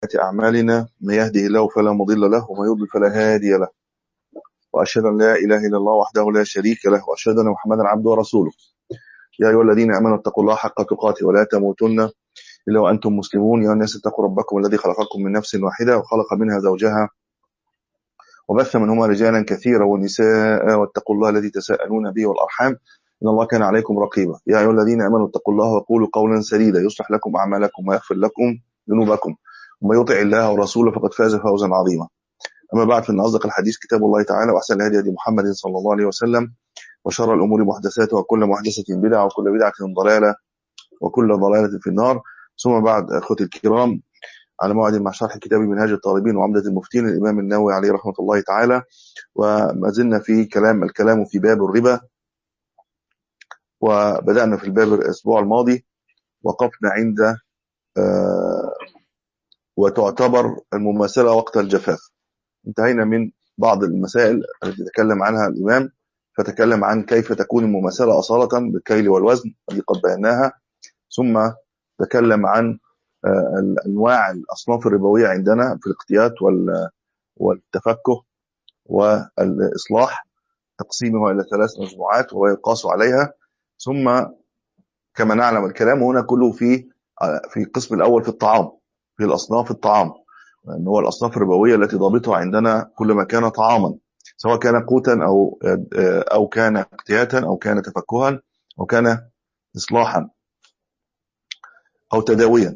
أعمالنا من يهده الله فلا مضل له وما يضلل فلا هادي له وأشهد أن لا إله إلا الله وحده لا شريك له وأشهد أن محمدا عبده ورسوله يا أيها الذين آمنوا اتقوا الله حق تقاته ولا تموتن إلا وأنتم مسلمون يا الناس اتقوا ربكم الذي خلقكم من نفس واحدة وخلق منها زوجها وبث منهما رجالا كثيرا ونساء واتقوا الله الذي تساءلون به والأرحام إن الله كان عليكم رقيبا يا أيها الذين آمنوا اتقوا الله وقولوا قولا سديدا يصلح لكم أعمالكم ويغفر لكم ذنوبكم ومن يطع الله ورسوله فقد فاز فوزا عظيما أما بعد فإن أصدق الحديث كتاب الله تعالى وأحسن الهدي هدي محمد صلى الله عليه وسلم وشر الأمور محدثاتها وكل محدثة بدعة وكل بدعة ضلالة وكل ضلالة في النار ثم بعد أخوتي الكرام على موعد مع شرح كتاب منهاج الطالبين وعمدة المفتين الإمام النووي عليه رحمة الله تعالى وما زلنا في كلام الكلام في باب الربا وبدأنا في الباب الأسبوع الماضي وقفنا عند آه وتعتبر المماثلة وقت الجفاف انتهينا من بعض المسائل التي تكلم عنها الإمام فتكلم عن كيف تكون المماثلة أصالة بالكيل والوزن التي قد بيناها ثم تكلم عن أنواع الأصناف الربوية عندنا في الاقتيات والتفكه والإصلاح تقسيمه إلى ثلاث مجموعات ويقاس عليها ثم كما نعلم الكلام هنا كله في في القسم الأول في الطعام في الأصناف الطعام لأن هو الأصناف الربوية التي ضابطها عندنا كل ما كان طعاما سواء كان قوتا أو أو كان اقتياتا أو كان تفكها أو كان إصلاحا أو تداويا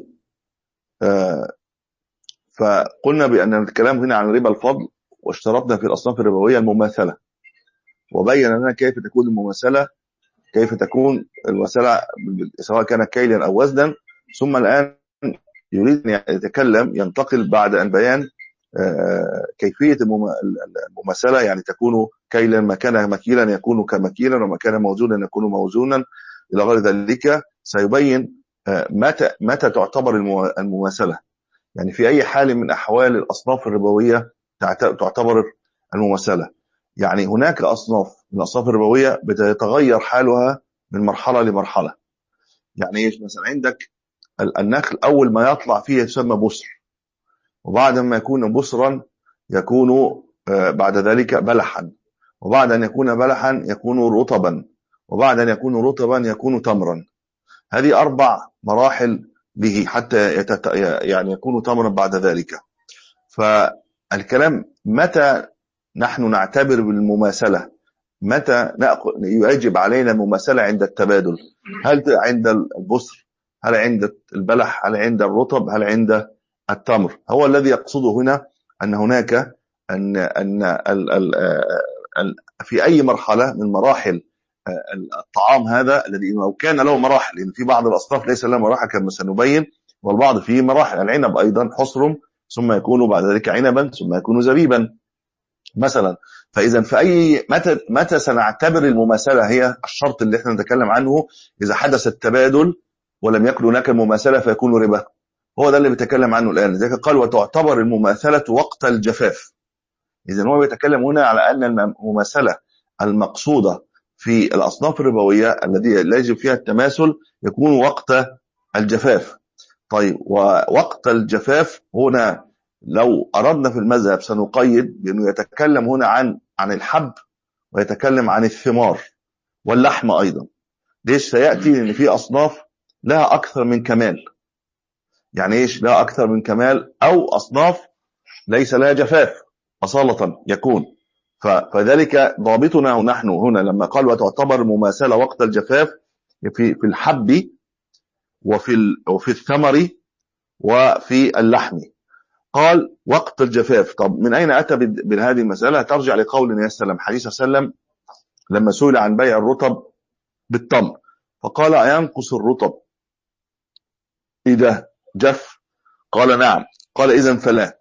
فقلنا بأن الكلام هنا عن ربا الفضل واشترطنا في الأصناف الربوية المماثلة وبين لنا كيف تكون المماثلة كيف تكون المماثلة سواء كان كيلا أو وزنا ثم الآن يريد أن يتكلم ينتقل بعد أن بيان كيفية المماثلة يعني تكون كيلا ما كان مكيلا يكون كمكيلا وما كان موزونا يكون موزونا إلى غير ذلك سيبين متى متى تعتبر المماثلة يعني في أي حال من أحوال الأصناف الربوية تعتبر المماثلة يعني هناك أصناف من الأصناف الربوية بتتغير حالها من مرحلة لمرحلة يعني ايش مثلا عندك النخل أول ما يطلع فيه يسمى بصر وبعد ما يكون بصرا يكون بعد ذلك بلحا وبعد أن يكون بلحا يكون رطبا وبعد أن يكون رطبا يكون تمرا هذه أربع مراحل به حتى يتت... يعني يكون تمرا بعد ذلك فالكلام متى نحن نعتبر بالمماثلة متى نأخذ يجب علينا المماثلة عند التبادل هل عند البصر هل عند البلح هل عند الرطب هل عند التمر هو الذي يقصده هنا أن هناك أن أن ال ال ال في أي مرحلة من مراحل الطعام هذا الذي لو كان له مراحل لأن في بعض الأصناف ليس له مراحل كما سنبين والبعض فيه مراحل العنب أيضا حصر ثم يكون بعد ذلك عنبا ثم يكون زبيبا مثلا فإذا في أي متى متى سنعتبر المماثلة هي الشرط اللي احنا نتكلم عنه إذا حدث التبادل ولم يكن هناك المماثلة فيكون ربا هو ده اللي بيتكلم عنه الآن لذلك قال وتعتبر المماثلة وقت الجفاف إذا هو بيتكلم هنا على أن المماثلة المقصودة في الأصناف الربوية الذي لا يجب فيها التماثل يكون وقت الجفاف طيب ووقت الجفاف هنا لو أردنا في المذهب سنقيد بأنه يتكلم هنا عن عن الحب ويتكلم عن الثمار واللحم أيضا ليش سيأتي أن في أصناف لها أكثر من كمال يعني إيش لها أكثر من كمال أو أصناف ليس لها جفاف أصالة يكون فذلك ضابطنا نحن هنا لما قال وتعتبر المماثلة وقت الجفاف في في الحب وفي وفي الثمر وفي اللحم قال وقت الجفاف طب من أين أتى بهذه المسألة ترجع لقول النبي صلى الله عليه وسلم حديث صلى الله عليه وسلم لما سئل عن بيع الرطب بالتمر فقال أينقص الرطب إذا جف قال نعم قال إذا فلا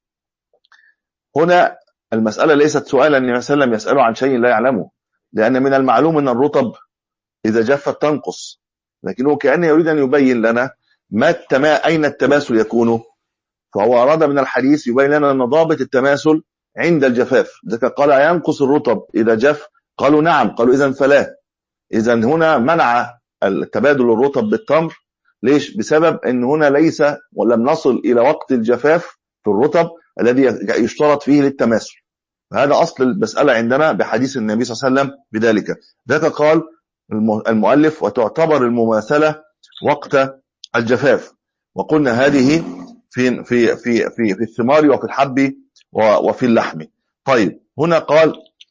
هنا المسألة ليست سؤالا النبي صلى الله عليه وسلم يسأله عن شيء لا يعلمه لأن من المعلوم أن الرطب إذا جفت تنقص لكنه كأنه يريد أن يبين لنا ما التما... أين التماثل يكون فهو أراد من الحديث يبين لنا أن ضابط التماثل عند الجفاف ذلك قال ينقص الرطب إذا جف قالوا نعم قالوا إذا فلا إذا هنا منع التبادل الرطب بالتمر ليش بسبب ان هنا ليس ولم نصل الى وقت الجفاف في الرطب الذي يشترط فيه للتماثل هذا اصل المساله عندنا بحديث النبي صلى الله عليه وسلم بذلك ذاك قال المؤلف وتعتبر المماثله وقت الجفاف وقلنا هذه في في في في في الثمار وفي الحب وفي اللحم طيب هنا قال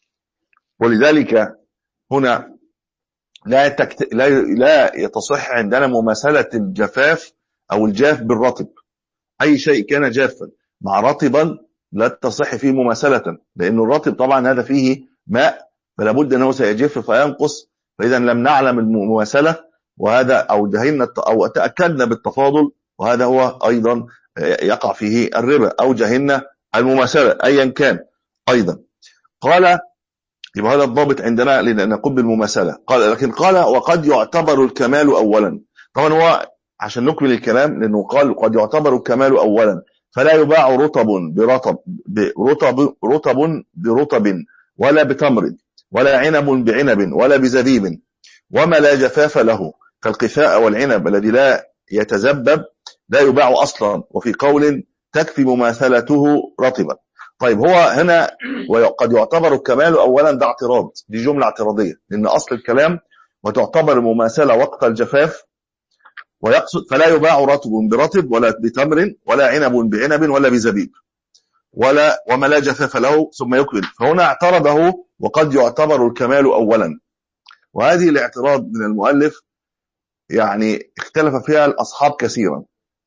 ولذلك هنا لا تكت... لا لا تصح عندنا مماثله الجفاف او الجاف بالرطب اي شيء كان جافا مع رطبا لا تصح فيه مماثله لان الرطب طبعا هذا فيه ماء فلا بد انه سيجف فينقص فاذا لم نعلم المماثله وهذا او جهلنا او تاكدنا بالتفاضل وهذا هو ايضا يقع فيه الربا او جهلنا المماثله ايا كان ايضا قال يبقى هذا الضابط عندنا لنقول بالمماثله قال لكن قال وقد يعتبر الكمال اولا طبعا هو عشان نكمل الكلام لانه قال قد يعتبر الكمال اولا فلا يباع رطب برطب برطب رطب برطب ولا بتمر ولا عنب بعنب ولا بزبيب وما لا جفاف له كالقفاء والعنب الذي لا يتزبب لا يباع اصلا وفي قول تكفي مماثلته رطبا طيب هو هنا وقد يعتبر الكمال اولا ده اعتراض دي جمله اعتراضيه لان اصل الكلام وتعتبر المماثله وقت الجفاف ويقصد فلا يباع رطب برطب ولا بتمر ولا عنب بعنب ولا بزبيب ولا وما لا جفاف له ثم يكمل فهنا اعترضه وقد يعتبر الكمال اولا وهذه الاعتراض من المؤلف يعني اختلف فيها الاصحاب كثيرا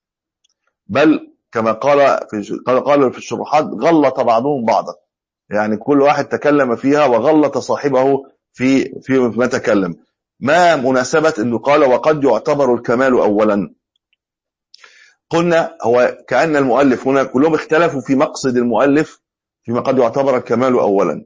بل كما قال في قال في الشروحات غلط بعضهم بعضا يعني كل واحد تكلم فيها وغلط صاحبه في في ما تكلم ما مناسبة انه قال وقد يعتبر الكمال اولا قلنا هو كأن المؤلف هنا كلهم اختلفوا في مقصد المؤلف فيما قد يعتبر الكمال اولا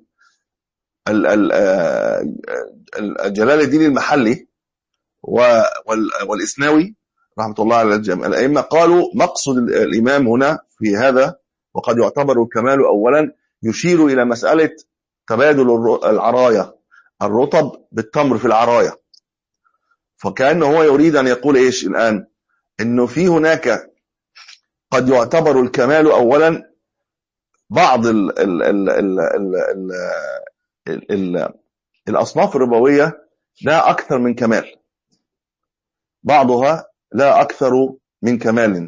آه، جلال الدين المحلي والاسناوي رحمه الله على الجميع الائمه قالوا مقصد الامام هنا في هذا وقد يعتبر الكمال اولا يشير الى مساله تبادل العرايا الرطب بالتمر في العرايا فكانه هو يريد ان يقول ايش الان انه في هناك قد يعتبر الكمال اولا بعض ال ال ال ال ال ال ال الاصناف الربويه لا اكثر من كمال بعضها لا أكثر من كمال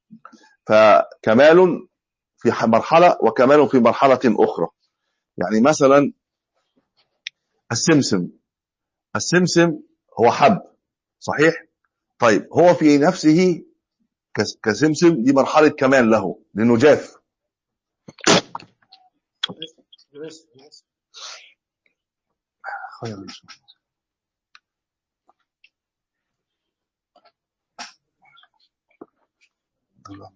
فكمال في مرحلة وكمال في مرحلة أخرى يعني مثلا السمسم السمسم هو حب صحيح طيب هو في نفسه كسمسم دي مرحلة كمال له لأنه جاف الله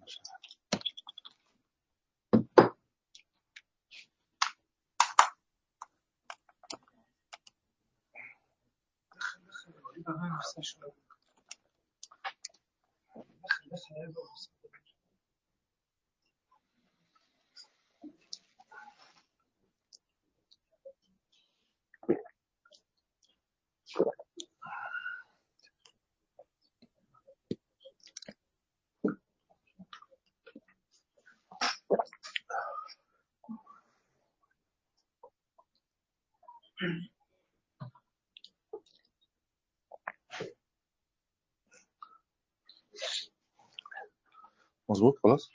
مظبوط خلاص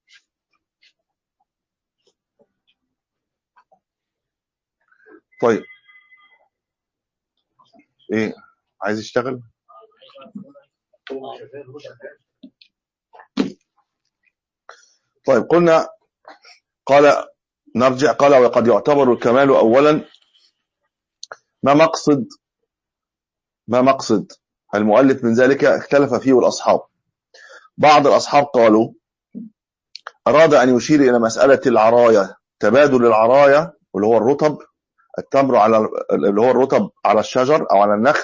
طيب ايه عايز يشتغل طيب قلنا قال نرجع قال وقد يعتبر الكمال اولا ما مقصد ما مقصد المؤلف من ذلك اختلف فيه الأصحاب بعض الأصحاب قالوا أراد أن يشير إلى مسألة العراية تبادل العراية واللي هو الرطب التمر على اللي هو الرطب على الشجر أو على النخل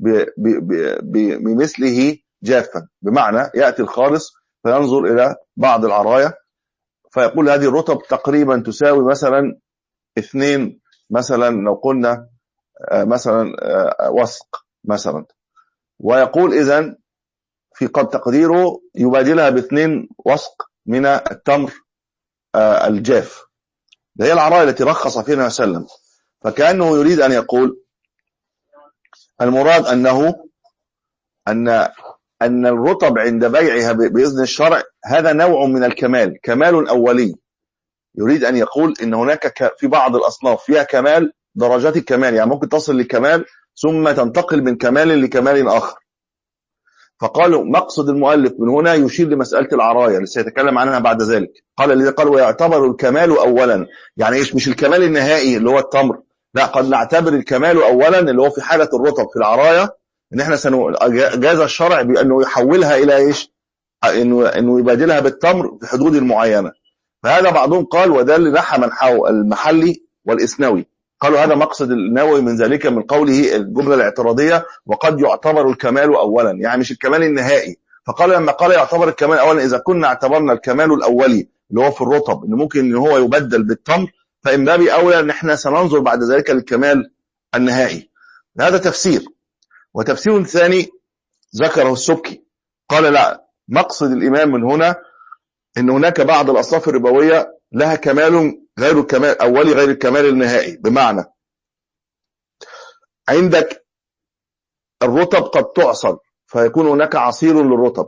بمثله جافا بمعنى يأتي الخالص فينظر إلى بعض العراية فيقول هذه الرطب تقريبا تساوي مثلا اثنين مثلا لو قلنا آه، مثلا آه، وثق مثلا ويقول اذا في قد تقديره يبادلها باثنين وسق من التمر آه، الجاف ده هي العراية التي رخص فيها النبي صلى الله عليه وسلم فكأنه يريد أن يقول المراد أنه أن أن الرطب عند بيعها بإذن الشرع هذا نوع من الكمال كمال أولي يريد أن يقول إن هناك في بعض الأصناف فيها كمال درجات الكمال يعني ممكن تصل لكمال ثم تنتقل من كمال لكمال آخر فقالوا مقصد المؤلف من هنا يشير لمسألة العراية اللي سيتكلم عنها بعد ذلك قال الذي قال ويعتبر الكمال أولا يعني إيش مش الكمال النهائي اللي هو التمر لا قد نعتبر الكمال أولا اللي هو في حالة الرطب في العراية ان احنا جاز الشرع بانه يحولها الى ايش انه انه يبادلها بالتمر في حدود معينه فهذا بعضهم قال وده اللي نحى منحه المحلي والاسنوي قالوا هذا مقصد النووي من ذلك من قوله الجمله الاعتراضيه وقد يعتبر الكمال اولا يعني مش الكمال النهائي فقال لما قال يعتبر الكمال اولا اذا كنا اعتبرنا الكمال الاولي اللي هو في الرطب ان ممكن ان هو يبدل بالتمر فان باب اولى ان احنا سننظر بعد ذلك للكمال النهائي هذا تفسير وتفسير ثاني ذكره السبكي قال لا مقصد الإمام من هنا ان هناك بعض الأصناف الربوية لها كمال غير الكمال أولي غير الكمال النهائي بمعنى عندك الرطب قد تعصر فيكون هناك عصير للرطب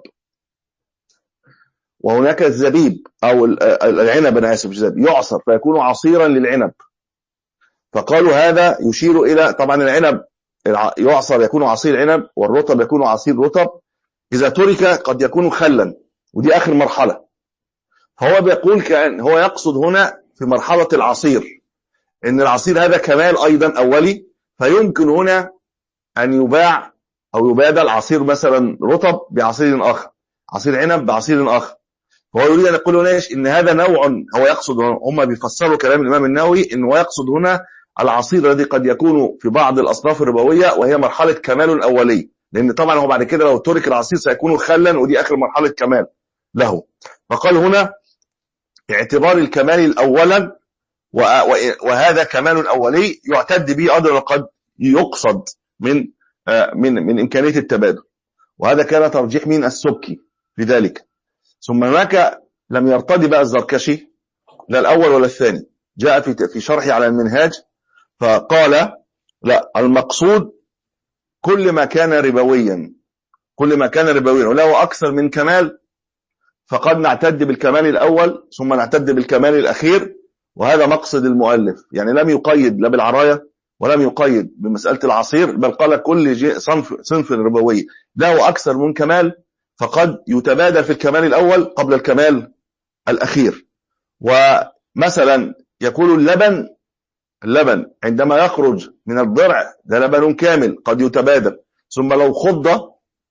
وهناك الزبيب أو العنب أنا آسف الزبيب يعصر فيكون عصيرا للعنب فقالوا هذا يشير إلى طبعا العنب يعصر يكون عصير عنب والرطب يكون عصير رطب إذا ترك قد يكون خلا ودي آخر مرحلة فهو بيقول كأن هو يقصد هنا في مرحلة العصير إن العصير هذا كمال أيضا أولي فيمكن هنا أن يباع أو يبادل عصير مثلا رطب بعصير آخر عصير عنب بعصير آخر فهو يريد أن يقول هنا إن هذا نوع هو يقصد هم بيفسروا كلام الإمام النووي إنه يقصد هنا العصير الذي قد يكون في بعض الأصناف الربوية وهي مرحلة كمال أولي لأن طبعا هو بعد كده لو ترك العصير سيكون خلا ودي آخر مرحلة كمال له فقال هنا اعتبار الكمال الأولا وهذا كمال أولي يعتد به أيضا وقد يقصد من من من إمكانية التبادل وهذا كان ترجيح من السبكي في ذلك ثم هناك لم يرتضي بقى الزركشي لا الأول ولا الثاني جاء في في شرحه على المنهاج فقال لا المقصود كل ما كان ربويا كل ما كان ربويا وله أكثر من كمال فقد نعتد بالكمال الأول ثم نعتد بالكمال الأخير وهذا مقصد المؤلف يعني لم يقيد لا بالعراية ولم يقيد بمسألة العصير بل قال كل صنف, صنف ربوي له أكثر من كمال فقد يتبادل في الكمال الأول قبل الكمال الأخير ومثلا يكون اللبن اللبن عندما يخرج من الضرع ده لبن كامل قد يتبادل ثم لو خض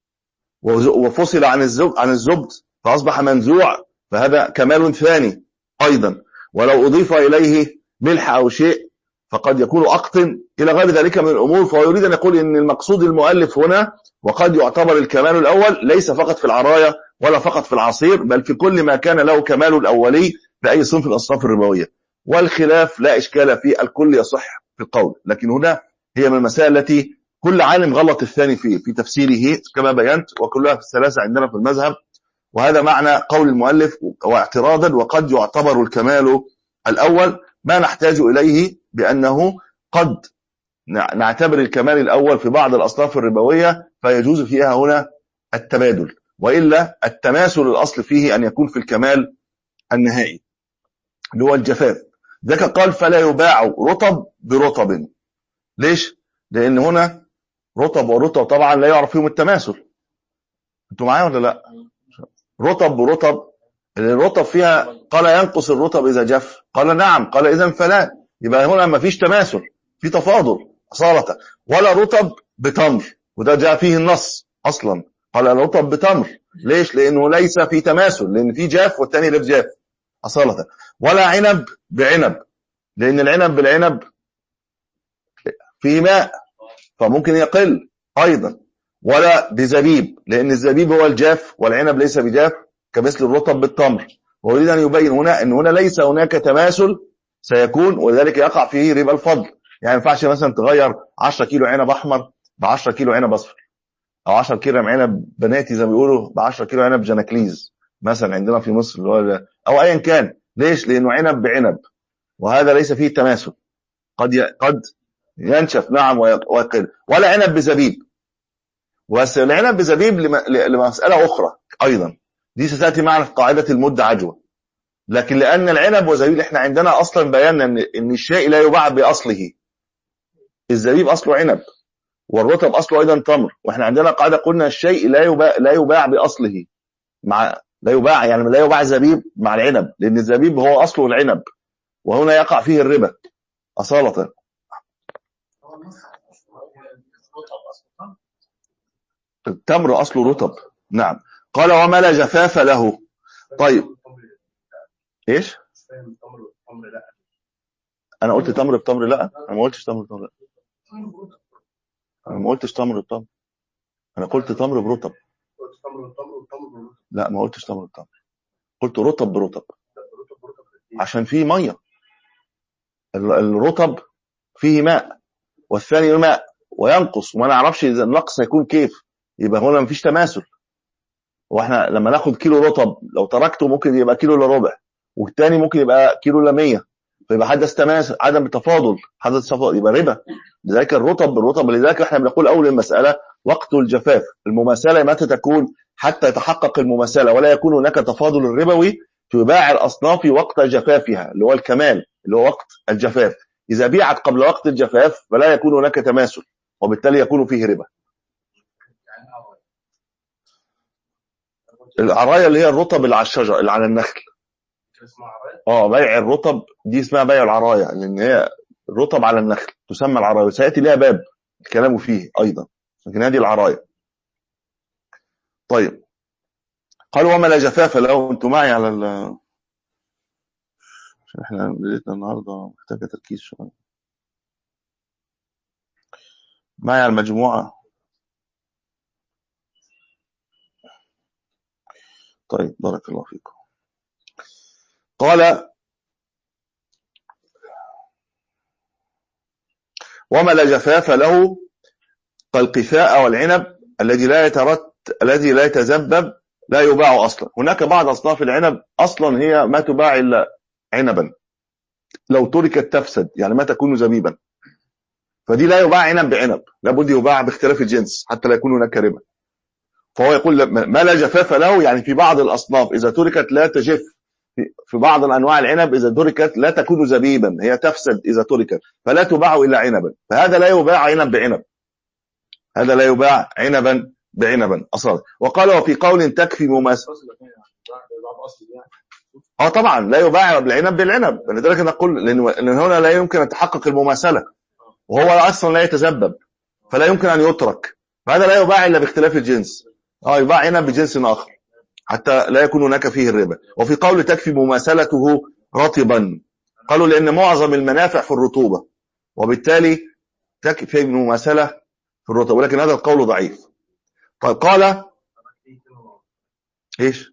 وفصل عن الزبد عن الزبد فأصبح منزوع فهذا كمال ثاني أيضا ولو أضيف إليه ملح أو شيء فقد يكون أقطن إلى غير ذلك من الأمور فهو يريد أن يقول أن المقصود المؤلف هنا وقد يعتبر الكمال الأول ليس فقط في العراية ولا فقط في العصير بل في كل ما كان له كمال الأولي في أي صنف الأصناف الربوية والخلاف لا إشكال فيه الكل يصح في القول لكن هنا هي من المسائل التي كل عالم غلط الثاني فيه في تفسيره كما بينت وكلها في الثلاثة عندنا في المذهب وهذا معنى قول المؤلف واعتراضا وقد يعتبر الكمال الأول ما نحتاج إليه بأنه قد نعتبر الكمال الأول في بعض الأصناف الربوية فيجوز فيها هنا التبادل وإلا التماثل الأصل فيه أن يكون في الكمال النهائي اللي هو الجفاف ذاك قال فلا يباع رطب برطب ليش لان هنا رطب ورطب طبعا لا يعرف فيهم التماثل انتوا معايا ولا لا رطب برطب الرطب فيها قال ينقص الرطب اذا جف قال نعم قال اذا فلا يبقى هنا ما فيش تماثل في تفاضل اصاله ولا رطب بتمر وده جاء فيه النص اصلا قال الرطب بتمر ليش لانه ليس في تماثل لان في جاف والثاني لف جاف اصاله ولا عنب بعنب لأن العنب بالعنب فيه ماء فممكن يقل أيضا ولا بزبيب لأن الزبيب هو الجاف والعنب ليس بجاف كمثل الرطب بالتمر ويريد أن يبين هنا أن هنا ليس هناك تماثل سيكون ولذلك يقع فيه ربا الفضل يعني ما ينفعش مثلا تغير 10 كيلو عنب أحمر ب 10 كيلو عنب أصفر او 10 كيلو عنب بناتي زي ما بيقولوا ب 10 كيلو عنب جناكليز مثلا عندنا في مصر اللي هو او ايا كان ليش لانه عنب بعنب وهذا ليس فيه تماثل قد ي... قد ينشف نعم ويقل ولا عنب بزبيب والعنب بزبيب لم... لمساله اخرى ايضا دي ستاتي معنا في قاعده المده عجوه لكن لان العنب وزبيب احنا عندنا اصلا بينا ان ان الشيء لا يباع باصله الزبيب اصله عنب والرطب اصله ايضا تمر واحنا عندنا قاعده قلنا الشيء لا يباع لا يباع باصله مع لا يباع يعني لا يباع زبيب مع العنب لان الزبيب هو اصله العنب وهنا يقع فيه الربا اصاله التمر اصله رطب نعم قال وما لا جفاف له طيب ايش انا قلت تمر بتمر لا انا ما قلتش تمر بتمر لا انا ما قلتش تمر بتمر انا قلت تمر برطب لا ما قلتش تمر بتمر قلت رطب برطب عشان فيه ميه الرطب فيه ماء والثاني ماء وينقص وما نعرفش اذا النقص هيكون كيف يبقى هنا مفيش تماثل واحنا لما ناخد كيلو رطب لو تركته ممكن يبقى كيلو الا ربع والثاني ممكن يبقى كيلو الا 100 فيبقى حدث تماثل عدم تفاضل حدث تفاضل يبقى ربا لذلك الرطب بالرطب لذلك احنا بنقول اول المساله وقت الجفاف المماثله متى تكون حتى يتحقق المماثله ولا يكون هناك تفاضل الربوي تباع الاصناف وقت جفافها اللي هو الكمال اللي هو وقت الجفاف اذا بيعت قبل وقت الجفاف فلا يكون هناك تماثل وبالتالي يكون فيه ربا العرايه اللي هي الرطب اللي على الشجر اللي على النخل اه بيع الرطب دي اسمها بيع العرايه لان هي الرطب على النخل تسمى العرايه وسياتي لها باب الكلام فيه ايضا لكن هذه العرايه طيب قالوا وما لا جفاف له انتم معي على ال عشان احنا ليلتنا النهارده محتاجه تركيز شويه معي على المجموعه طيب بارك الله فيكم قال وما لا جفاف له كالقثاء والعنب الذي لا يترت الذي لا يتذبب لا يباع اصلا هناك بعض اصناف العنب اصلا هي ما تباع الا عنبا لو تركت تفسد يعني ما تكون زبيبا فدي لا يباع عنب بعنب لابد يباع باختلاف الجنس حتى لا يكون هناك ربا فهو يقول ما لا جفاف له يعني في بعض الاصناف اذا تركت لا تجف في بعض الانواع العنب اذا تركت لا تكون زبيبا هي تفسد اذا تركت فلا تباع الا عنبا فهذا لا يباع عنب بعنب هذا لا يباع عنبا بعنبا اصلا وقال وفي قول تكفي مماثله اه طبعا لا يباع العنب بالعنب لذلك نقول لان هنا لا يمكن ان تحقق المماثله وهو اصلا لا يتذبب فلا يمكن ان يترك فهذا لا يباع الا باختلاف الجنس اه يباع عنب بجنس اخر حتى لا يكون هناك فيه الربا وفي قول تكفي مماثلته رطبا قالوا لان معظم المنافع في الرطوبه وبالتالي تكفي المماثله في الرطوبه ولكن هذا القول ضعيف طيب قال ايش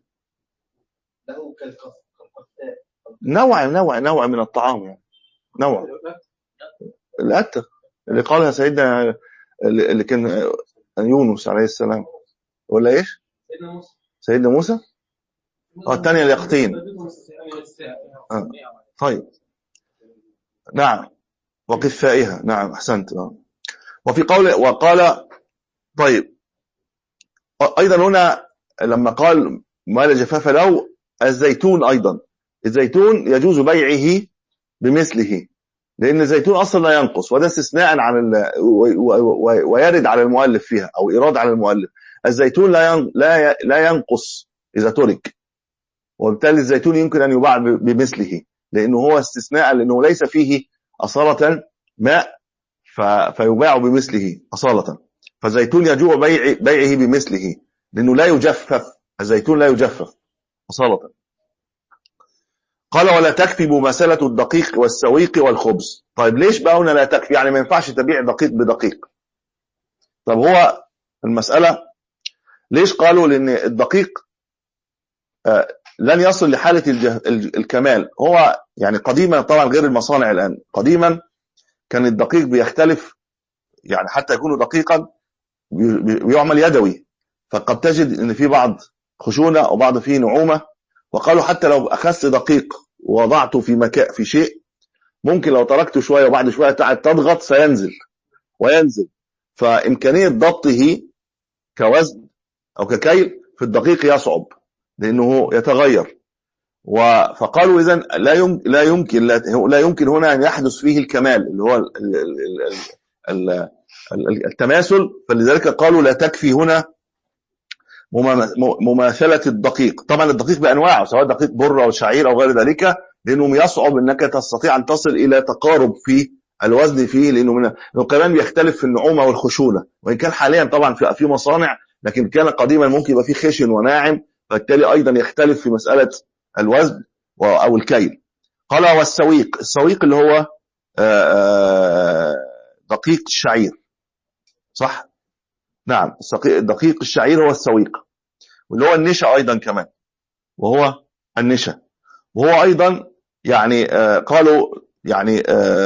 نوع نوع نوع من الطعام يعني نوع الأتة اللي قالها سيدنا اللي كان يونس عليه السلام ولا ايش سيدنا موسى اه الثانية اليقطين آه. طيب نعم وقفائها نعم احسنت آه. وفي قول وقال طيب ايضا هنا لما قال ما لا جفاف له الزيتون ايضا الزيتون يجوز بيعه بمثله لان الزيتون اصلا لا ينقص وده استثناء عن ويرد على المؤلف فيها او ايراد على المؤلف الزيتون لا لا لا ينقص اذا ترك وبالتالي الزيتون يمكن ان يباع بمثله لانه هو استثناء لانه ليس فيه اصاله ماء فيباع بمثله اصاله فالزيتون يجوع بيع بيعه بمثله لانه لا يجفف الزيتون لا يجفف اصاله قال ولا تكفي مماثله الدقيق والسويق والخبز طيب ليش بقى هنا لا تكفي يعني ما ينفعش تبيع دقيق بدقيق طب هو المساله ليش قالوا لان الدقيق آه لن يصل لحاله الكمال هو يعني قديما طبعا غير المصانع الان قديما كان الدقيق بيختلف يعني حتى يكون دقيقا بيعمل يدوي فقد تجد ان في بعض خشونه وبعض فيه نعومه وقالوا حتى لو اخذت دقيق ووضعته في مكان في شيء ممكن لو تركته شويه وبعد شويه تضغط سينزل وينزل فامكانيه ضبطه كوزن او ككيل في الدقيق يصعب لانه يتغير فقالوا اذا لا يمكن لا يمكن لا يمكن هنا ان يحدث فيه الكمال اللي هو التماثل فلذلك قالوا لا تكفي هنا مماثله الدقيق طبعا الدقيق بانواعه سواء دقيق بر او شعير او غير ذلك لانه يصعب انك تستطيع ان تصل الى تقارب في الوزن فيه لانه من لانه كمان بيختلف في النعومه والخشونه وان كان حاليا طبعا في في مصانع لكن كان قديما ممكن يبقى فيه خشن وناعم فبالتالي ايضا يختلف في مساله الوزن او الكيل قال والسويق السويق اللي هو دقيق الشعير صح نعم دقيق الشعير هو السويق واللي هو النشا ايضا كمان وهو النشا وهو ايضا يعني قالوا يعني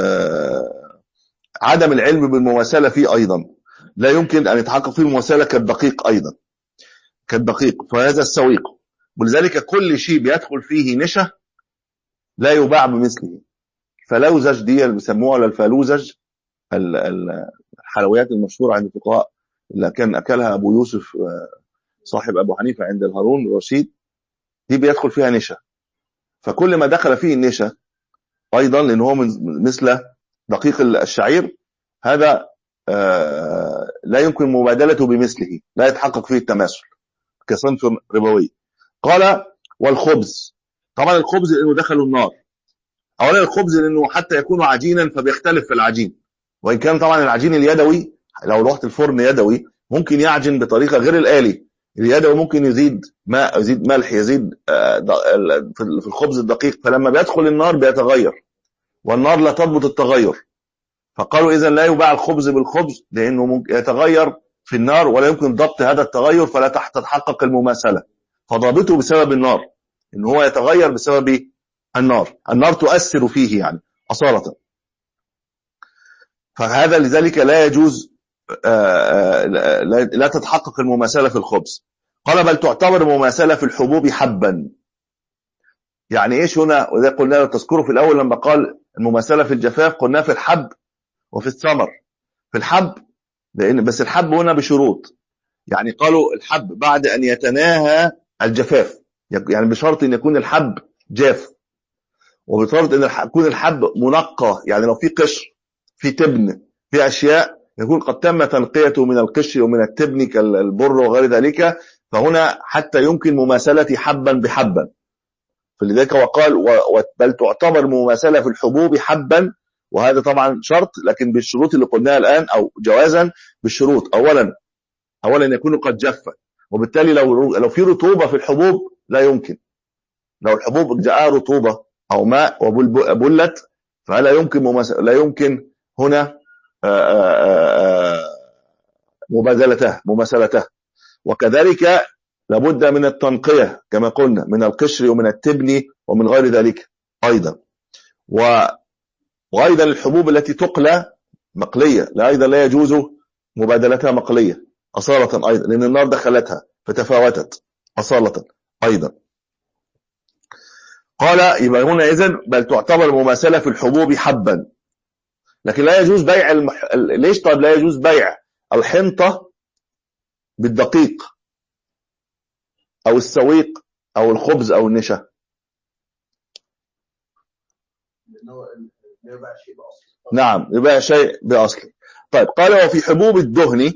عدم العلم بالمماثله فيه ايضا لا يمكن ان يتحقق فيه المماثله كالدقيق ايضا كالدقيق فهذا السويق ولذلك كل شيء بيدخل فيه نشا لا يباع بمثله فلوزج دي اللي بيسموها ولا الفالوزج الحلويات المشهوره عند الفقهاء اللي كان اكلها ابو يوسف صاحب ابو حنيفه عند الهارون الرشيد دي بيدخل فيها نشا فكل ما دخل فيه النشا ايضا لان هو من مثل دقيق الشعير هذا لا يمكن مبادلته بمثله لا يتحقق فيه التماثل كصنف ربوي قال والخبز طبعا الخبز لانه دخلوا النار اولا الخبز لانه حتى يكون عجينا فبيختلف في العجين وان كان طبعا العجين اليدوي لو رحت الفرن يدوي ممكن يعجن بطريقه غير الالي اليدوي ممكن يزيد ماء يزيد ملح يزيد في الخبز الدقيق فلما بيدخل النار بيتغير والنار لا تضبط التغير فقالوا اذا لا يباع الخبز بالخبز لانه ممكن يتغير في النار ولا يمكن ضبط هذا التغير فلا تتحقق المماثله فضابطه بسبب النار ان هو يتغير بسبب النار النار تؤثر فيه يعني اصاله فهذا لذلك لا يجوز لا تتحقق المماثله في الخبز قال بل تعتبر المماثله في الحبوب حبا يعني ايش هنا وده قلنا لو تذكروا في الاول لما قال المماثله في الجفاف قلنا في الحب وفي الثمر في الحب لان بس الحب هنا بشروط يعني قالوا الحب بعد ان يتناهى الجفاف يعني بشرط ان يكون الحب جاف وبشرط ان يكون الحب منقى يعني لو في قشر في تبن في اشياء يكون قد تم تنقيته من القشر ومن التبن كالبر وغير ذلك فهنا حتى يمكن مماثلة حبا بحبا فلذلك وقال بل تعتبر مماثلة في الحبوب حبا وهذا طبعا شرط لكن بالشروط اللي قلناها الآن أو جوازا بالشروط أولا أولا يكون قد جف وبالتالي لو لو في رطوبة في الحبوب لا يمكن لو الحبوب جاءها رطوبة أو ماء وبلت فلا يمكن مماثلة لا يمكن هنا مبادلته مماثلته وكذلك لابد من التنقية كما قلنا من القشر ومن التبن ومن غير ذلك أيضا و... وأيضا الحبوب التي تقلى مقلية لا أيضا لا يجوز مبادلتها مقلية أصالة أيضا لأن النار دخلتها فتفاوتت أصالة أيضا قال يبقى هنا إذن بل تعتبر مماثلة في الحبوب حبا لكن لا يجوز بيع المح... ليش طيب لا يجوز بيع الحنطة بالدقيق او السويق او الخبز او النشا نعم يبقى شيء باصل طيب قال وفي حبوب الدهن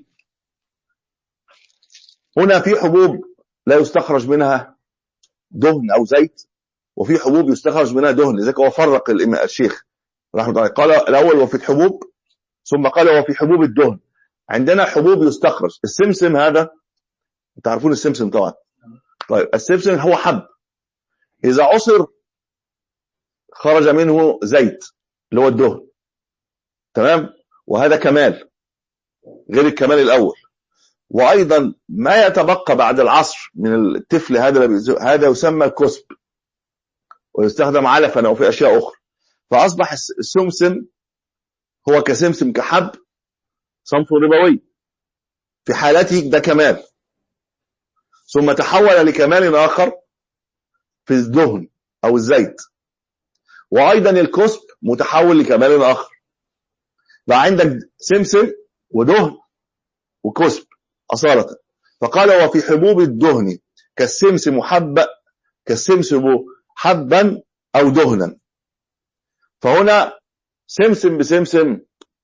هنا في حبوب لا يستخرج منها دهن او زيت وفي حبوب يستخرج منها دهن لذلك هو فرق الشيخ رحمه الله قال الاول وفي الحبوب ثم قال وفي حبوب الدهن عندنا حبوب يستخرج السمسم هذا تعرفون السمسم طبعا طيب السمسم هو حب اذا عصر خرج منه زيت اللي هو الدهن تمام وهذا كمال غير الكمال الاول وايضا ما يتبقى بعد العصر من التفل هذا هذا يسمى الكسب ويستخدم علفا او في اشياء اخرى فاصبح السمسم هو كسمسم كحب صنف ربوي في حالته ده كمال ثم تحول لكمال آخر في الدهن أو الزيت وأيضا الكسب متحول لكمال آخر بقى عندك سمسم ودهن وكسب أصالة فقال وفي حبوب الدهن كالسمسم حبا كالسمسم حبا أو دهنا فهنا سمسم بسمسم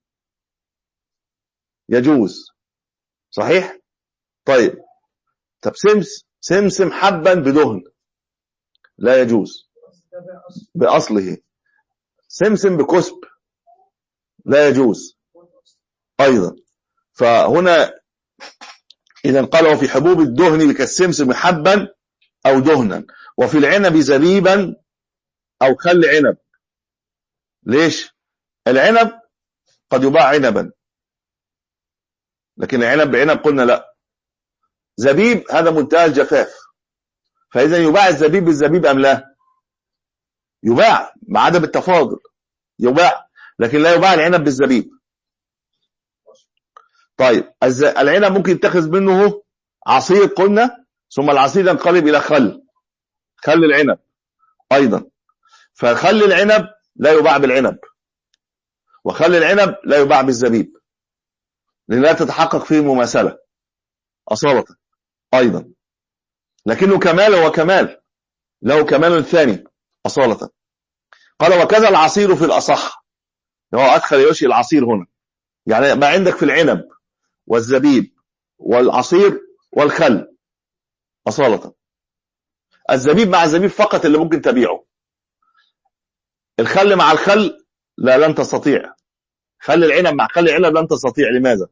يجوز صحيح طيب طب سمس سمسم حبا بدهن لا يجوز بأصله سمسم بكسب لا يجوز أيضا فهنا إذا قال وفي حبوب الدهن كالسمسم حبا أو دهنا وفي العنب زبيبا أو خل عنب ليش العنب قد يباع عنبا لكن العنب بعنب قلنا لا زبيب هذا منتهى الجفاف فإذا يباع الزبيب بالزبيب أم لا يباع مع عدم التفاضل يباع لكن لا يباع العنب بالزبيب طيب العنب ممكن يتخذ منه عصير قلنا ثم العصير ينقلب إلى خل خل العنب أيضا فخل العنب لا يباع بالعنب وخل العنب لا يباع بالزبيب لأن لا تتحقق فيه المماثلة أصالة أيضا لكنه كمال هو كمال له كمال ثاني أصالة قال وكذا العصير في الأصح هو أدخل يوشي العصير هنا يعني ما عندك في العنب والزبيب والعصير والخل أصالة الزبيب مع الزبيب فقط اللي ممكن تبيعه الخل مع الخل لا لن تستطيع خل العنب مع خل العنب لن تستطيع لماذا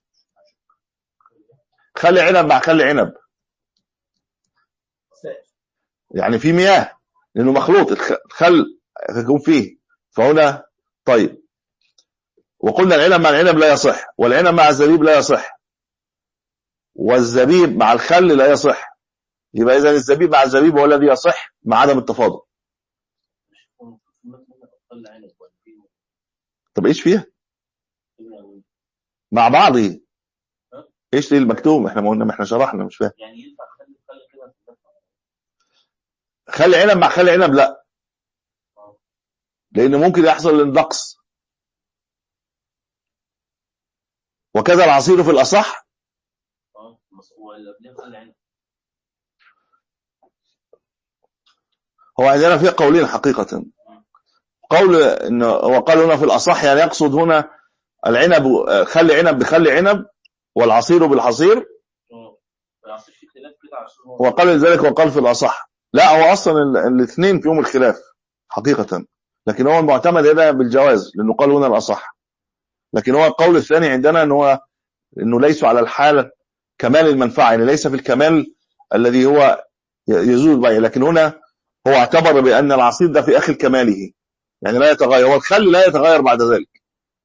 خل عنب مع خل عنب يعني في مياه لانه مخلوط الخل يكون فيه فهنا طيب وقلنا العنب مع العنب لا يصح والعنب مع الزبيب لا يصح والزبيب مع الخل لا يصح يبقى اذا الزبيب مع الزبيب هو الذي يصح مع عدم التفاضل طب ايش فيها مع بعض ايش المكتوب احنا ما قلنا ما احنا شرحنا مش فاهم يعني ينفع خلي كده خلي عنب مع خلي عنب لا لان ممكن يحصل النقص وكذا العصير في الاصح هو عندنا في قولين حقيقة قول انه هو قال هنا في الاصح يعني يقصد هنا العنب خلي عنب بخلي عنب والعصير بالحصير وقال ذلك وقال في الاصح لا هو اصلا الاثنين فيهم الخلاف حقيقة لكن هو المعتمد هنا بالجواز لانه قال هنا الاصح لكن هو القول الثاني عندنا انه هو انه ليسوا على الحالة كمال المنفعة يعني ليس في الكمال الذي هو يزول به لكن هنا هو اعتبر بأن العصير ده في آخر كماله يعني لا يتغير والخل لا يتغير بعد ذلك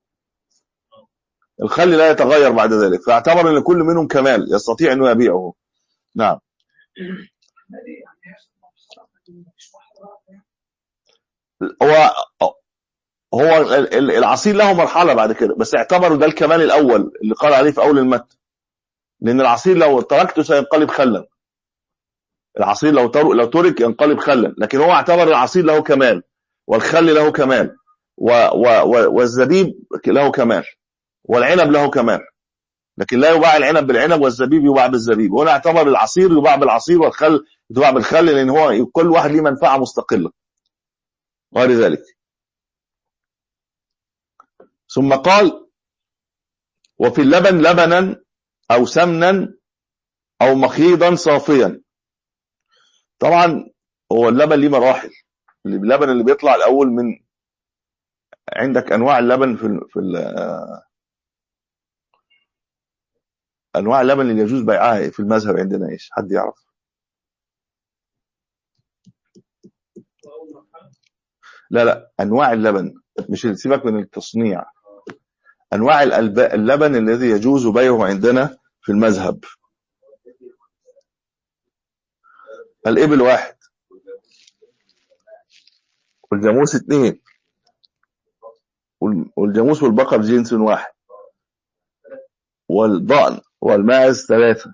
الخل لا يتغير بعد ذلك فاعتبر ان كل منهم كمال يستطيع انه يبيعه نعم هو هو العصير له مرحله بعد كده بس اعتبروا ده الكمال الاول اللي قال عليه في اول المتن لان العصير لو تركته سينقلب خلا العصير لو لو ترك ينقلب خلا لكن هو اعتبر العصير له كمال والخل له كمال و و و والزبيب له كمال والعنب له كمال لكن لا يباع العنب بالعنب والزبيب يباع بالزبيب وهنا اعتبر العصير يباع بالعصير والخل يباع بالخل لان هو كل واحد له منفعه مستقله غير ذلك ثم قال وفي اللبن لبنا او سمنا او مخيضا صافيا طبعا هو اللبن ليه مراحل اللبن اللي بيطلع الاول من عندك انواع اللبن في في انواع اللبن اللي يجوز بيعها في المذهب عندنا ايش حد يعرف لا لا انواع اللبن مش سيبك من التصنيع انواع اللبن الذي يجوز بيعه عندنا في المذهب الإبل واحد والجاموس اثنين والجاموس والبقر جنس واحد والضأن والماعز ثلاثة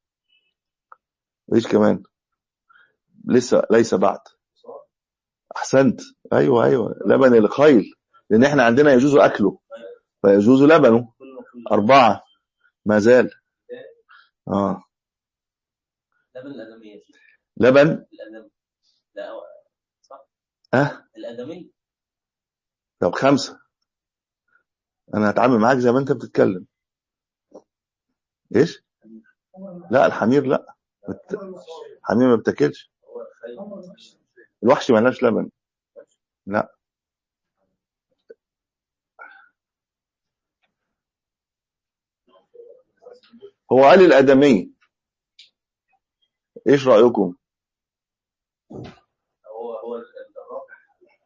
ايش كمان لسه ليس بعد احسنت ايوه ايوه لبن الخيل لان احنا عندنا يجوز اكله فيجوز لبنه اربعة ما زال اه لبن الادميه لبن الادم لا صح اه الادمي طب خمسة انا هتعامل معاك زي ما انت بتتكلم ايش لا الحمير لا بت... الحمير ما بتاكلش الوحش ما لهاش لبن لا هو قال الادمي ايش رايكم هو هو الرافع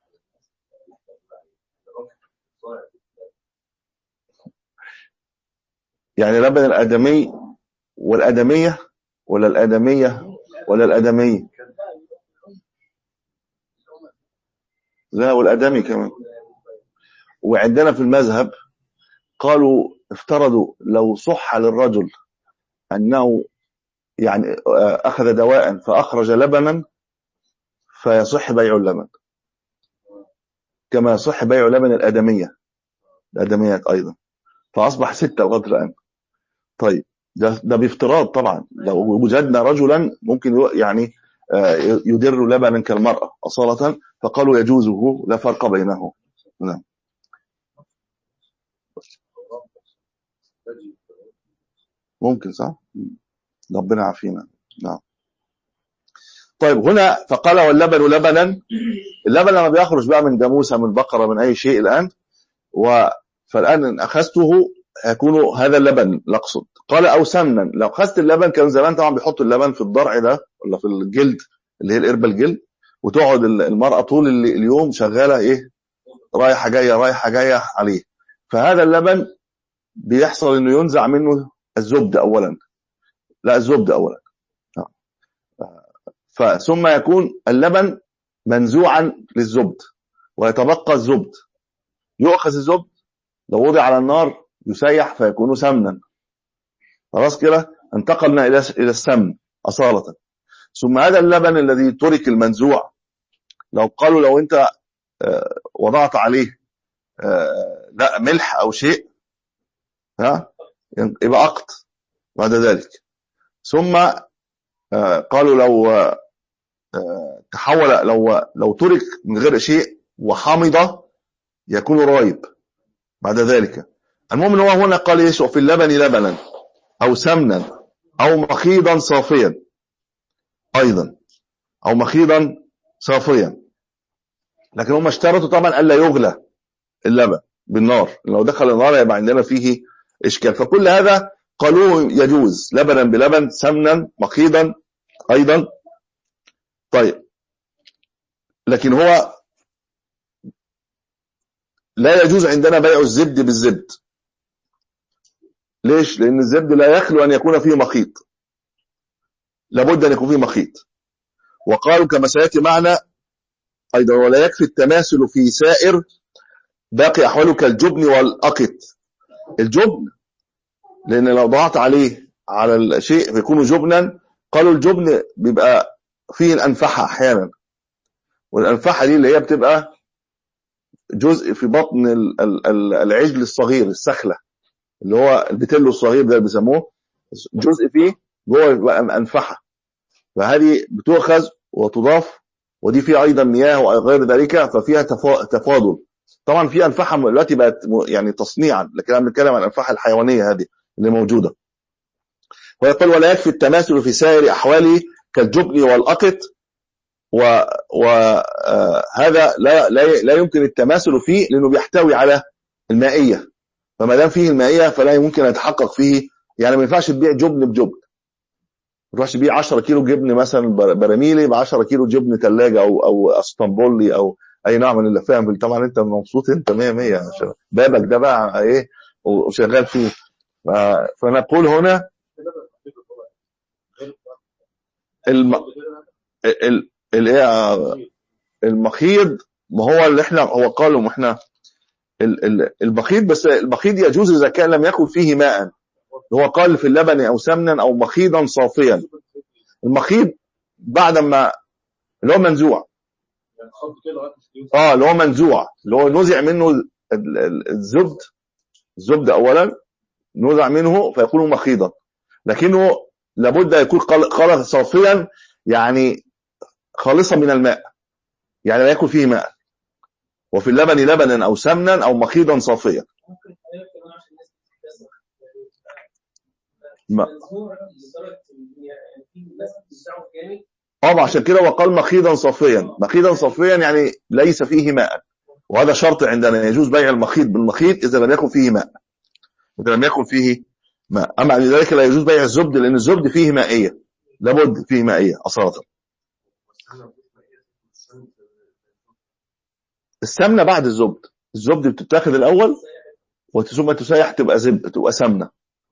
يعني لبن الادمي والادميه ولا الادميه ولا الادمي لا والادمي كمان وعندنا في المذهب قالوا افترضوا لو صح للرجل انه يعني اخذ دواء فاخرج لبنا فيصح بيع اللبن كما يصح بيع لبن الادميه الادميات ايضا فاصبح ستة لغايه الان طيب ده ده بافتراض طبعا لو وجدنا رجلا ممكن يعني آه، يدر لبنا كالمراه اصاله فقالوا يجوزه لا فرق بينه نعم ممكن صح ربنا يعافينا نعم طيب هنا فقال واللبن لبنا اللبن لما بيخرج بقى من جاموسه من بقره من اي شيء الان و فالان ان اخذته هيكون هذا اللبن الاقصد قال او سمنا لو اخذت اللبن كان زمان طبعا بيحطوا اللبن في الضرع ده ولا في الجلد اللي هي القربه الجلد وتقعد المراه طول ال- اليوم شغاله ايه رايحه جايه رايحه جايه عليه فهذا اللبن بيحصل انه ينزع منه الزبد اولا لا الزبد اولا فثم يكون اللبن منزوعا للزبد ويتبقى الزبد يؤخذ الزبد لو وضع على النار يسيح فيكون سمنا خلاص كده انتقلنا الى الى السمن اصاله ثم هذا اللبن الذي ترك المنزوع لو قالوا لو انت آه، وضعت عليه آه، لا ملح او شيء ها يبقى اقط بعد ذلك ثم آه، قالوا لو آه، تحول لو لو ترك من غير شيء وحمض يكون رايب بعد ذلك المهم ان هو هنا قال ايش وفي اللبن لبنا او سمنا او مخيضا صافيا ايضا او مخيضا صافيا لكن هم اشترطوا طبعا الا يغلى اللبن بالنار لو دخل النار يبقى عندنا فيه اشكال فكل هذا قالوا يجوز لبنا بلبن سمنا مخيضا ايضا طيب لكن هو لا يجوز عندنا بيع الزبد بالزبد ليش لان الزبد لا يخلو ان يكون فيه مخيط لابد ان يكون فيه مخيط وقالوا كما سياتي معنا ايضا ولا يكفي التماثل في سائر باقي احواله كالجبن والاقط الجبن لان لو ضغطت عليه على الشيء فيكون جبنا قالوا الجبن بيبقى فيه الانفحه احيانا والانفحه دي اللي هي بتبقى جزء في بطن ال- ال- ال- العجل الصغير السخله اللي هو البتلو الصغير ده اللي بيسموه جزء فيه جوه بيبقى انفحه فهذه بتؤخذ وتضاف ودي فيها ايضا مياه وغير ذلك ففيها تفا- تفاضل طبعا في انفحه دلوقتي بقت م- يعني تصنيعا لكن انا بنتكلم عن الانفحه الحيوانيه هذه اللي موجوده ويقول ولا يكفي التماثل في سائر احواله كالجبن والاقط وهذا لا لا لا يمكن التماثل فيه لانه بيحتوي على المائيه فما دام فيه المائيه فلا يمكن ان يتحقق فيه يعني ما ينفعش تبيع جبن بجبن ما تروحش تبيع 10 كيلو جبن مثلا بر- براميلي ب 10 كيلو جبن ثلاجه او او اسطنبولي او اي نوع من اللي فاهم طبعا انت مبسوط انت 100 100 عشان بابك ده بقى ايه وشغال فيه ف- فنقول هنا الم... ال... ال... إيه، المخيض ما هو اللي احنا هو قالوا ما احنا ال- ال- المخيض بس المخيض يجوز اذا كان لم يكن فيه ماء هو قال في اللبن او سمنا او مخيضا صافيا المخيض بعد ما اللي هو منزوع يعني خط كده لغايه الفلوس. اه اللي هو منزوع اللي هو نزع منه ال- ال- الزبد الزبد اولا نزع منه فيكون مخيضا لكنه لابد ان يكون قل- قال صافيا يعني خالصا من الماء يعني لا يكون فيه ماء وفي اللبن لبنا او سمنا او مخيضا صافيا ممكن حضرتك كمان عشان الناس بتتكسر ما- منزوع لدرجه إن يعني في ناس بتزرعه جامد اه عشان كده وقال مخيضا صافيا مخيضا صافيا يعني ليس فيه ماء وهذا شرط عندنا يجوز بيع المخيط بالمخيط اذا لم يكن فيه ماء اذا لم يكن فيه ماء اما لذلك لا يجوز بيع الزبد لان الزبد فيه مائيه لابد فيه مائيه اصاله السمنه بعد الزبد الزبد بتتاخد الاول وثم تسيح تبقى زبد تبقى سمنه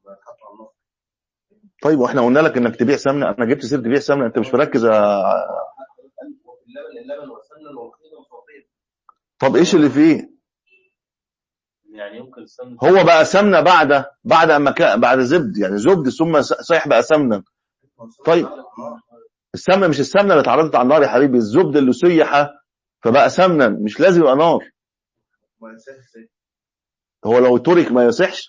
طيب واحنا قلنا لك انك تبيع سمنه انا جبت سيره تبيع سمنه انت مش مركز يا- وفي اللبن اللبن وسمنا ومخيطا صافيا طب ايش اللي فيه يعني يمكن السمن هو بقى سمنه بعد بعد اما كان بعد زبد يعني زبد ثم صيح بقى سمنا طيب السمنه مش السمنه اللي اتعرضت على النار يا حبيبي الزبد اللي سيح فبقى سمنا مش لازم يبقى نار هو لو ترك ما يصحش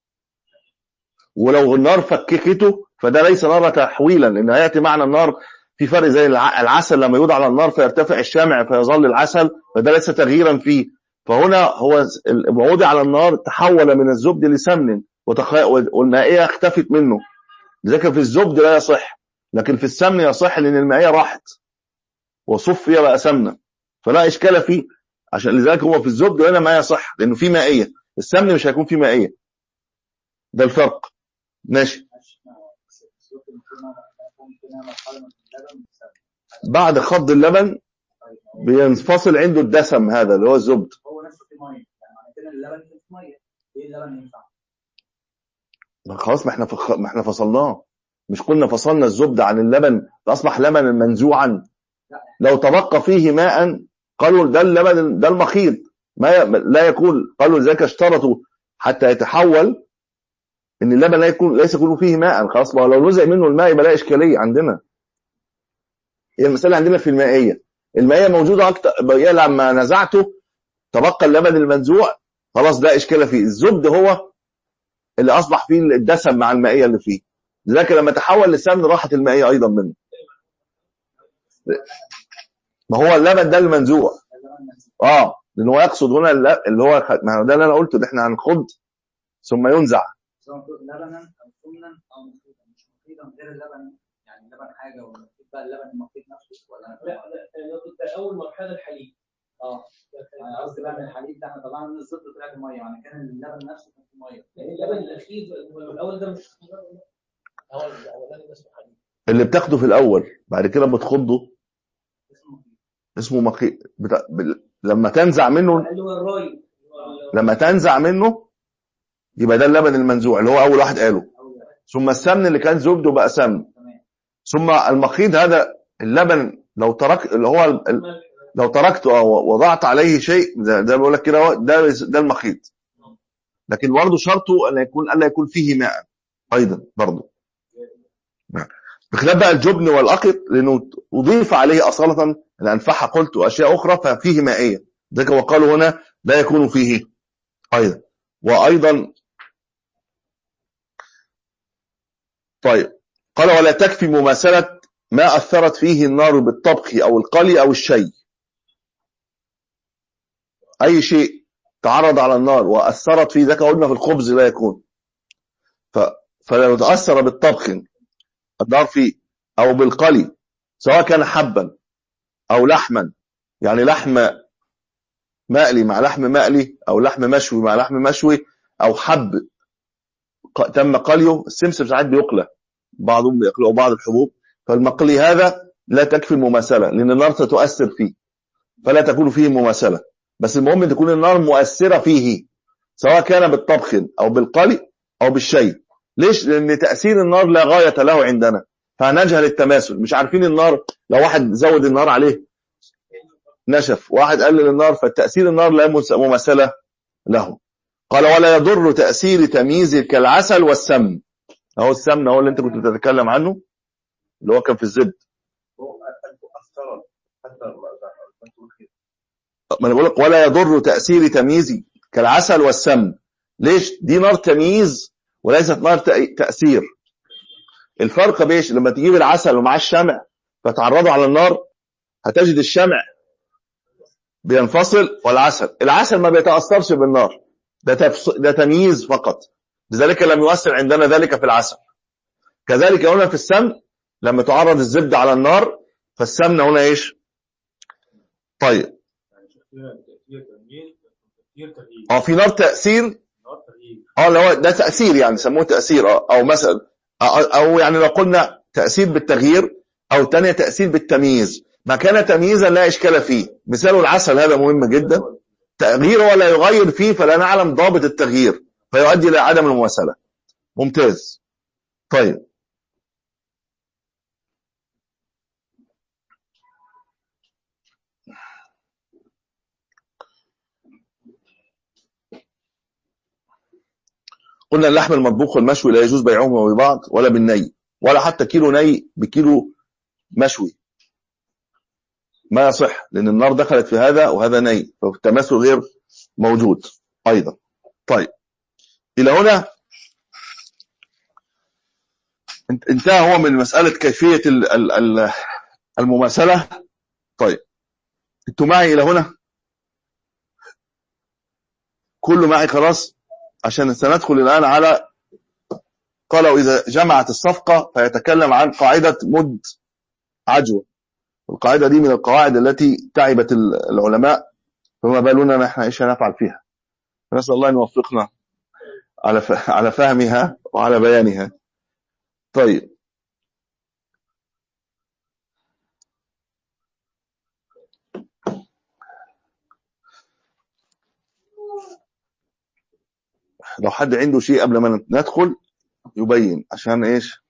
ولو النار فككته فده ليس نار تحويلا لان هياتي معنى النار في فرق زي الع- العسل لما يوضع على النار فيرتفع الشمع فيظل العسل فده ليس تغييرا فيه فهنا هو ال- وضع على النار تحول من الزبد لسمن وتخ- والمائيه اختفت منه لذلك في الزبد لا يصح لكن في السمن يصح لان المائيه راحت وصفي بقى سمنه فلا اشكال فيه عشان لذلك هو في الزبد هنا ما يصح لانه في مائيه السمن مش هيكون فيه مائيه ده الفرق ماشي بعد خض اللبن بينفصل عنده الدسم هذا اللي هو الزبد هو نفسه في ميه يعني معنى كده اللبن في ميه ايه اللبن ينفع ما خلاص ما احنا فخ... ما احنا فصلناه مش قلنا فصلنا الزبد عن اللبن فاصبح لبنا منزوعا لو تبقى فيه ماء قالوا ده اللبن ده المخيط ما ي... لا يكون قالوا لذلك اشترطوا حتى يتحول ان اللبن لا يكون ليس يكون فيه ماء خلاص ما لو نزع منه الماء يبقى لا اشكاليه عندنا هي المساله عندنا في المائيه المائيه موجوده اكتر هي لما نزعته تبقى اللبن المنزوع خلاص ده اشكال فيه الزبد هو اللي اصبح فيه الدسم مع المائيه اللي فيه لذلك لما تحول للسمن راحت المائيه ايضا منه ما هو اللبن ده المنزوع اللبن نفسه اه لان هو يقصد هنا الل- اللي هو خ- ما هو ده اللي انا قلته ان احنا هنخض ثم ينزع سواء كنت لبنا او سمنا او مخيطا مش مخيطا غير اللبن يعني اللبن حاجه والمخيط بقى اللبن المخيط نفسه ولا لا لا انا كنت اول مرحله الحليب اه انا قصدي بقى من الحليب ده احنا طلعنا من الزبده طلع في ميه يعني كان اللبن نفسه كان في ميه يعني اللبن الاخير الاول ده مش هو الاولاني ده اسمه حليب اللي بتاخده في الاول بعد كده بتخضه اسمه مخيط اسمه مقي... بتا... بال- لما تنزع منه اللي هو الراي لما تنزع منه يبقى ده اللبن المنزوع اللي هو اول واحد قاله او لبن ثم السمن اللي كان زبده بقى سمن تمام ثم المخيط هذا اللبن لو ترك اللي هو ال- ال- لو تركته او وضعت عليه شيء ده, ده بقول لك كده هو- ده ده المخيط لكن برضه شرطه ان يكون الا يكون فيه ماء ايضا برضه نعم. بخلاف بقى الجبن والاقط لانه اضيف عليه اصاله الانفحه قلت واشياء اخرى ففيه مائيه ذلك وقالوا هنا لا يكون فيه ايضا وايضا طيب قال ولا تكفي مماثله ما اثرت فيه النار بالطبخ او القلي او الشي اي شيء تعرض على النار واثرت فيه ذلك قلنا في الخبز لا يكون ف... فلو تاثر بالطبخ النار فيه او بالقلي سواء كان حبا او لحما يعني لحم مقلي مع لحم مقلي او لحم مشوي مع لحم مشوي او حب ق- تم قليه السمسم ساعات بيقلى بعضهم بيقلوا بعض الحبوب فالمقلي هذا لا تكفي المماثله لان النار ستؤثر فيه فلا تكون فيه مماثله بس المهم ان تكون النار مؤثره فيه سواء كان بالطبخ او بالقلي او بالشيء ليش لان تاثير النار لا غايه له عندنا فهنجهل التماثل مش عارفين النار لو واحد زود النار عليه نشف واحد قلل النار فتاثير النار لا مس- مماثله له قال ولا يضر تأثير تمييز كالعسل والسمن اهو السمن هو اللي انت كنت بتتكلم عنه اللي هو كان في الزبد هو أثر حتى ما ما تقول كده ما انا بقول لك ولا يضر تأثير تمييز كالعسل والسمن ليش دي نار تمييز وليست نار تأ- تأثير الفرق بيش لما تجيب العسل ومعاه الشمع فتعرضه على النار هتجد الشمع بينفصل والعسل العسل ما بيتأثرش بالنار ده, تفص... ده تمييز فقط لذلك لم يؤثر عندنا ذلك في العسل كذلك هنا في السمن لما تعرض الزبدة على النار فالسمن هنا ايش طيب يعني شوف فيها تأثير تمييز تأثير تغيير اه في نار تأثير نار تغيير اه اللي هو ده تأثير يعني سموه تأثير اه او مثلا او أو يعني لو قلنا تأثير بالتغيير او تانية تأثير بالتمييز ما كان تمييزا لا اشكال فيه مثال العسل هذا مهم جدا تغيير ولا يغير فيه فلا نعلم ضابط التغيير فيؤدي الى عدم المماثلة ممتاز طيب قلنا اللحم المطبوخ والمشوي لا يجوز بيعهما ببعض ولا بالني ولا حتى كيلو ني بكيلو مشوي ما يصح لان النار دخلت في هذا وهذا ني فالتماثل غير موجود ايضا طيب الى هنا انت- انتهى هو من مسألة كيفية ال- ال- ال- المماثلة طيب انتوا معي الى هنا كله معي خلاص عشان سندخل الآن على قالوا إذا جمعت الصفقة فيتكلم عن قاعدة مد عجوة القاعدة دي من القواعد التي تعبت ال- العلماء فما بالنا نحن إيش نفعل فيها نسأل الله أن يوفقنا على ف- على فهمها وعلى بيانها طيب لو حد عنده شيء قبل ما ندخل يبين عشان ايش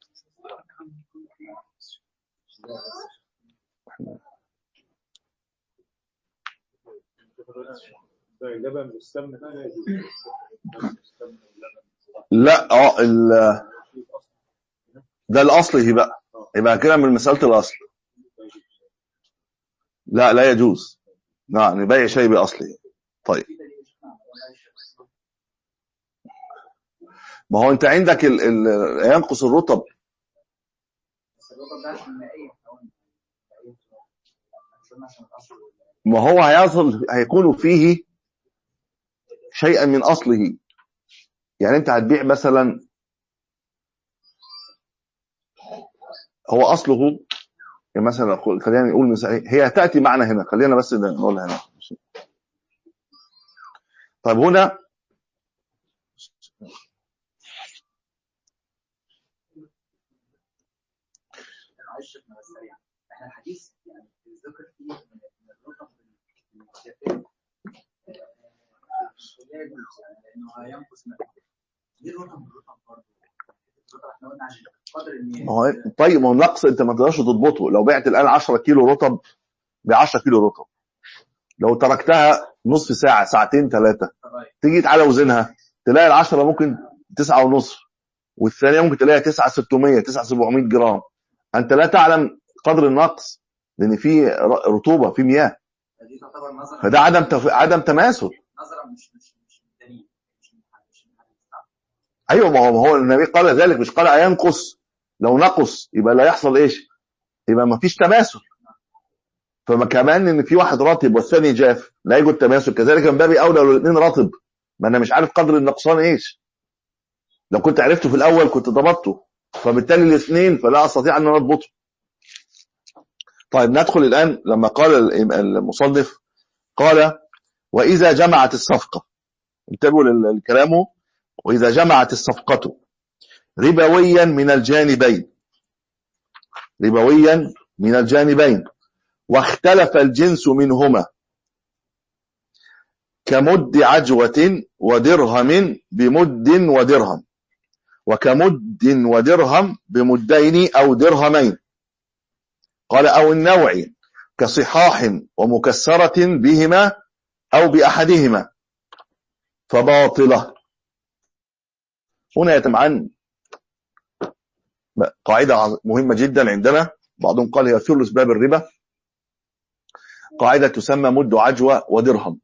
ده اللبن بالسمن ده لا يجوز السمن واللبن لا اه ال- ده الاصل هي بقى يبقى كده من مسألة الاصل لا لا يجوز نعم بيع شيء باصله طيب ما هو انت عندك ال... ال... ينقص الرطب بس الرطب ده عشان مائية كمان. عشان عشان الأصل ما هو هيصل هيكون فيه شيئا من اصله يعني انت هتبيع مثلا هو اصله يعني مثلا أقول- خلينا نقول مثلا هي تاتي معنا هنا خلينا بس نقولها هنا طيب هنا معلش احنا بس سريع احنا الحديث يعني الذكر فيه من من الرطب بالجفاف لا يجوز يعني لانه هينقص من ليه الرطب بالرطب برضه؟ الرطب احنا قلنا عشان قدر المياه ما هو طيب ما هو النقص انت ما تقدرش تضبطه لو بعت الان 10 كيلو رطب ب 10 كيلو رطب لو تركتها نصف ساعه ساعتين ثلاثه طيب تيجي تعالى وزنها تلاقي العشرة ممكن تسعة ونصف والثانية ممكن تلاقيها تسعة ستمية تسعة سبعمية جرام أنت لا تعلم قدر النقص لأن في ر- رطوبة في مياه فدي تعتبر نظرا فده عدم تف... عدم تماثل نظرا مش مش مش من الدليل مش من مش من الحديث أيوة ما هو ما هو النبي قال ذلك مش قال هينقص لو نقص يبقى لا يحصل إيش يبقى ما فيش تماثل فما كمان ان في واحد رطب والثاني جاف لا يوجد تماثل كذلك من باب اولى لو الاثنين رطب ما انا مش عارف قدر النقصان ايش لو كنت عرفته في الاول كنت ضبطته فبالتالي الاثنين فلا استطيع ان انا اضبطه طيب ندخل الان لما قال الإم- المصنف قال واذا جمعت الصفقه انتبهوا لل- لكلامه واذا جمعت الصفقه ربويا من الجانبين ربويا من الجانبين واختلف الجنس منهما كمد عجوة ودرهم بمد ودرهم وكمد ودرهم بمدين أو درهمين قال أو النوع كصحاح ومكسرة بهما أو بأحدهما فباطلة هنا يتمعن قاعدة عظ- مهمة جدا عندنا بعضهم قال هي ثلث باب الربا قاعدة تسمى مد عجوة ودرهم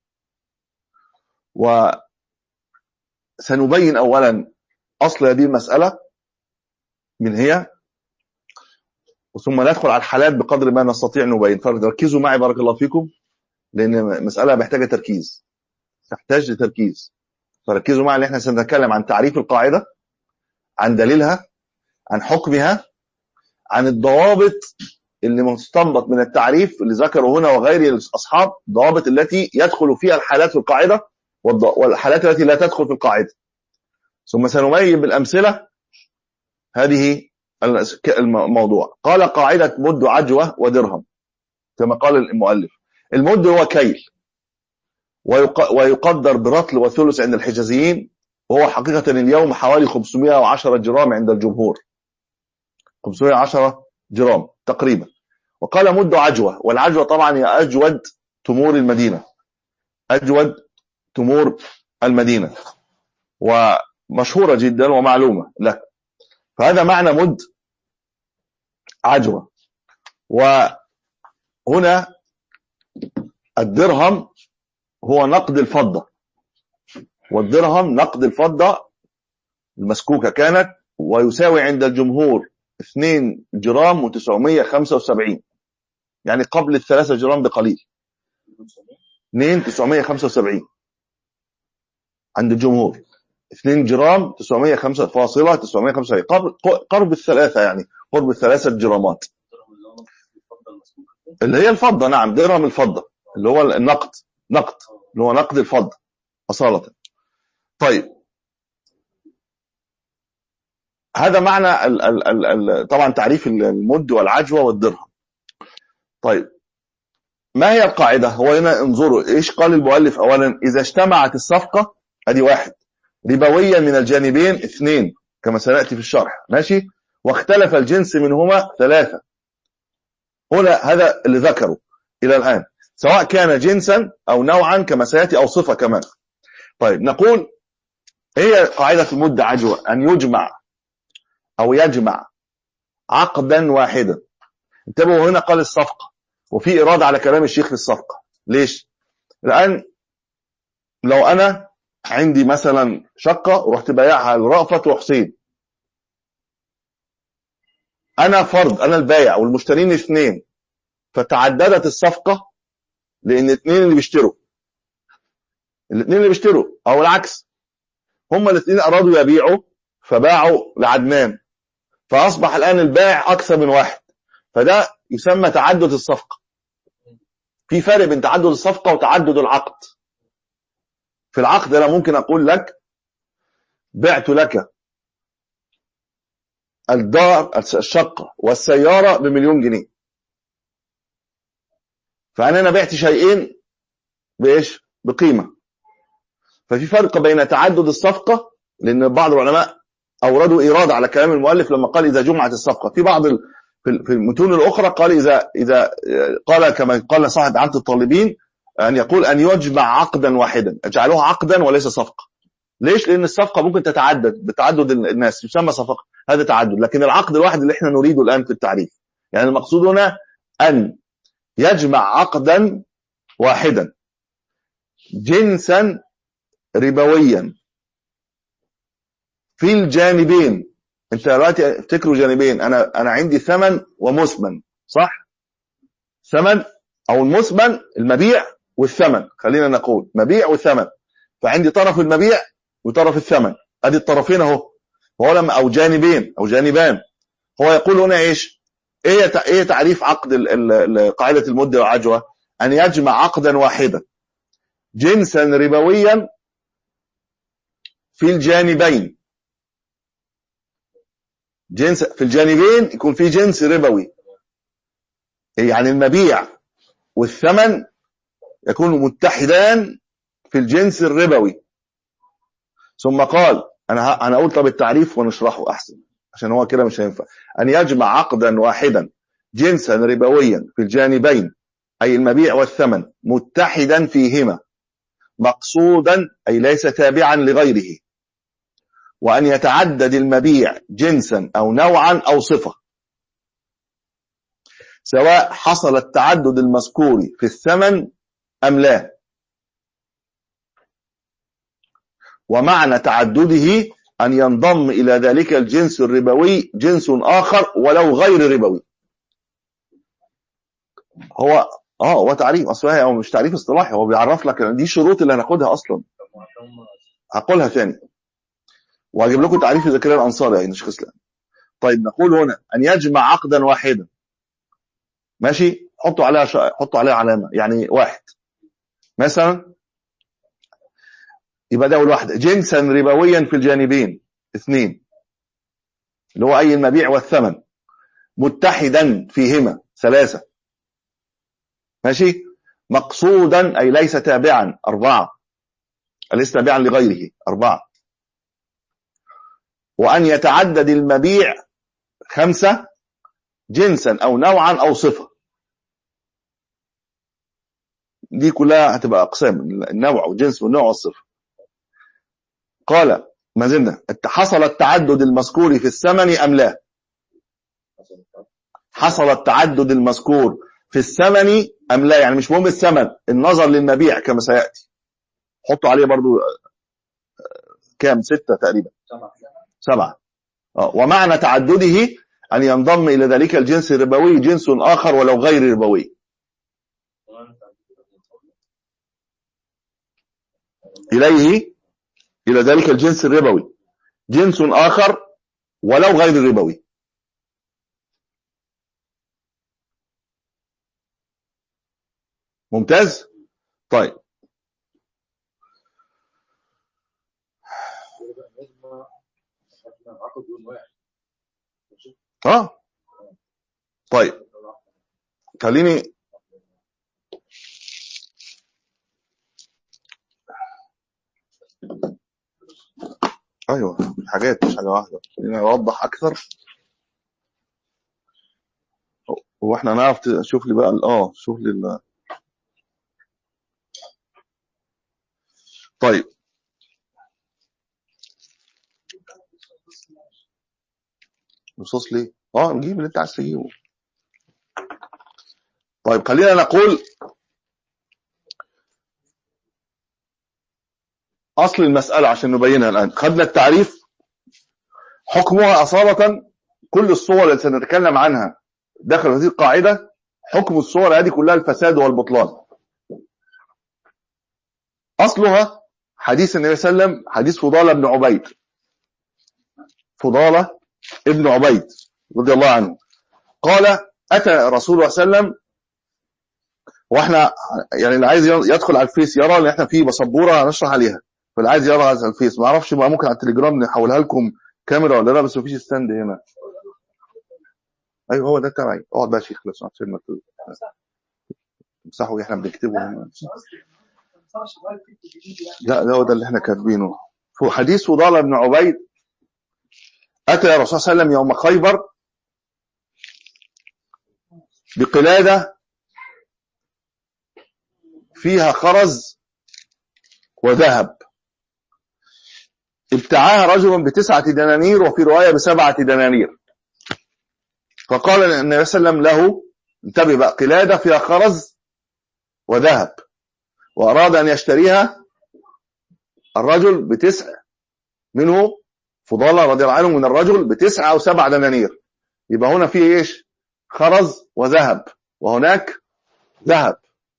وسنبين أولا أصل هذه المسألة من هي ثم ندخل على الحالات بقدر ما نستطيع نبين فركزوا معي بارك الله فيكم لأن مسألة محتاجة تركيز تحتاج لتركيز فركزوا معي ان احنا سنتكلم عن تعريف القاعدة عن دليلها عن حكمها عن الضوابط اللي مستنبط من التعريف اللي ذكره هنا وغير الاصحاب الضوابط التي يدخل فيها الحالات في القاعدة والض- والحالات التي لا تدخل في القاعدة ثم سنبين بالأمثلة هذه الأس- ك- الم- الموضوع قال قاعدة مد عجوة ودرهم كما قال المؤلف المد هو كيل ويق- ويقدر برطل وثلث عند الحجازيين وهو حقيقة اليوم حوالي 510 جرام عند الجمهور 510 جرام تقريبا وقال مد عجوة والعجوة طبعا هي أجود تمور المدينة أجود تمور المدينة ومشهورة جدا ومعلومة لك فهذا معنى مد عجوة وهنا الدرهم هو نقد الفضة والدرهم نقد الفضة المسكوكة كانت ويساوي عند الجمهور 2 جرام و975 يعني قبل الثلاثة جرام بقليل 2 975 عند الجمهور 2 جرام 905 فاصلة 975 قرب قرب الثلاثة يعني قرب الثلاثة جرامات اللي هي الفضة نعم درهم الفضة اللي هو النقد نقد اللي هو نقد الفضة أصالة طيب هذا معنى ال ال ال ال طبعا تعريف المد والعجوة والدرهم طيب ما هي القاعدة هو هنا انظروا ايش قال المؤلف اولا اذا اجتمعت الصفقة ادي واحد ربويا من الجانبين اثنين كما سنأتي في الشرح ماشي واختلف الجنس منهما ثلاثة هنا هذا اللي ذكره الى الان سواء كان جنسا او نوعا كما سيأتي او صفة كمان طيب نقول هي قاعدة المد عجوة ان يجمع او يجمع عقدا واحدا انتبهوا هنا قال الصفقة وفي إرادة على كلام الشيخ في الصفقة ليش الآن لو أنا عندي مثلا شقة ورحت بايعها لرأفت وحسين أنا فرد أنا البايع والمشترين اثنين فتعددت الصفقة لأن اثنين اللي بيشتروا الاثنين اللي بيشتروا أو العكس هما الاثنين أرادوا يبيعوا فباعوا لعدنان فأصبح الآن البائع أكثر من واحد فده يسمى تعدد الصفقة في فرق بين تعدد الصفقة وتعدد العقد في العقد أنا ممكن أقول لك بعت لك الدار الشقة والسيارة بمليون جنيه فأنا أنا بعت شيئين بإيش بقيمة ففي فرق بين تعدد الصفقة لأن بعض العلماء أوردوا إيراد على كلام المؤلف لما قال إذا جمعت الصفقة في بعض ال... في المتون الأخرى قال إذا إذا قال كما قال صاحب عامة الطالبين أن يقول أن يجمع عقدا واحدا اجعلوها عقدا وليس صفقة ليش؟ لأن الصفقة ممكن تتعدد بتعدد الناس يسمى صفقة هذا تعدد لكن العقد الواحد اللي احنا نريده الآن في التعريف يعني المقصود هنا أن يجمع عقدا واحدا جنسا ربويا في الجانبين انت دلوقتي افتكروا جانبين انا انا عندي ثمن ومثمن صح ثمن او المثمن المبيع والثمن خلينا نقول مبيع وثمن فعندي طرف المبيع وطرف الثمن ادي الطرفين اهو وهو لما او جانبين او جانبان هو يقول هنا ايش ايه ايه تعريف عقد قاعده المده والعجوه ان يجمع عقدا واحدا جنسا ربويا في الجانبين جنس في الجانبين يكون في جنس ربوي يعني المبيع والثمن يكون متحدان في الجنس الربوي ثم قال انا انا اقول طب التعريف ونشرحه احسن عشان هو كده مش هينفع ان يجمع عقدا واحدا جنسا ربويا في الجانبين اي المبيع والثمن متحدا فيهما مقصودا أي ليس تابعا لغيره وأن يتعدد المبيع جنسا أو نوعا أو صفة سواء حصل التعدد المذكور في الثمن أم لا ومعنى تعدده أن ينضم إلى ذلك الجنس الربوي جنس آخر ولو غير ربوي هو اه هو تعريف اصلا هو مش تعريف اصطلاحي هو بيعرف لك دي شروط اللي هناخدها اصلا هقولها ثاني وهجيب لكم تعريف زكريا الانصاري يعني شيخ اسلام طيب نقول هنا ان يجمع عقدا واحدا ماشي حطوا عليها ش... حطوا عليها علامه يعني واحد مثلا يبقى ده اول واحده جنسا ربويا في الجانبين اثنين اللي هو اي المبيع والثمن متحدا فيهما ثلاثه ماشي مقصودا أي ليس تابعا أربعة ليس تابعا لغيره أربعة وأن يتعدد المبيع خمسة جنسا أو نوعا أو صفة دي كلها هتبقى أقسام النوع والجنس والنوع والصفة قال ما زلنا حصل التعدد المذكور في الثمن أم لا حصل التعدد المذكور في الثمن أم لا يعني مش مهم الثمن النظر للمبيع كما سيأتي حطوا عليه برضو كام ستة تقريبا سبعة آه، ومعنى تعدده أن ينضم إلى ذلك الجنس الربوي جنس آخر ولو غير ربوي إليه إلى ذلك الجنس الربوي جنس آخر ولو غير ربوي ممتاز طيب اه طيب خليني ايوه حاجات مش حاجه واحده خليني اوضح اكثر هو احنا نعرف شوف لي بقى اه شوف لي ال- طيب نصوص ليه اه نجيب اللي انت عايز تجيبه طيب خلينا نقول اصل المسألة عشان نبينها الان خدنا التعريف حكمها اصالة كل الصور اللي سنتكلم عنها داخل هذه القاعدة حكم الصور هذه كلها الفساد والبطلان اصلها حديث النبي صلى الله عليه وسلم حديث فضالة بن عبيد فضالة ابن عبيد رضي الله عنه قال أتى رسول الله صلى الله عليه وسلم واحنا يعني اللي عايز يدخل على الفيس يرى ان احنا في بسبوره هنشرح عليها فاللي عايز يرى على الفيس ما اعرفش بقى ممكن على التليجرام نحولها لكم كاميرا ولا لا بس مفيش ستاند هنا ايوه هو ده تبعي اقعد بقى يا شيخ خلاص عشان ما تمسحوا احنا بنكتبه هنا لا ده هو ده اللي احنا كاتبينه في حديث فضالة بن عبيد أتى الرسول صلى الله عليه وسلم يوم خيبر بقلادة فيها خرز وذهب ابتاعها رجل بتسعة دنانير وفي رواية بسبعة دنانير فقال النبي صلى الله عليه وسلم له انتبه بقى قلادة فيها خرز وذهب وأراد أن يشتريها الرجل بتسع منه فضالة رضي الله عنه من الرجل بتسعة أو سبع دنانير يبقى هنا في إيش خرز وذهب وهناك ذهب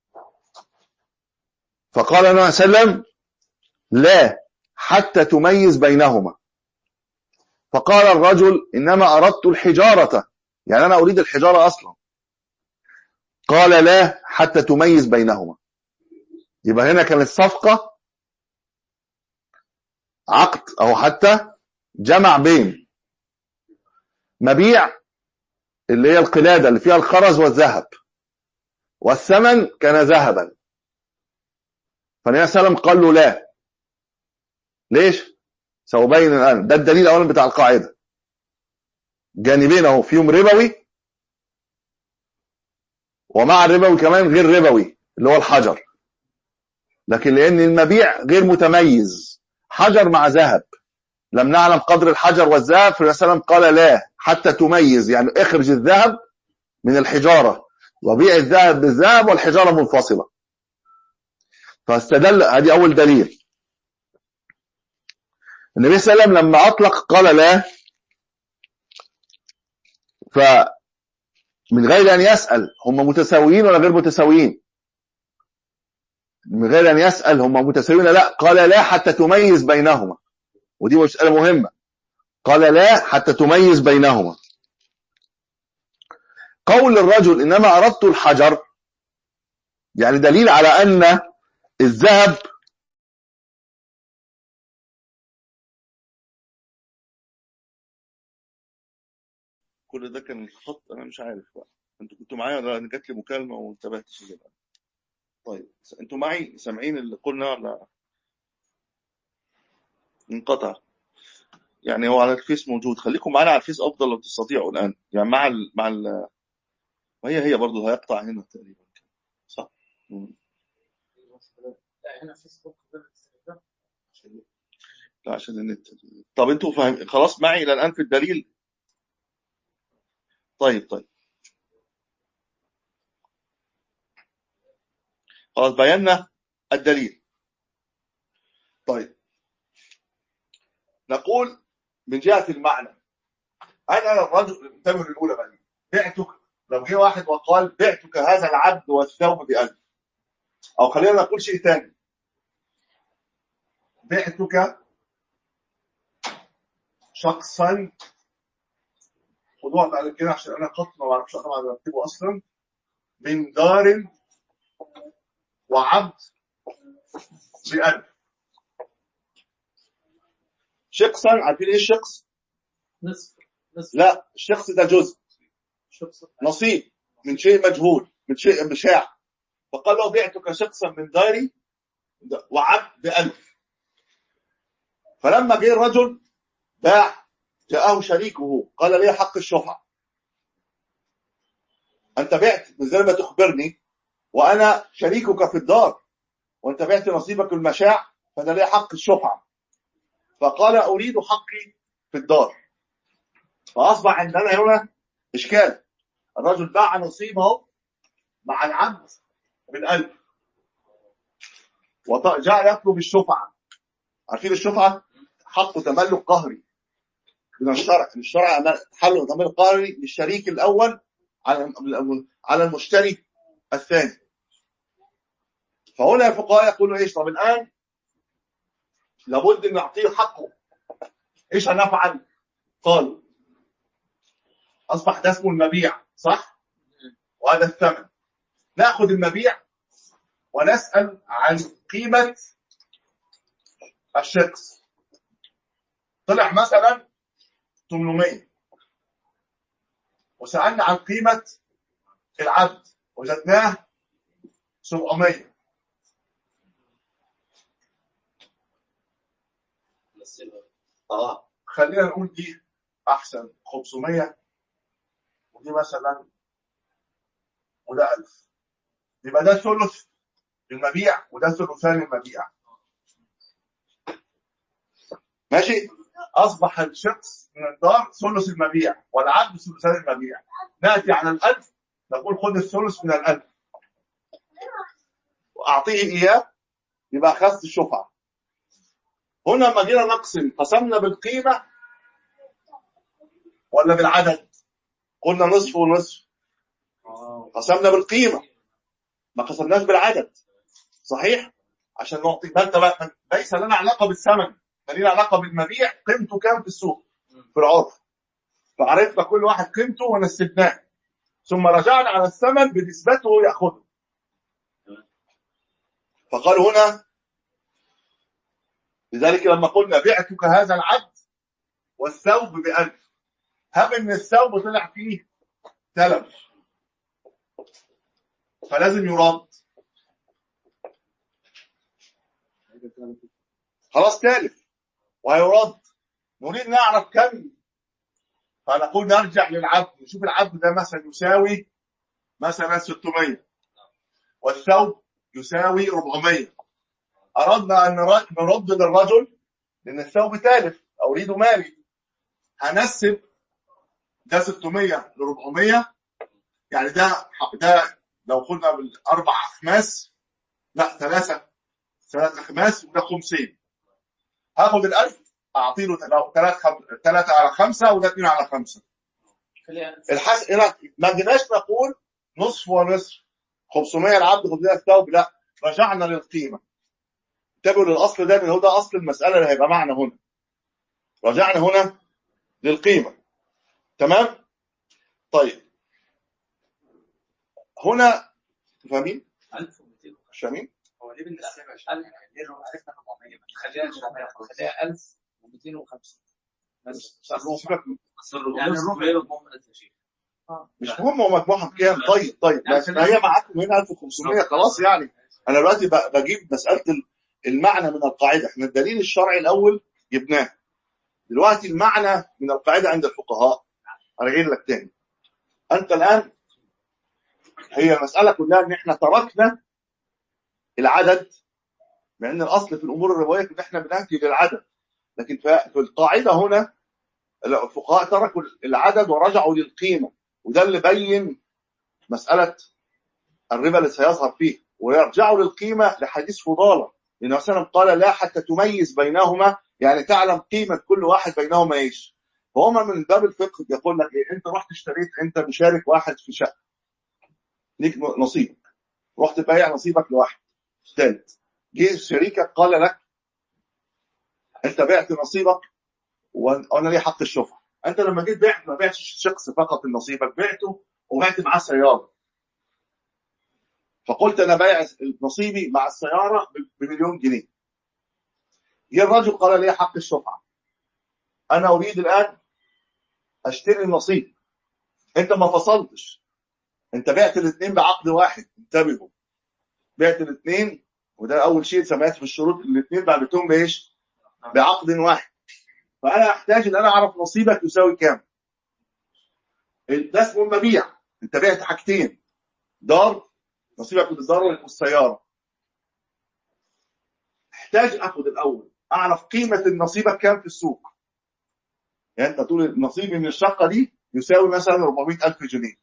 فقال النبي صلى الله عليه وسلم لا حتى تميز بينهما فقال الرجل إنما أردت الحجارة يعني أنا أريد الحجارة أصلا قال لا حتى تميز بينهما يبقى هنا كانت صفقة عقد أو حتى جمع بين مبيع اللي هي القلادة اللي فيها الخرز والذهب والثمن كان ذهبا فالنبي صلى الله عليه وسلم قال له لا ليش؟ سأبين الآن ده الدليل الأول بتاع القاعدة جانبين اهو فيهم ربوي ومع الربوي كمان غير ربوي اللي هو الحجر لكن لان المبيع غير متميز حجر مع ذهب لم نعلم قدر الحجر والذهب فالنبي صلى الله عليه وسلم قال لا حتى تميز يعني اخرج الذهب من الحجاره وبيع الذهب بالذهب والحجاره منفصله فاستدل هذه اول دليل النبي صلى الله عليه وسلم لما اطلق قال لا فمن غير ان يسال هم متساويين ولا غير متساويين من غير ان يسال هم متساويين لا قال لا حتى تميز بينهما ودي مساله مهمه قال لا حتى تميز بينهما قول الرجل انما اردت الحجر يعني دليل على ان الذهب كل ده كان الخط انا مش عارف بقى انتوا كنتوا معايا ولا جات لي مكالمه وانتبهتش كده طيب انتوا معي سامعين اللي قلنا ولا انقطع يعني هو على الفيس موجود خليكم معانا على الفيس افضل لو تستطيعوا الان يعني مع ال مع ال وهي هي برضه هيقطع هنا تقريبا صح مم. لا هنا فيسبوك غير الانستجرام لا عشان النت طب انتوا فاهم خلاص معي الى الان في الدليل طيب طيب خلاص بينا الدليل طيب نقول من جهة المعنى أنا الرجل انتبه الأولى بقى دي. بعتك لو جه واحد وقال بعتك هذا العبد والثوب بألف أو خلينا نقول شيء ثاني بعتك شخصا خدوها بعد كده عشان أنا خط ما بعرفش طبعا أكتبه أصلا من دار وعبد بألف شخصا عارفين ايه الشخص؟ نصف نصف لا الشخص ده جزء شخص نصيب من شيء مجهول من شيء مشاع فقال له بعتك شخصا من داري وعبد بألف فلما جه الرجل باع جاءه شريكه قال لي حق الشفعة أنت بعت من زي ما تخبرني وأنا شريكك في الدار وأنت بعت نصيبك المشاع فأنا لي حق الشفعة فقال أريد حقي في الدار فأصبح عندنا هنا إشكال الرجل باع نصيبه مع العبد بالألف وجاء يطلب الشفعة عارفين الشفعة حق تملك قهري من الشرع الشرع حل تملك قهري للشريك الأول على على المشتري الثاني فهنا الفقهاء يقولوا ايش طب الآن لابد ان نعطيه حقه ايش هنفعل قالوا اصبح ده اسمه المبيع صح وهذا الثمن ناخذ المبيع ونسال عن قيمه الشخص طلع مثلا 800 وسالنا عن قيمه العبد وجدناه 700 اه خلينا نقول دي احسن 500 ودي مثلا وده 1000 يبقى ده ثلث المبيع وده ثلثان المبيع ماشي اصبح الشخص من الدار ثلث المبيع والعبد ثلثان المبيع ناتي على الألف نقول خذ الثلث من الألف واعطيه اياه يبقى اخذت الشفعه هنا لما جينا نقسم قسمنا بالقيمة ولا بالعدد قلنا نصف ونصف قسمنا بالقيمة ما قسمناش بالعدد صحيح عشان نعطي ما انت بقى ليس لنا علاقة بالثمن لنا علاقة بالمبيع قيمته كام في السوق في العرف فعرفنا كل واحد قيمته ونسبناه ثم رجعنا على الثمن بنسبته يأخذه فقال هنا لذلك لما قلنا بعتك هذا العبد والثوب بألف هب ان الثوب طلع فيه تلف فلازم يرد خلاص تالف وهيرد نريد نعرف كم فنقول نرجع للعبد نشوف العبد ده مثلا يساوي مثلا 600 والثوب يساوي 400 اردنا ان نر- نرد للرجل لان الثوب تالف اريد مالي هنسب ده 600 ل 400 يعني ده ده لو قلنا بالاربع اخماس لا ثلاثه ثلاث اخماس وده خمسين هاخد ال 1000 اعطي له ثلاث ثلاثه على خمسه وده اثنين على خمسه خليها الحس... هنا ما جيناش نقول نصف ونصف 500 العبد 500 الثوب لا رجعنا للقيمه انتبهوا للاصل ده لان هو ده اصل المساله اللي هيبقى معنا هنا رجعنا هنا للقيمه تمام طيب هنا فاهمين 1200 مش فاهمين هو ليه بنقسمها عشان ليه لو عرفنا 400 خليها 700 خليها 1250 بس سيبك يعني الربع يضمن 1000 شيء مش مهم هو مجموعهم كام طيب طيب بس ما هي معاكم هنا 1500 خلاص يعني انا دلوقتي ب- بجيب مساله ال- المعنى من القاعده احنا الدليل الشرعي الاول جبناه دلوقتي المعنى من القاعده عند الفقهاء ارجع لك تاني انت الان هي المساله كلها ان احنا تركنا العدد مع ان الاصل في الامور الربويه ان احنا بناتي للعدد لكن في في القاعده هنا الفقهاء تركوا العدد ورجعوا للقيمه وده اللي بين مساله الربا اللي سيظهر فيه ويرجعوا للقيمه لحديث فضاله لان وسلم قال لا حتى تميز بينهما يعني تعلم قيمه كل واحد بينهما ايش فهم من باب الفقه بيقول لك ايه انت رحت اشتريت انت مشارك واحد في شقه ليك نصيب رحت بايع نصيبك لواحد ثالث جه شريكك قال لك انت بعت نصيبك وأن- وانا لي حق الشفعه انت لما جيت بعت ما بعتش شخص فقط من نصيبك بعته وبعت معاه سياره فقلت انا بايع نصيبي مع السياره بمليون جنيه جه الرجل قال لي حق الشفعه انا اريد الان اشتري النصيب انت ما فصلتش انت بعت الاثنين بعقد واحد انتبهوا بعت الاثنين وده اول شيء سمعت في الشروط الاثنين بعتهم بايش بعقد واحد فانا احتاج ان انا اعرف نصيبك يساوي كام ده اسمه المبيع انت بعت حاجتين دار نصيبك من الدار والسياره احتاج اخد الاول اعرف قيمه نصيبك كام في السوق يعني انت تقول نصيبي من الشقه دي يساوي مثلا 400 الف جنيه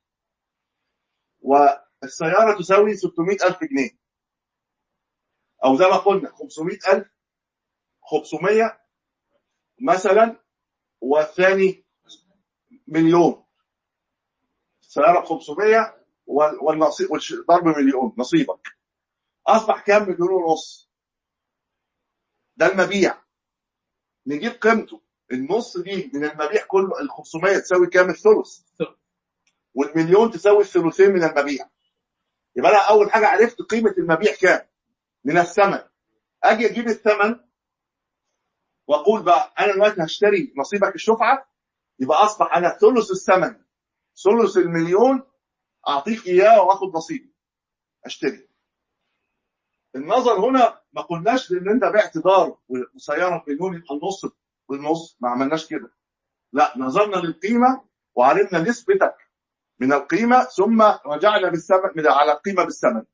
والسياره تساوي 600 الف جنيه او زي ما قلنا 500 الف 500 مثلا والثاني مليون سيارة ب 500 وال- والنصيب والش- ضرب مليون نصيبك اصبح كام مليون ونص ده المبيع نجيب قيمته النص دي من المبيع كله ال 500 تساوي كام الثلث والمليون تساوي الثلثين من المبيع يبقى انا اول حاجه عرفت قيمه المبيع كام من الثمن اجي اجيب الثمن واقول بقى انا دلوقتي هشتري نصيبك الشفعه يبقى اصبح انا ثلث الثمن ثلث المليون اعطيك اياه واخد نصيبي اشتري النظر هنا ما قلناش لان انت بعت دار وسياره بمليون يبقى النص بالنص ما عملناش كده لا نظرنا للقيمه وعرفنا نسبتك من القيمه ثم رجعنا بالثمن من على القيمه بالثمن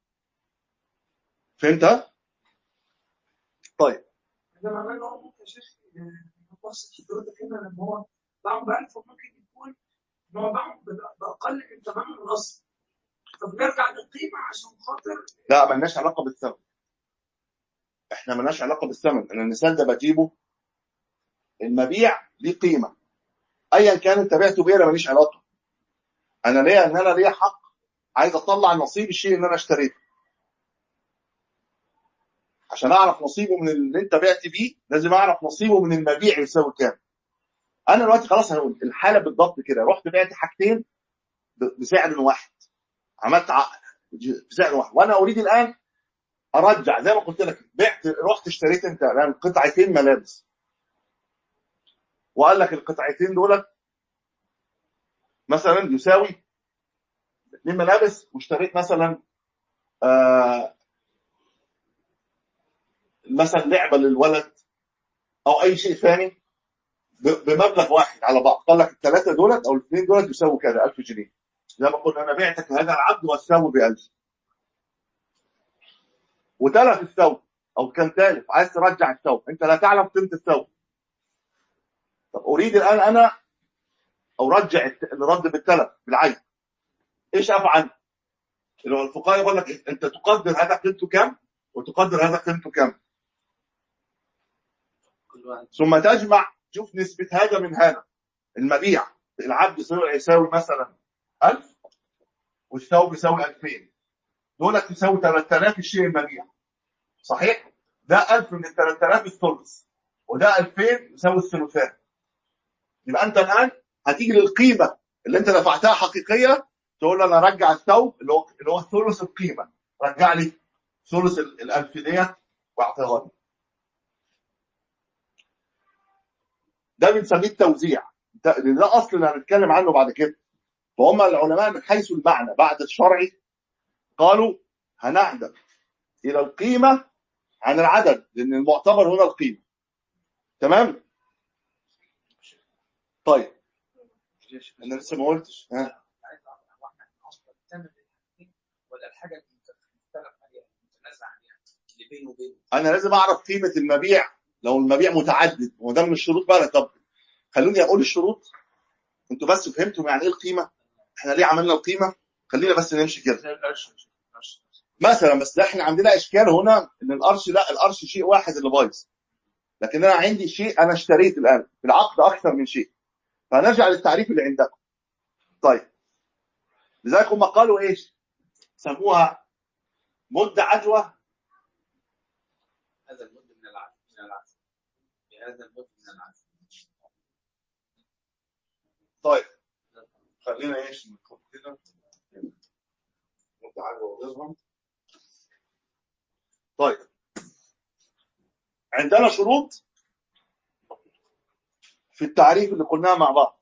فهمت طيب ده معناه ان هو ممكن يا شيخ يبص في حضرتك هنا لما هو باعه ب 1000 وممكن يكون ان هو باعه ب- باقل من ثمن الاصل فبنرجع للقيمه عشان خاطر لا ملناش علاقه بالثمن احنا ملناش علاقه بالثمن انا المثال ده بجيبه المبيع ليه قيمه ايا كان انت بعته بيه انا ماليش علاقه انا ليا ان انا ليا حق عايز اطلع نصيب الشيء اللي انا اشتريته عشان اعرف نصيبه من اللي انت بعت بيه لازم اعرف نصيبه من المبيع يساوي كام انا دلوقتي خلاص هقول الحاله بالضبط كده رحت بعت حاجتين ب- بسعر واحد عملت عقد بسعر واحد وانا اريد الان ارجع زي ما قلت لك بعت رحت اشتريت انت الان قطعتين ملابس وقال لك القطعتين دول مثلا يساوي اثنين ملابس واشتريت مثلا آه مثلا لعبه للولد او اي شيء ثاني ب- بمبلغ واحد على بعض قال لك الثلاثه دولت او الاثنين دولت يساووا كذا 1000 جنيه زي ما قلنا انا بعتك هذا العبد والثوب ب 1000 وتلف الثوب او كان تالف عايز ترجع الثوب انت لا تعلم قيمه الثوب طب اريد الان انا ارجع الت- الرد بالتلف بالعين ايش افعل؟ اللي هو الفقهاء يقول لك انت تقدر هذا قيمته كم وتقدر هذا قيمته كم كل واحد ثم تجمع شوف نسبة هذا من هذا المبيع العبد يساوي يساوي مثلا 1000 والثوب يساوي 2000 دولت يساوي 3000 الشيء المبيع صحيح؟ ده 1000 من ال 3000 الثلث وده 2000 يساوي الثلثان يبقى انت الان هتيجي للقيمه اللي انت دفعتها حقيقيه تقول له انا ارجع الثوب اللي هو اللي هو ثلث القيمه رجع لي ثلث ال- الألف ديت واعطيها لي ده بنسميه التوزيع ده ده اصل اللي هنتكلم عنه بعد كده فهم العلماء من حيث المعنى بعد الشرعي قالوا هنعدل الى القيمه عن العدد لان المعتبر هنا القيمه تمام طيب انا لسه ما قلتش ها عايز اعرف هو احنا اصلا بنعمل الحاجتين ولا الحاجه اللي مختلف عليها متنازع عليها اللي بينه وبينه انا لازم اعرف قيمه المبيع لو المبيع متعدد وده من الشروط بقى طب خلوني اقول الشروط انتوا بس فهمتوا يعني ايه القيمه احنا ليه عملنا القيمه خلينا بس نمشي كده زي القرش القرش. مثلا بس ده احنا عندنا اشكال هنا ان القرش لا القرش شيء واحد اللي بايظ لكن انا عندي شيء انا اشتريت الان في العقد اكثر من شيء فنرجع للتعريف اللي عندكم طيب لذلك هم قالوا ايش سموها مده عجوه هذا المد من العدل من العدل بهذا المد من العدل طيب خلينا ايش نكتب كده مده عجوه ونظام طيب عندنا شروط في التعريف اللي قلناها مع بعض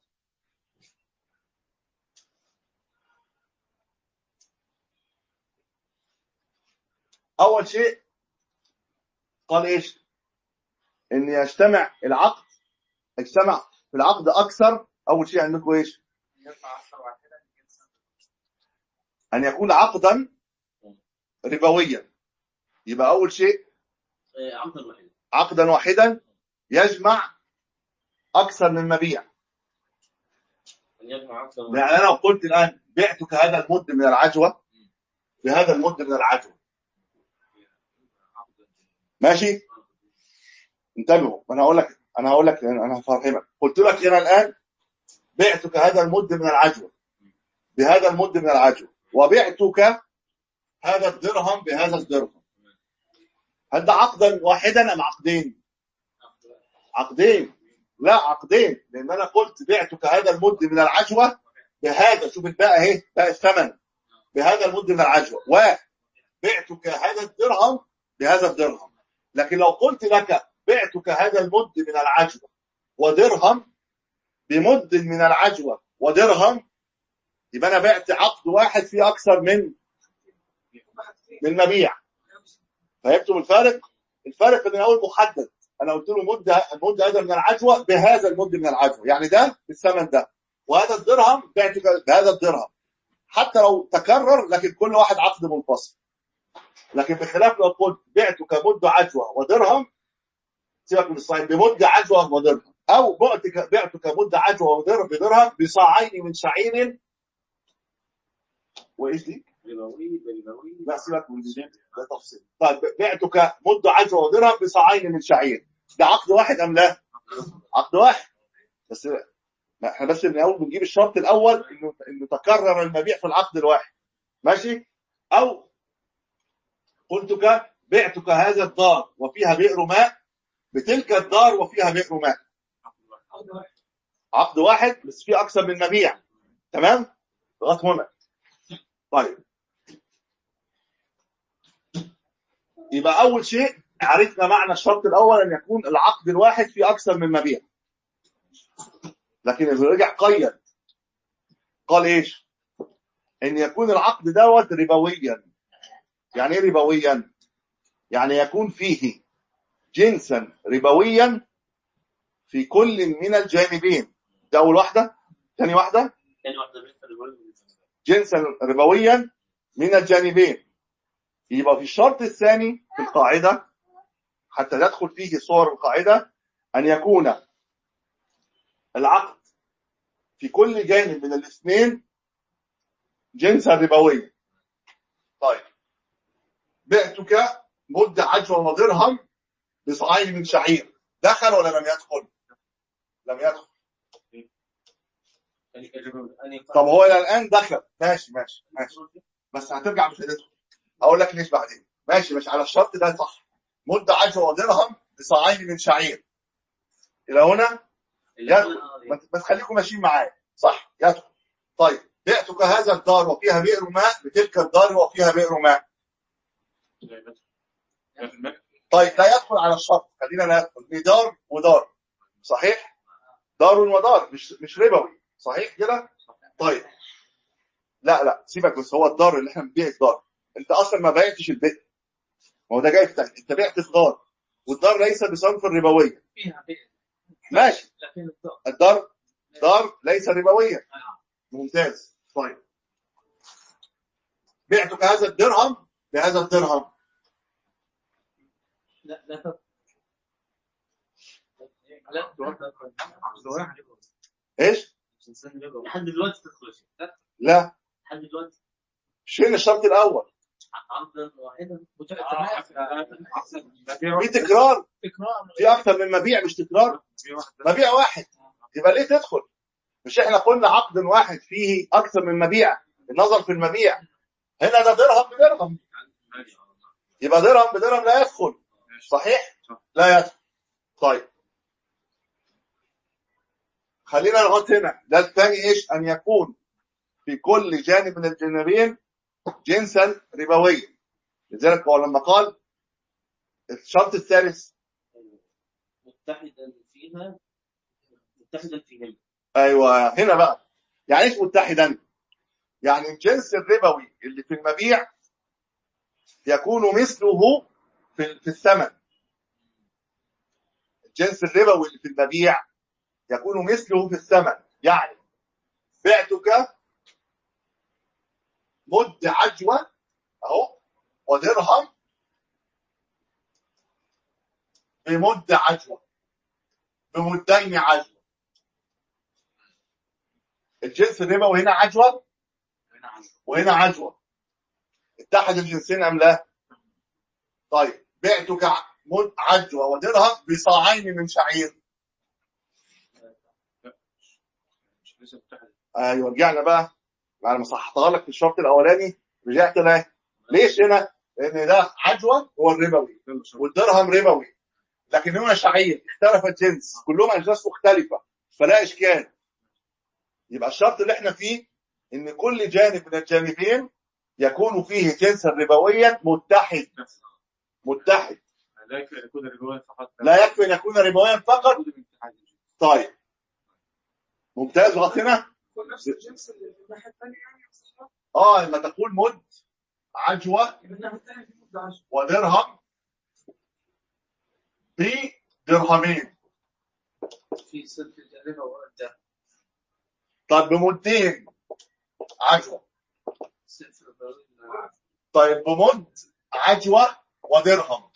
اول شيء قال ايش ان يجتمع العقد يجتمع في العقد اكثر اول شيء عندكم ايش يرفع اكثر واحدا جنسا ان يكون عقدا ربويا يبقى اول شيء عقد الوحيد عقدا واحدا يجمع اكثر من مبيع أن يجمع أكثر يعني انا لو قلت الان بعتك هذا المد من العجوه بهذا المد من العجوه ماشي انتبهوا انا هقول لك انا هقول لك انا هفهمك قلت لك انا الان بعتك هذا المد من العجوه بهذا المد من العجوه وبعتك هذا الدرهم بهذا الدرهم هل ده عقدا واحدا ام عقدين عقدين لا عقدين لان انا قلت بعتك هذا المد من العجوه بهذا شوف الباقي اهي باقي الثمن بهذا المد من العجوه وبعتك هذا الدرهم بهذا الدرهم لكن لو قلت لك بعتك هذا المد من العجوه ودرهم بمد من العجوه ودرهم يبقى انا بعت عقد واحد فيه اكثر من من مبيع فهمتم الفارق؟ الفارق ان اول محدد انا قلت له مده المد هذا من العجوه بهذا المد من العجوه يعني ده بالثمن ده وهذا الدرهم بعته بهذا الدرهم حتى لو تكرر لكن كل واحد عقد منفصل لكن بخلاف لو قلت بعتك مد عجوه ودرهم سيبك من الصحيح بمد عجوه ودرهم او بعتك بعتك مد عجوه ودرهم بدرهم بصاعين من شعير وايش دي؟ ربوي بربوي لا سيبك من دي ده تفصيل طيب بعتك مد عجوه ودرهم بصاعين من شعير ده عقد واحد ام لا؟ عقد واحد بس ما احنا بس من اول بنجيب الشرط الاول انه انه تكرر المبيع في العقد الواحد ماشي او قلتك بعتك هذا الدار وفيها بئر ماء بتلك الدار وفيها بئر ماء عقد واحد بس فيه اكثر من مبيع تمام لغايه هنا طيب يبقى اول شيء عرفنا معنى الشرط الاول ان يكون العقد الواحد فيه اكثر من مبيع لكن إذا رجع قيد قال ايش ان يكون العقد دوت ربويا يعني ايه ربويا يعني يكون فيه جنسا ربويا في كل من الجانبين ده اول واحده ثاني واحده ثاني واحدة من الربوي جنسا ربويا من الجانبين يبقى في الشرط الثاني في القاعده حتى تدخل فيه صور القاعدة أن يكون العقد في كل جانب من الاثنين جنسا ربويا طيب بعتك مد عجوة ودرهم بصاعين من شعير دخل ولا لم يدخل لم يدخل طب هو الى الان دخل ماشي ماشي ماشي بس هترجع مش هتدخل اقول لك ليش بعدين ماشي مش على الشرط ده صح مد عجوة ودرهم بصاعين من شعير الى هنا يدخل ما ما تخليكم ماشيين معايا صح يدخل طيب بعتك هذا الدار وفيها بئر ماء بتلك الدار وفيها بئر ماء طيب لا يدخل على الشرط خلينا لا يدخل دي دار ودار صحيح دار ودار مش مش ربوي صحيح كده طيب لا لا سيبك بس هو الدار اللي احنا بنبيع الدار انت اصلا ما بعتش البئر ما هو ده جاي في تحت انت بعت في دار والدار ليس بصنف الربويه فيها بئر ماشي لكن الدار الدار دار ليس ربويا ممتاز طيب بعتك هذا الدرهم بهذا الدرهم لا لا تدخل لا ايش لحد دلوقتي تدخل لا لا لحد دلوقتي فين الشرط الاول عرضا واحدا في تكرار تكرار في اكثر من مبيع مش تكرار مبيع واحد يبقى ليه تدخل مش احنا قلنا عقد واحد فيه اكثر من مبيع النظر في المبيع هنا ده درهم بدرهم يبقى درهم بدرهم لا يدخل صحيح لا يدخل طيب خلينا نحط هنا ده الثاني ايش ان يكون في كل جانب من الجانبين جنسا ربويا لذلك هو لما قال الشرط الثالث متحدا فيها متحدا فيهم ايوه هنا بقى يعني ايش متحدا يعني الجنس الربوي اللي في المبيع يكون مثله في في الثمن الجنس الربوي اللي في المبيع يكون مثله في الثمن يعني بعتك مد عجوة اهو ودرهم بمد عجوة بمدين عجوة الجنس الربوي هنا عجوة وهنا عجوة اتحد الجنسين ام لا طيب بعتك مد عجوة ودرهم بصاعين من شعير ايوه رجعنا بقى بعد ما صححتها لك في الشرط الاولاني رجعت له ليش هنا؟ لان ده عجوه هو الربوي والدرهم ربوي لكن هنا شعير اختلف الجنس كلهم اجناس مختلفه فلا اشكال يبقى الشرط اللي احنا فيه ان كل جانب من الجانبين يكون فيه جنسا ربويا متحد متحد لا يكفي أن يكون ربويا فقط لا يكفي ان يكون ربويا فقط طيب ممتاز غطينا يكون نفس الجنس اللي في الناحيه الثانيه يعني صح؟ اه لما تقول مد عجوه يبقى الناحيه الثانيه في مده 10 ودرهم بدرهمين في سلك الربا والدم طيب بمدين عجوه سلك الربا طيب بمد عجوه ودرهم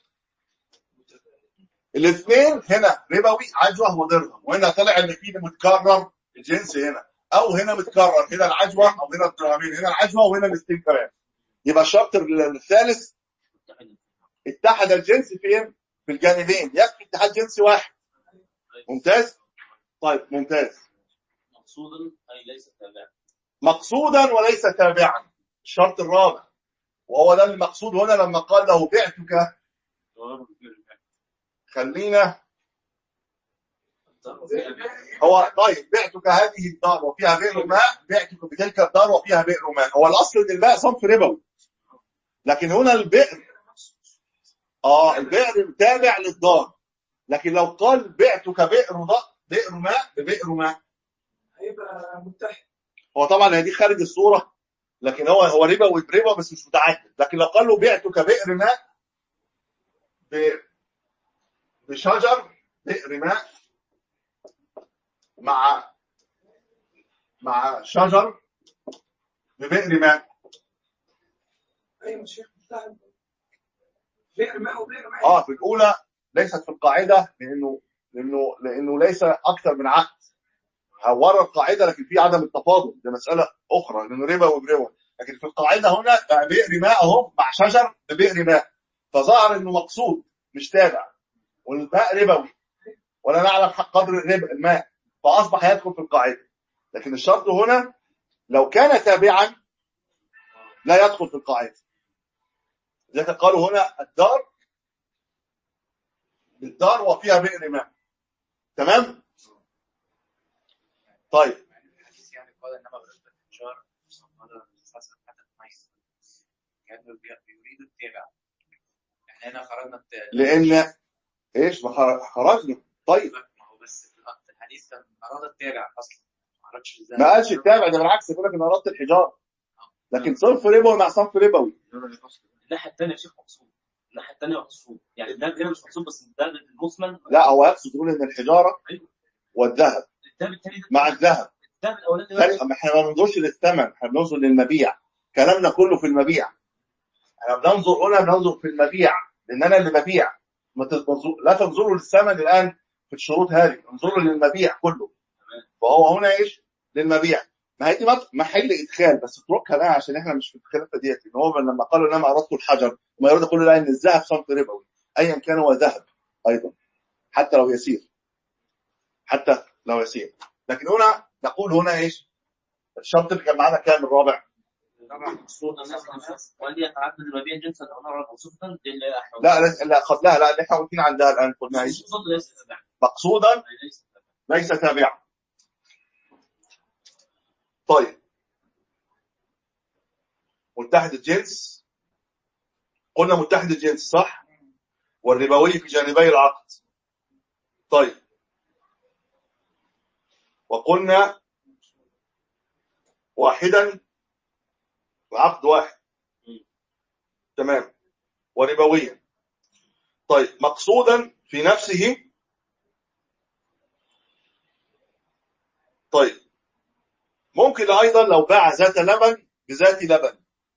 الاثنين هنا ربوي عجوه ودرهم وهنا طلع ان في متكرر الجنس هنا او هنا متكرر هنا العجوه او هنا الدرهمين هنا العجوه وهنا الاثنين كمان يبقى الشرط الثالث متحدا اتحد الجنس فين في الجانبين يكفي اتحاد جنس واحد ممتاز طيب ممتاز مقصودا اي ليس تابعا مقصودا وليس تابعا الشرط الرابع وهو ده المقصود هنا لما قال له بعتك خلينا هو طيب بعتك هذه الدار وفيها بئر ماء بعتك بتلك الدار وفيها بئر ماء هو الاصل ان الماء صنف ربوي لكن هنا البئر اه البئر تابع للدار لكن لو قال بعتك بئر ض- بئر ماء ببئر ماء هيبقى متحد هو طبعا هي دي خارج الصوره لكن هو هو ربوي بربا بس مش متعدد لكن لو قال له بعتك بئر ماء ب- بشجر بئر ماء مع مع شجر ببئر ماء ايوه الشيخ متحد بئر ماء وبئر ماء اه في الاولى ليست في القاعده لانه لانه لانه ليس اكثر من عقد ورا القاعده لكن في عدم التفاضل ده مساله اخرى لانه ربا وبربا لكن في القاعده هنا بقى بئر ماء اهو مع شجر ببئر ماء فظهر انه مقصود مش تابع والماء ربوي ولا نعلم حق قدر الربا الماء فاصبح يدخل في القاعده لكن الشرط هنا لو كان تابعا لا يدخل في القاعده لذلك قالوا هنا الدار بالدار وفيها بئر ماء تمام طيب الحديث يعني قال انما بالنسبه للتجار قال الحسن حتى ميس كانه بيريد التابع احنا هنا خرجنا الت- لان ايش ما خر- خرجنا طيب ما هو بس في الأ- في الحديث كان اراد التابع اصلا ما عرفش ازاي ما قالش التابع ده بالعكس يقول لك ان اردت الحجاره لكن صنف ربوي مع صنف ربوي الناحيه الثانيه يا شيخ مقصود الناحيه الثانيه مقصود يعني الذهب هنا مش مقصود بس الذهب المثمن لا هو يقصد يقول ان الحجاره والذهب الذهب الثاني ده مع الذهب الذهب الاولاني ده ثاني ما احنا ما بننظرش للثمن احنا بننظر للمبيع كلامنا كله في المبيع احنا بننظر هنا بننظر في المبيع لان انا اللي ببيع ما تنظر لا تنظروا للثمن الان في الشروط هذه انظروا للمبيع كله فهو هنا ايش للمبيع ما هي دي مط- محل ادخال بس اتركها بقى عشان احنا مش في الخلافه ديت ان هو لما قالوا انما اردت الحجر ما يراد كله لا ان الذهب صنف ربوي ايا كان هو ذهب ايضا حتى لو يسير حتى لو يسير لكن هنا نقول هنا ايش الشرط اللي كان معانا كام الرابع وأن يتعدد المبيع جنسا أو نوعا أو صفة إلا أحد لا لا لا خدناها لا اللي احنا واقفين عندها الان قلنا ايش صفة ليس تبعا مقصودا أي ليس تبعا ليس تابعا طيب متحد الجنس قلنا متحد الجنس صح والربوي في جانبي العقد طيب وقلنا واحدا العقد واحد تمام وربويا طيب مقصودا في نفسه طيب ممكن ايضا لو باع ذات لبن بذات لبن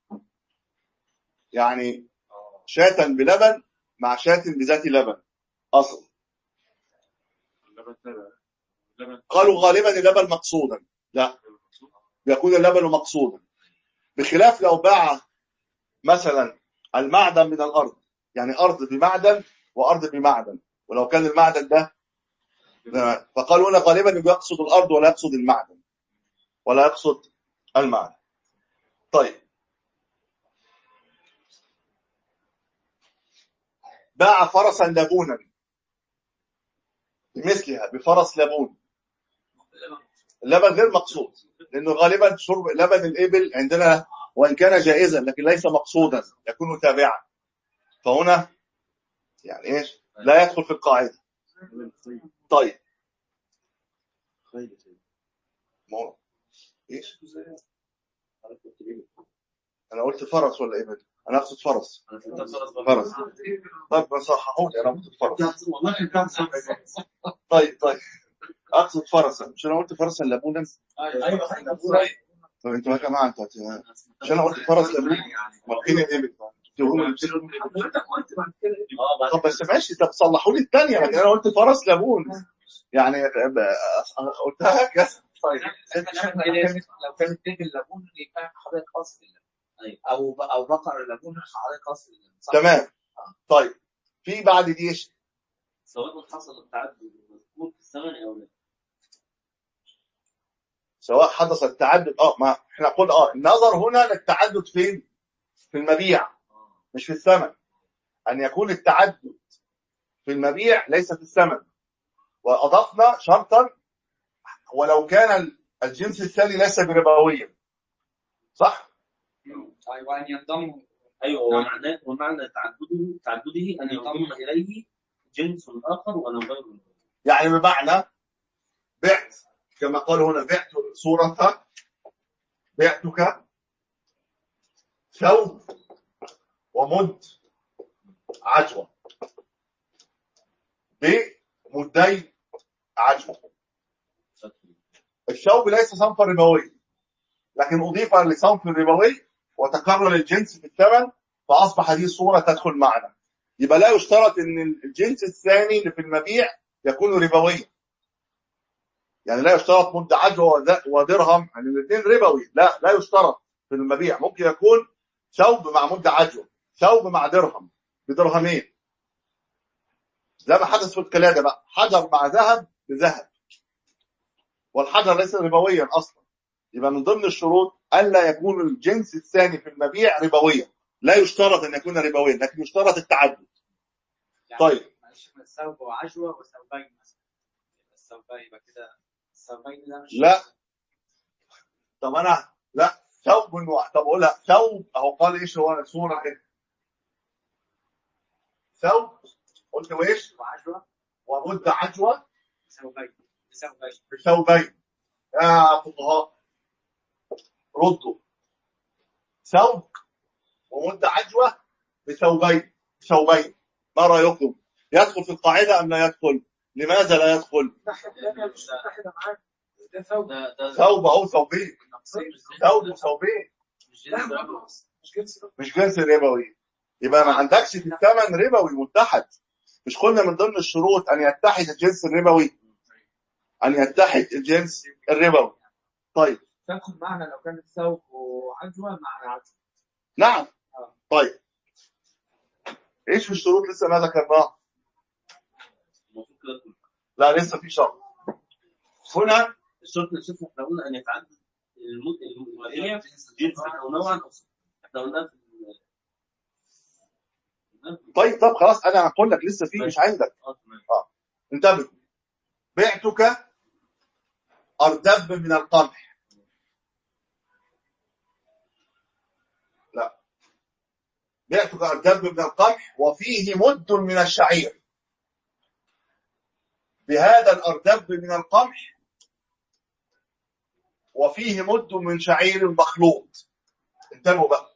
يعني شاة بلبن مع شاة بذات لبن اصل اللبن تابع اللبن قالوا غالبا اللبن مقصودا لا يكون اللبن مقصودا بخلاف لو باع مثلا المعدن من الارض يعني ارض بمعدن وارض بمعدن ولو كان المعدن ده فقالوا هنا غالبا يقصد الارض ولا يقصد المعدن ولا يقصد المعدن طيب باع فرسا لبونا بمثلها بفرس لبون اللبن غير مقصود لانه غالبا شرب لبن الابل عندنا وان كان جائزا لكن ليس مقصودا يكون تابعا فهنا يعني ايش لا يدخل في القاعده طيب ما هو- ايش انا قلت فرس ولا ابل انا اقصد فرس فرس طيب صححوا لي انا قلت فرس والله كان صح طيب طيب اقصد فرسا مش انا قلت فرسا لبونا ايوه طب انتوا يا جماعه انتوا هت- مش انا قلت فرس لبون ماركين الابل تقولوا حضرتك قلت بعد كده اه بعد طب بس ماشي طب صلحوا لي الثانيه لكن انا قلت فرس لبون يعني ب- قلتها كده طيب لو كانت تيجي الليمون يبقى حضرتك قصد أيوة. او او بقر الليمون حضرتك قصد صح؟ تمام طيب في بعد دي ايش سواء حصل التعدد المذكور في الثمن او لا سواء حدث التعدد اه ما احنا قلنا اه النظر هنا للتعدد فين في المبيع مش في الثمن ان يكون التعدد في المبيع ليس في الثمن واضفنا شرطا ولو كان الجنس الثاني ليس بربويا صح ايوه ان ينضم ايوه ومعنى ومعنى تعدده تعدده ان ينضم اليه جنس اخر ولو غير منه. يعني بمعنى بعت كما قال هنا بعت صورتها بعتك ثوب ومد عجوة بمدي عجوة الثوب ليس صنفا ربوي لكن أضيف لصنف ربوي وتكرر الجنس في الثمن فأصبح هذه الصورة تدخل معنا يبقى لا يشترط ان الجنس الثاني اللي في المبيع يكون ربويا يعني لا يشترط مد عجوه وذ- ودرهم يعني الاثنين ربوي لا لا يشترط في المبيع ممكن يكون ثوب مع مد عجوه ثوب مع درهم بدرهمين زي ما حدث في القلاده بقى حجر مع ذهب بذهب والحجر ليس ربويا اصلا يبقى من ضمن الشروط الا يكون الجنس الثاني في المبيع ربويا لا يشترط ان يكون ربويا لكن يشترط التعدد يعني طيب. معلش من الثوب وعجوه وثوبين مثلا الثوبين يبقى كده الثوبين ده مش لا طب انا لا ثوب من واحد طب اقولها ثوب اهو قال ايش هو الصوره كده ثوب قلت وايش وعجوه ومد عجوه ثوبين ثوبين بثوبين يا فقهاء ردوا ثوب ومد عجوه بثوبين ثوبين ما رايكم يدخل في القاعده ام لا يدخل لماذا لا يدخل الناحيه الثانيه مش متحده معاك ده ثوب ده ده ثوب اهو ثوبين نقصين مش جنس- ثوب وثوبين مش لا جنس ما ربوي. خلاص مش جنس مش جنس ربوي يبقى ما عندكش في الثمن ربوي متحد مش قلنا من ضمن الشروط ان يتحد الجنس الربوي ان يتحد الجنس الربوي طيب تاخد معنا لو كانت ثوب وعجوه مع عجوه نعم طيب ايش في الشروط لسه ما ذكرناها المفروض كده تكون. لا لسه في شرط هنا الشرط اللي شفنا احنا قلنا ان يتعدد المد المبيع جنس او نوعا او صفة. احنا قلنا في ال- قلنا في- طيب طب خلاص انا هقول لك لسه في مش عندك اه تمام انتبه بعتك اردب من القمح لا بعتك اردب من القمح وفيه مد من الشعير بهذا الاردب من القمح وفيه مد من شعير مخلوط انتبهوا بقى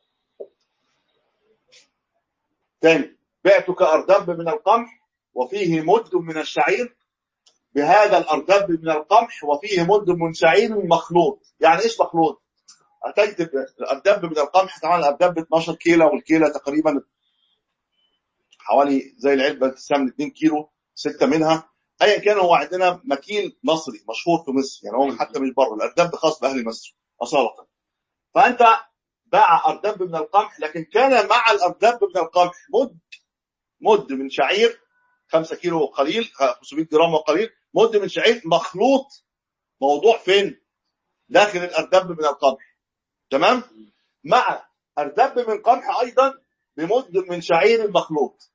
تاني بعتك اردب من القمح وفيه مد من الشعير بهذا الأردب من القمح وفيه مد من شعير مخلوط يعني إيش مخلوط؟ هتكتب الأردب من القمح طبعا الأردب 12 كيلو والكيلة تقريبا حوالي زي العلبة السمن 2 كيلو ستة منها أيا كان هو عندنا مكيل مصري مشهور في مصر يعني هو حتى مش بره الأردب خاص بأهل مصر أصالة فأنت باع أردب من القمح لكن كان مع الأردب من القمح مد مد من شعير 5 كيلو قليل 500 جرام وقليل مد من شعير مخلوط موضوع فين داخل الاردب من القمح تمام مع اردب من قمح ايضا بمد من شعير مخلوط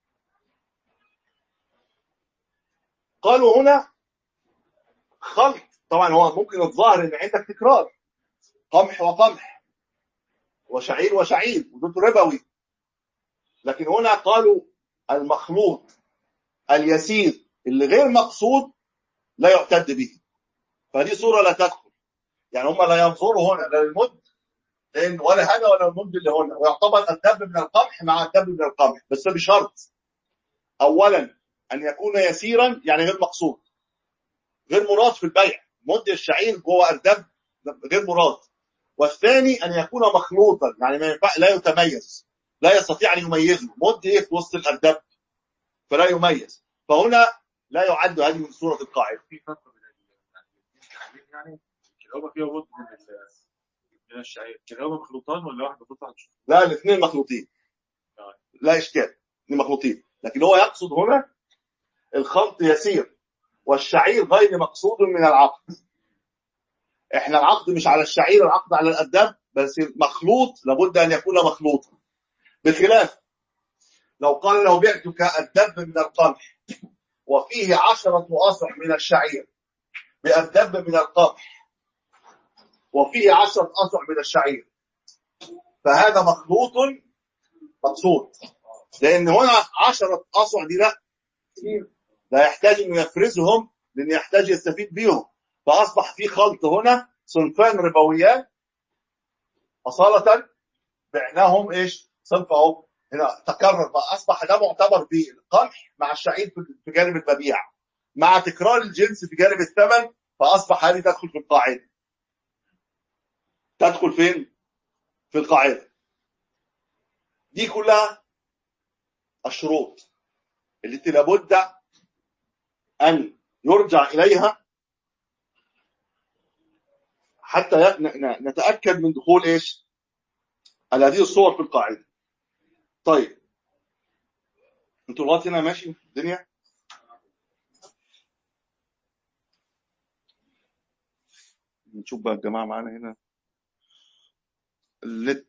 قالوا هنا خلط طبعا هو ممكن الظاهر ان عندك تكرار قمح وقمح وشعير وشعير وده ربوي لكن هنا قالوا المخلوط اليسير اللي غير مقصود لا يعتد به فدي صورة لا تدخل يعني هم لا ينظروا هنا لا للمد لأن ولا هنا ولا المد اللي هنا ويعتبر الدب من القمح مع الدب من القمح بس بشرط أولا أن يكون يسيرا يعني غير مقصود غير مراد في البيع مد الشعير جوه الدب غير مراد والثاني أن يكون مخلوطا يعني ما ينفع لا يتميز لا يستطيع أن يميزه مد إيه في وسط الأردب فلا يميز فهنا لا يعد هذه من صورة القاعدة في فرق بين ال- يعني الكلابه فيها ود من ال- من الشعير الكلابه مخلوطان ولا واحده قطعه لا الاثنين مخلوطين لا اشكال الاثنين مخلوطين لكن هو يقصد هنا الخلط يسير والشعير غير مقصود من العقد احنا العقد مش على الشعير العقد على الأدب بس مخلوط لابد ان يكون مخلوطا بخلاف لو قال لو بعتك الدب من القمح وفيه عشرة أصع من الشعير بأدب من القمح وفيه عشرة أصع من الشعير فهذا مخلوط مقصود لأن هنا عشرة أصع دي لا لا يحتاج أن يفرزهم لأن يحتاج يستفيد بيهم فأصبح في خلط هنا صنفان ربويان أصالة بعناهم إيش صنف أهو هنا تكرر فأصبح ده معتبر بالقمح مع الشعير في- في جانب المبيع مع تكرار الجنس في جانب الثمن فأصبح هذه تدخل في القاعدة تدخل فين؟ في القاعدة دي كلها الشروط التي لابد أن يرجع إليها حتى ي- ن- ن- نتأكد من دخول إيش هذه الصور في القاعدة طيب انتوا لغايه هنا ماشي الدنيا نشوف بقى الجماعة معانا هنا النت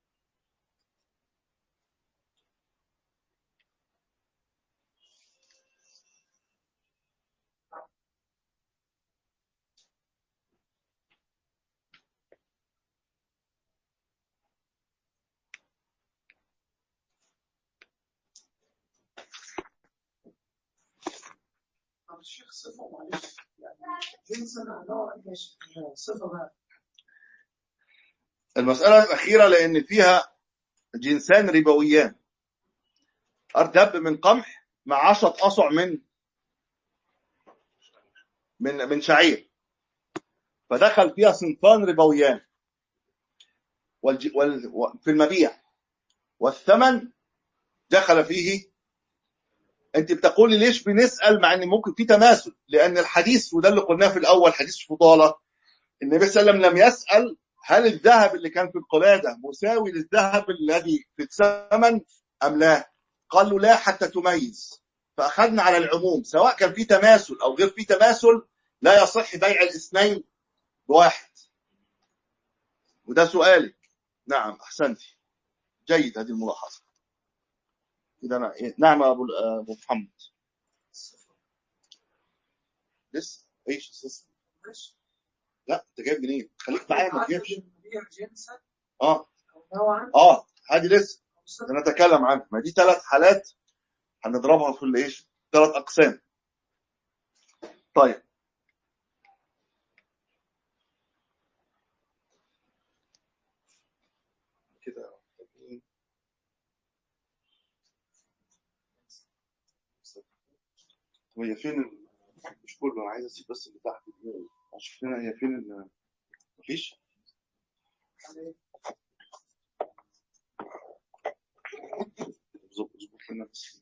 طب الشيخ صفة معلش يعني جنسا نوع ماشي صفة بقى المسألة الأخيرة لأن فيها جنسان ربويان أردب من قمح مع عشرة أصع من من من شعير فدخل فيها صنفان ربويان والج... وال... و- في المبيع والثمن دخل فيه انت بتقولي ليش بنسأل مع ان ممكن في تماثل لان الحديث وده اللي قلناه في الاول حديث فضالة النبي صلى الله عليه وسلم لم يسأل هل الذهب اللي كان في القلادة مساوي للذهب الذي في الثمن ام لا قال له لا حتى تميز فاخذنا على العموم سواء كان في تماثل او غير في تماثل لا يصح بيع الاثنين بواحد وده سؤالك نعم احسنتي جيد هذه الملاحظه اذا أنا إيه؟ نعم يا ابو أبو محمد لسه ايش لسه ماشي لا انت جايب منين خليك معايا ما عدد تجيبش المبيع جنسا اه أو نوعا اه هذه لسه أو صفة نتكلم عنها ما دي ثلاث حالات هنضربها في الايش ثلاث اقسام طيب كده وهي فين ال- مش كله انا عايز اسيب بس اللي تحت دي اشوف لنا هي فين ال- مفيش اظبط اظبط لنا بس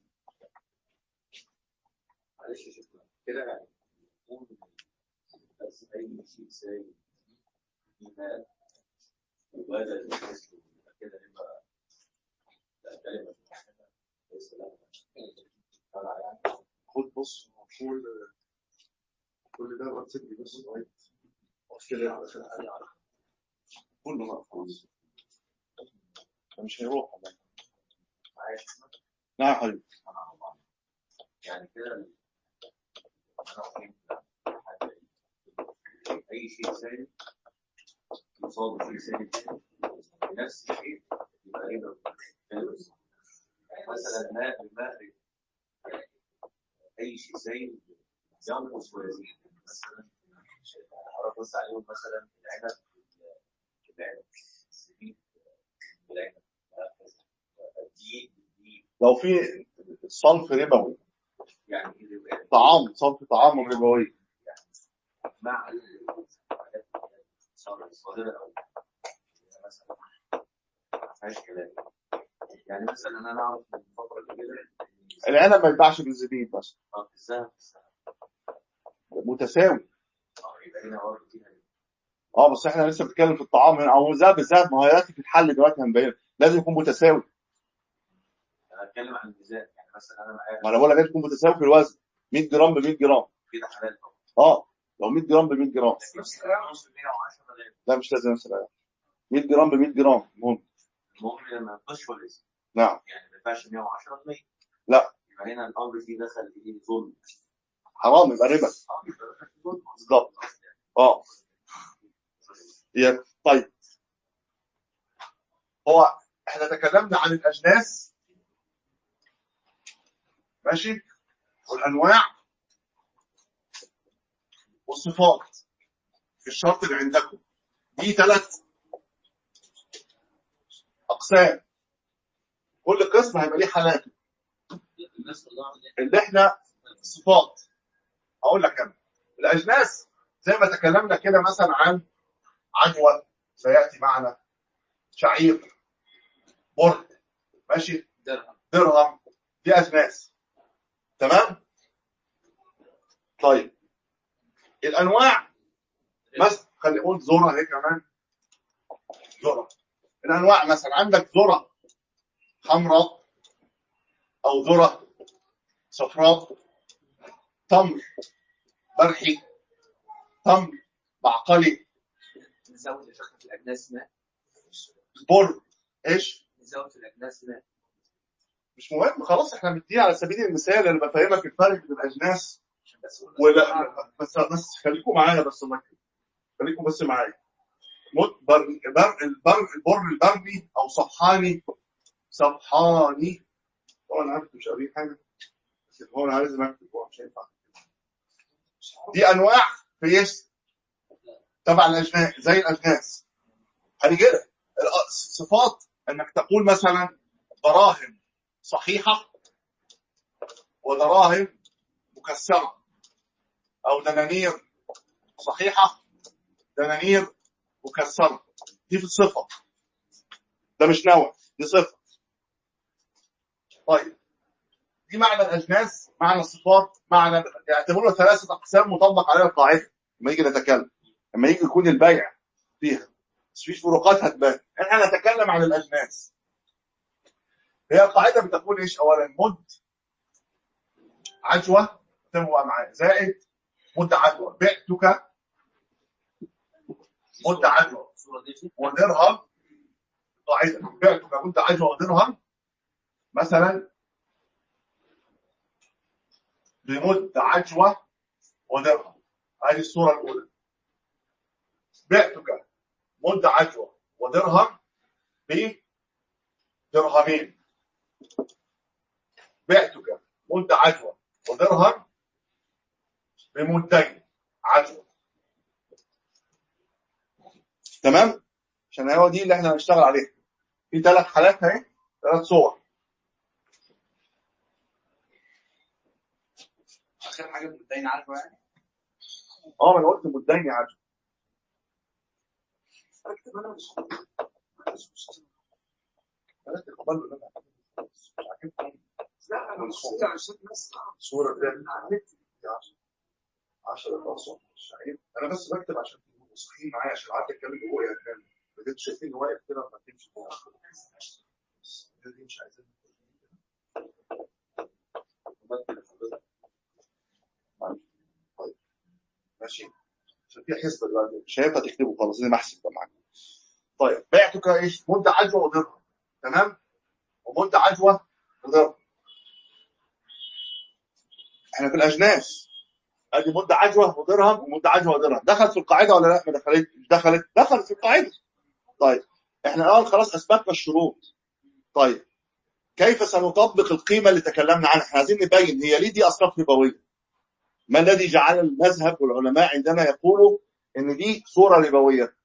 معلش يا شيخ كده يعني نقول بس اي شيء سايب فيما يبادل المسلم كده يبقى لا كلمه واحدة ليس لها طلع يعني خد بص كل كل ده رتب لي بس لغايه كده علشان عليه كله مقفول مش هيروح والله. معايا نعم يا حبيبي يعني كده انا فهمت حاجة. اي شيء سالب يصاب شيء سالب نفس الشيء يبقى ربا يعني مثلا ماء الماء ربا. اي شيء سالب ينقص ويزيد مثلا هعرف بص عليهم مثلا العنب العنب الزبيب العنب الدين الدين لو في صنف ربوي يعني ايه ربا؟ طعام صنف طعام ربوي مع الحاجات صار الصغيرة أو مثلا ما فيهاش كلام يعني مثلا أنا أعرف من فترة كبيرة العنب ما ينفعش بالزبيب بس إن الذهب الذهب متساوي أه يبقى هنا برضه فيها اه بس احنا لسه بنتكلم في الطعام هنا او ذهب بالذهب ما هو دلوقتي في الحل دلوقتي هنبين لازم يكون متساوي أنا أتكلم عن الميزان يعني مثلا أنا معايا ما انا بقول لك لازم يكون متساوي في الوزن 100 جرام ب 100 جرام كده حلال طبعا اه لو 100 جرام ب 100 جرام نفس الكلام نص 110 لا لا مش لازم نفس العيار 100 جرام ب 100 جرام مهم المهم لما يبقاش ولا اسم نعم يعني ما ينفعش 110 100 لا. يبقى هنا الأمر فيه دخل إيه ظلم حرام يبقى ربا أه يبقى دخل في ظلم بالظبط اه يا- طيب هو احنا تكلمنا عن الاجناس ماشي والانواع والصفات الشرط اللي عندكم دي ثلاث اقسام كل قسم هيبقى ليه حالاته الناس كلها عملت اللي احنا صفات اقول لك انا الاجناس زي ما تكلمنا كده مثلا عن عجوه سياتي معنا شعير برد ماشي درهم درهم دي اجناس تمام طيب الانواع مثلا خلي نقول ذره اهي كمان ذره الانواع مثلا عندك ذره حمراء او ذره صفراء تمر برحي تمر بعقلي نزود لفخة الأجناس ماء بر ايش نزود في الأجناس ماء مش مهم خلاص احنا مديه على سبيل المثال انا بفهمك الفرق بين الاجناس عشان بس أقول ولا بس بس خليكم معايا بس الله يكرمك. خليكم بس معايا مد- بر بر البر البر البري او صفحاني صفحاني طبعا انا عارف مش قاريين حاجه بس هو انا لازم اكتب هو مش هينفع دي انواع في اسم تبع الاجناس زي الاجناس هنيجي لها. الصفات انك تقول مثلا دراهم صحيحه ودراهم مكسره او دنانير صحيحه دنانير مكسره دي في الصفه ده مش نوع دي صفه طيب دي معنى الاجناس معنى الصفات معنى يعتبروها ثلاثه اقسام مطبق عليها القاعده لما يجي نتكلم لما يجي يكون البيع فيها بس فيش فروقات هتبان احنا نتكلم عن الاجناس هي القاعده بتقول ايش اولا مد عجوه تبقى معايا زائد مد عجوه بعتك مد عجوه الصورة دي ودرهم قاعده بعتك مد عجوه ودرهم مثلا بمد عجوه ودرهم هذه الصوره الاولى بعتك مد عجوه ودرهم بدرهمين بعتك مد عجوه ودرهم بمدين عجوه تمام عشان هو دي اللي احنا هنشتغل عليها في ثلاث حالات اهي ثلاث صور آخر حاجة مدين عارفه يعني اه ما انا قلت مدين عجوه اكتب انا مش مش مشكلة. ثلاث قبل ولا لا؟ مش عاجبكم لا انا مش كده عشان الناس تعرف الصوره دي على النت 10 اصلا مش عيب انا بس بكتب عشان تبقوا صحيين معايا عشان قعدت اتكلم جوه يا كان بجد شايفين إنه واقف كده ما تمشي جوه دي مش عايزين طيب ماشي عشان في حسبه دلوقتي مش هينفع تكتبوا خلاص انا بحسب ده معاك طيب بعتك ايش مده عجوه ودرهم تمام ومده عجوه ودرهم احنا في الاجناس ادي مده عجوه ودرهم ومده عجوه ودرهم دخلت في القاعده ولا لا ما دخلت مش دخلت دخلت في القاعده طيب احنا الاول خلاص اثبتنا الشروط طيب كيف سنطبق القيمه اللي تكلمنا عنها احنا عايزين نبين هي ليه دي اصناف ربويه ما الذي جعل المذهب والعلماء عندنا يقولوا ان دي صوره ربويه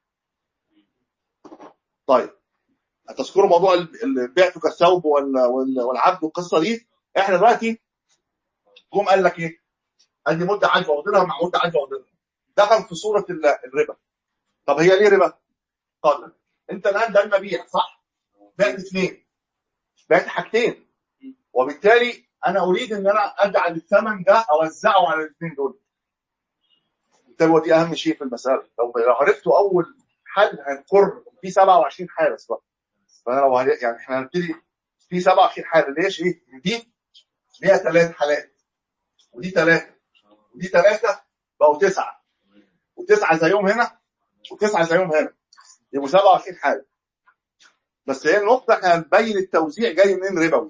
طيب هتذكروا موضوع ال- ال- بعتك الثوب وال- وال- والعبد والقصه دي احنا دلوقتي جم قال لك ايه ادي مده عجوه ودرهم مع مده عجوه ودرهم دخل في صوره ال- الربا طب هي ليه ربا؟ قال لك انت الان ده المبيع صح؟ بعت اثنين بعت حاجتين وبالتالي انا اريد ان انا اجعل الثمن ده اوزعه على الاثنين دول بالتالي هو دي اهم شيء في المساله لو لو عرفتوا اول حل هنقر في 27 حاله بقى فانا لو هن- يعني احنا هنبتدي في 27 حاله ليش ايه دي ليها ثلاث حالات ودي ثلاثه ودي ثلاثه بقوا تسعه وتسعه زيهم هنا وتسعه زيهم هنا يبقوا 27 حاله بس هي النقطه احنا هنبين التوزيع جاي منين ربوي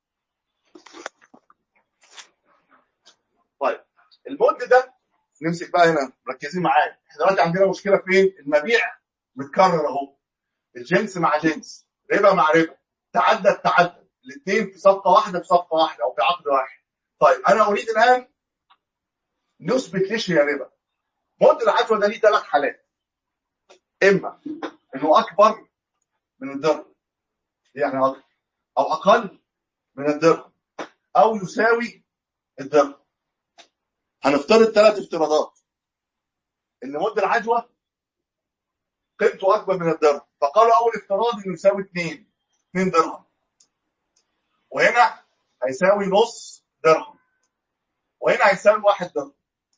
طيب المد ده نمسك بقى هنا مركزين معايا احنا دلوقتي عندنا مشكله فين المبيع متكرر اهو الجنس مع جنس ربا مع ربا تعدد تعدد الاثنين في صفقه واحده في صفقه واحده او في عقد واحد طيب انا اريد الان نثبت ليش هي ربا مد العجوه ده ليه ثلاث حالات اما انه اكبر من الدرهم يعني أكبر او اقل من الدرهم او يساوي الدرهم هنفترض ثلاث افتراضات ان مد العجوه قيمته اكبر من الدرهم فقالوا اول افتراض انه يساوي 2 2 درهم وهنا هيساوي نص درهم وهنا هيساوي واحد درهم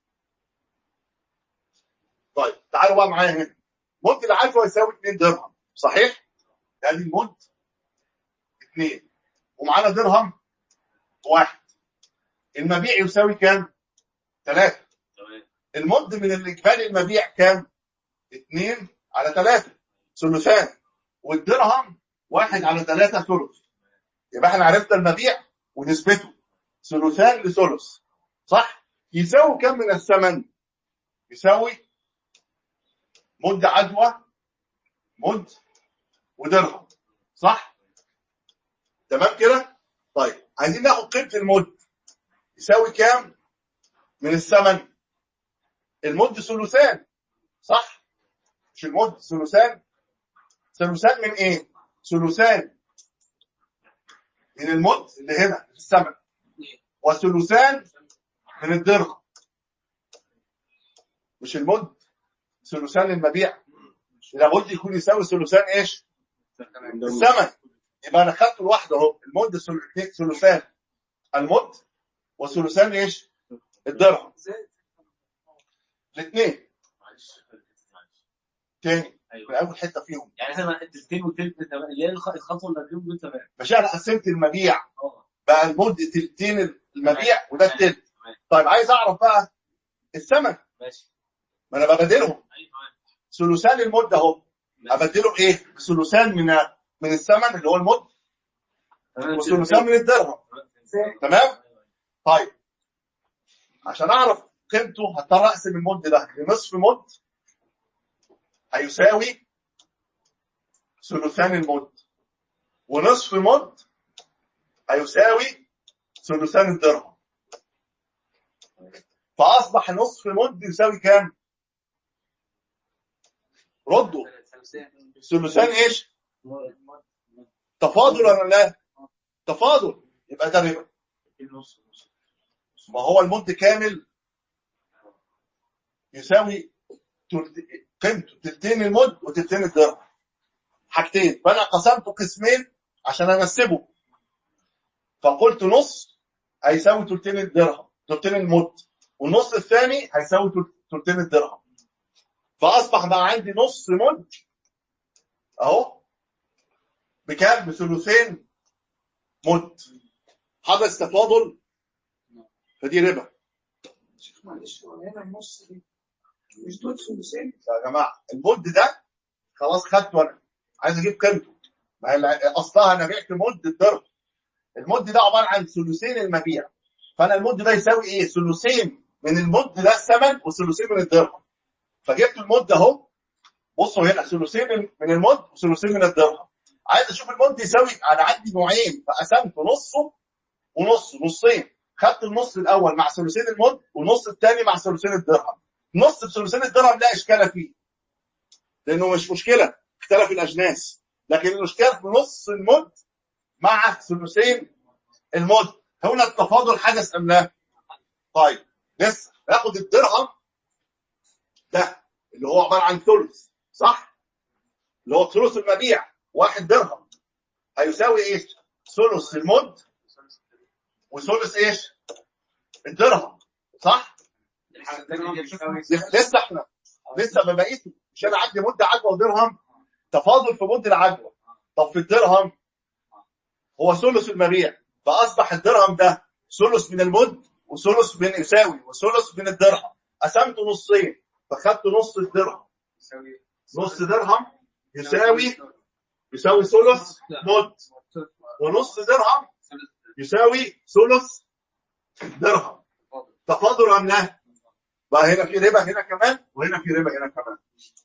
طيب تعالوا بقى معايا هنا مد العجوه يساوي 2 درهم صحيح؟ ادي المد 2 ومعانا درهم واحد المبيع يساوي كام؟ 3 تمام المد من الاجمالي المبيع كام؟ 2 على 3 ثلثان والدرهم 1 على 3 ثلث يبقى احنا عرفنا المبيع ونسبته ثلثان لثلث صح؟ يساوي كم من الثمن؟ يساوي مد عدوى مد ودرهم صح؟ تمام كده؟ طيب عايزين ناخد قيمة المد يساوي كام من الثمن؟ المد ثلثان صح؟ مش المد ثلثان ثلثان من ايه؟ ثلثان من المد اللي هنا في الثمن وثلثان من الدرهم مش المد ثلثان المبيع لابد يكون يساوي ثلثان ايش؟ الثمن يبقى انا خدته لوحده اهو المد ثلث- ثلثان المد وثلثان ايش؟ الدرهم زائد الاثنين معلش معلش. تاني من ايوه اول حته فيهم يعني احنا تلتين وتلت تمام اللي هي الخ- الخطوه اللي فيهم دول تمام مش انا قسمت المبيع اه بقى المد تلتين المبيع وده تمام. التلت تمام طيب عايز اعرف بقى الثمن ماشي ما انا ببدلهم ايوه تمام ثلثان المد اهو ماشي. ابدله بايه؟ ثلثان من من الثمن اللي هو المد تمام. وثلثان من الدرهم زائد تمام؟ طيب عشان اعرف قيمته هضطر اقسم المد ده لنصف مد هيساوي ثلثان المد ونصف مد هيساوي ثلثان الدرهم فاصبح نصف مد يساوي كام؟ ردوا ثلثان ايش؟ تفاضل ولا لا؟ تفاضل يبقى ده ربا النص نص ما هو المد كامل يساوي تلت- قيمته تلتين المد وتلتين الدرهم حاجتين فانا قسمته قسمين عشان انسبه فقلت نص هيساوي تلتين الدرهم تلتين المد والنص الثاني هيساوي تل- تلتين الدرهم فاصبح بقى عندي نص مد اهو بكام بثلثين مد حدث تفاضل فدي ربا شيخ معلش هو هنا النص دي مش دول ثلثين يا جماعه المد ده خلاص خدته انا عايز اجيب قيمته ما هي الع- اصلها انا بعت مد الدرهم المد ده عباره عن ثلثين المبيع فانا المد ده يساوي ايه ثلثين من المد ده الثمن وثلثين من الدرهم فجبت المد اهو بصوا هنا ثلثين من المد وثلثين من الدرهم عايز اشوف المد يساوي انا عندي نوعين فقسمت نصه ونص نصين خدت النص الاول مع ثلثين المد والنص الثاني مع ثلثين الدرهم نص بثلثين الدرهم لا اشكال فيه لانه مش مشكله اختلف الاجناس لكن المشكله في نص المد مع ثلثين المد هنا التفاضل حدث ام لا؟ طيب لسه ناخد الدرهم ده اللي هو عباره عن ثلث صح؟ اللي هو ثلث المبيع واحد درهم هيساوي ايش؟ ثلث المد وثلث ايش؟ الدرهم صح؟ لسه احنا لسه ما بقيت مش انا عندي مده عجوه ودرهم تفاضل في مد العجوه طب في الدرهم هو ثلث المبيع فاصبح الدرهم ده ثلث من المد وثلث من يساوي وثلث من الدرهم قسمته نصين فخدت نص الدرهم نص درهم يساوي يساوي ثلث مد ونص درهم يساوي ثلث درهم تفاضل ام لا؟ بقى هنا في ربا هنا كمان وهنا في ربا هنا كمان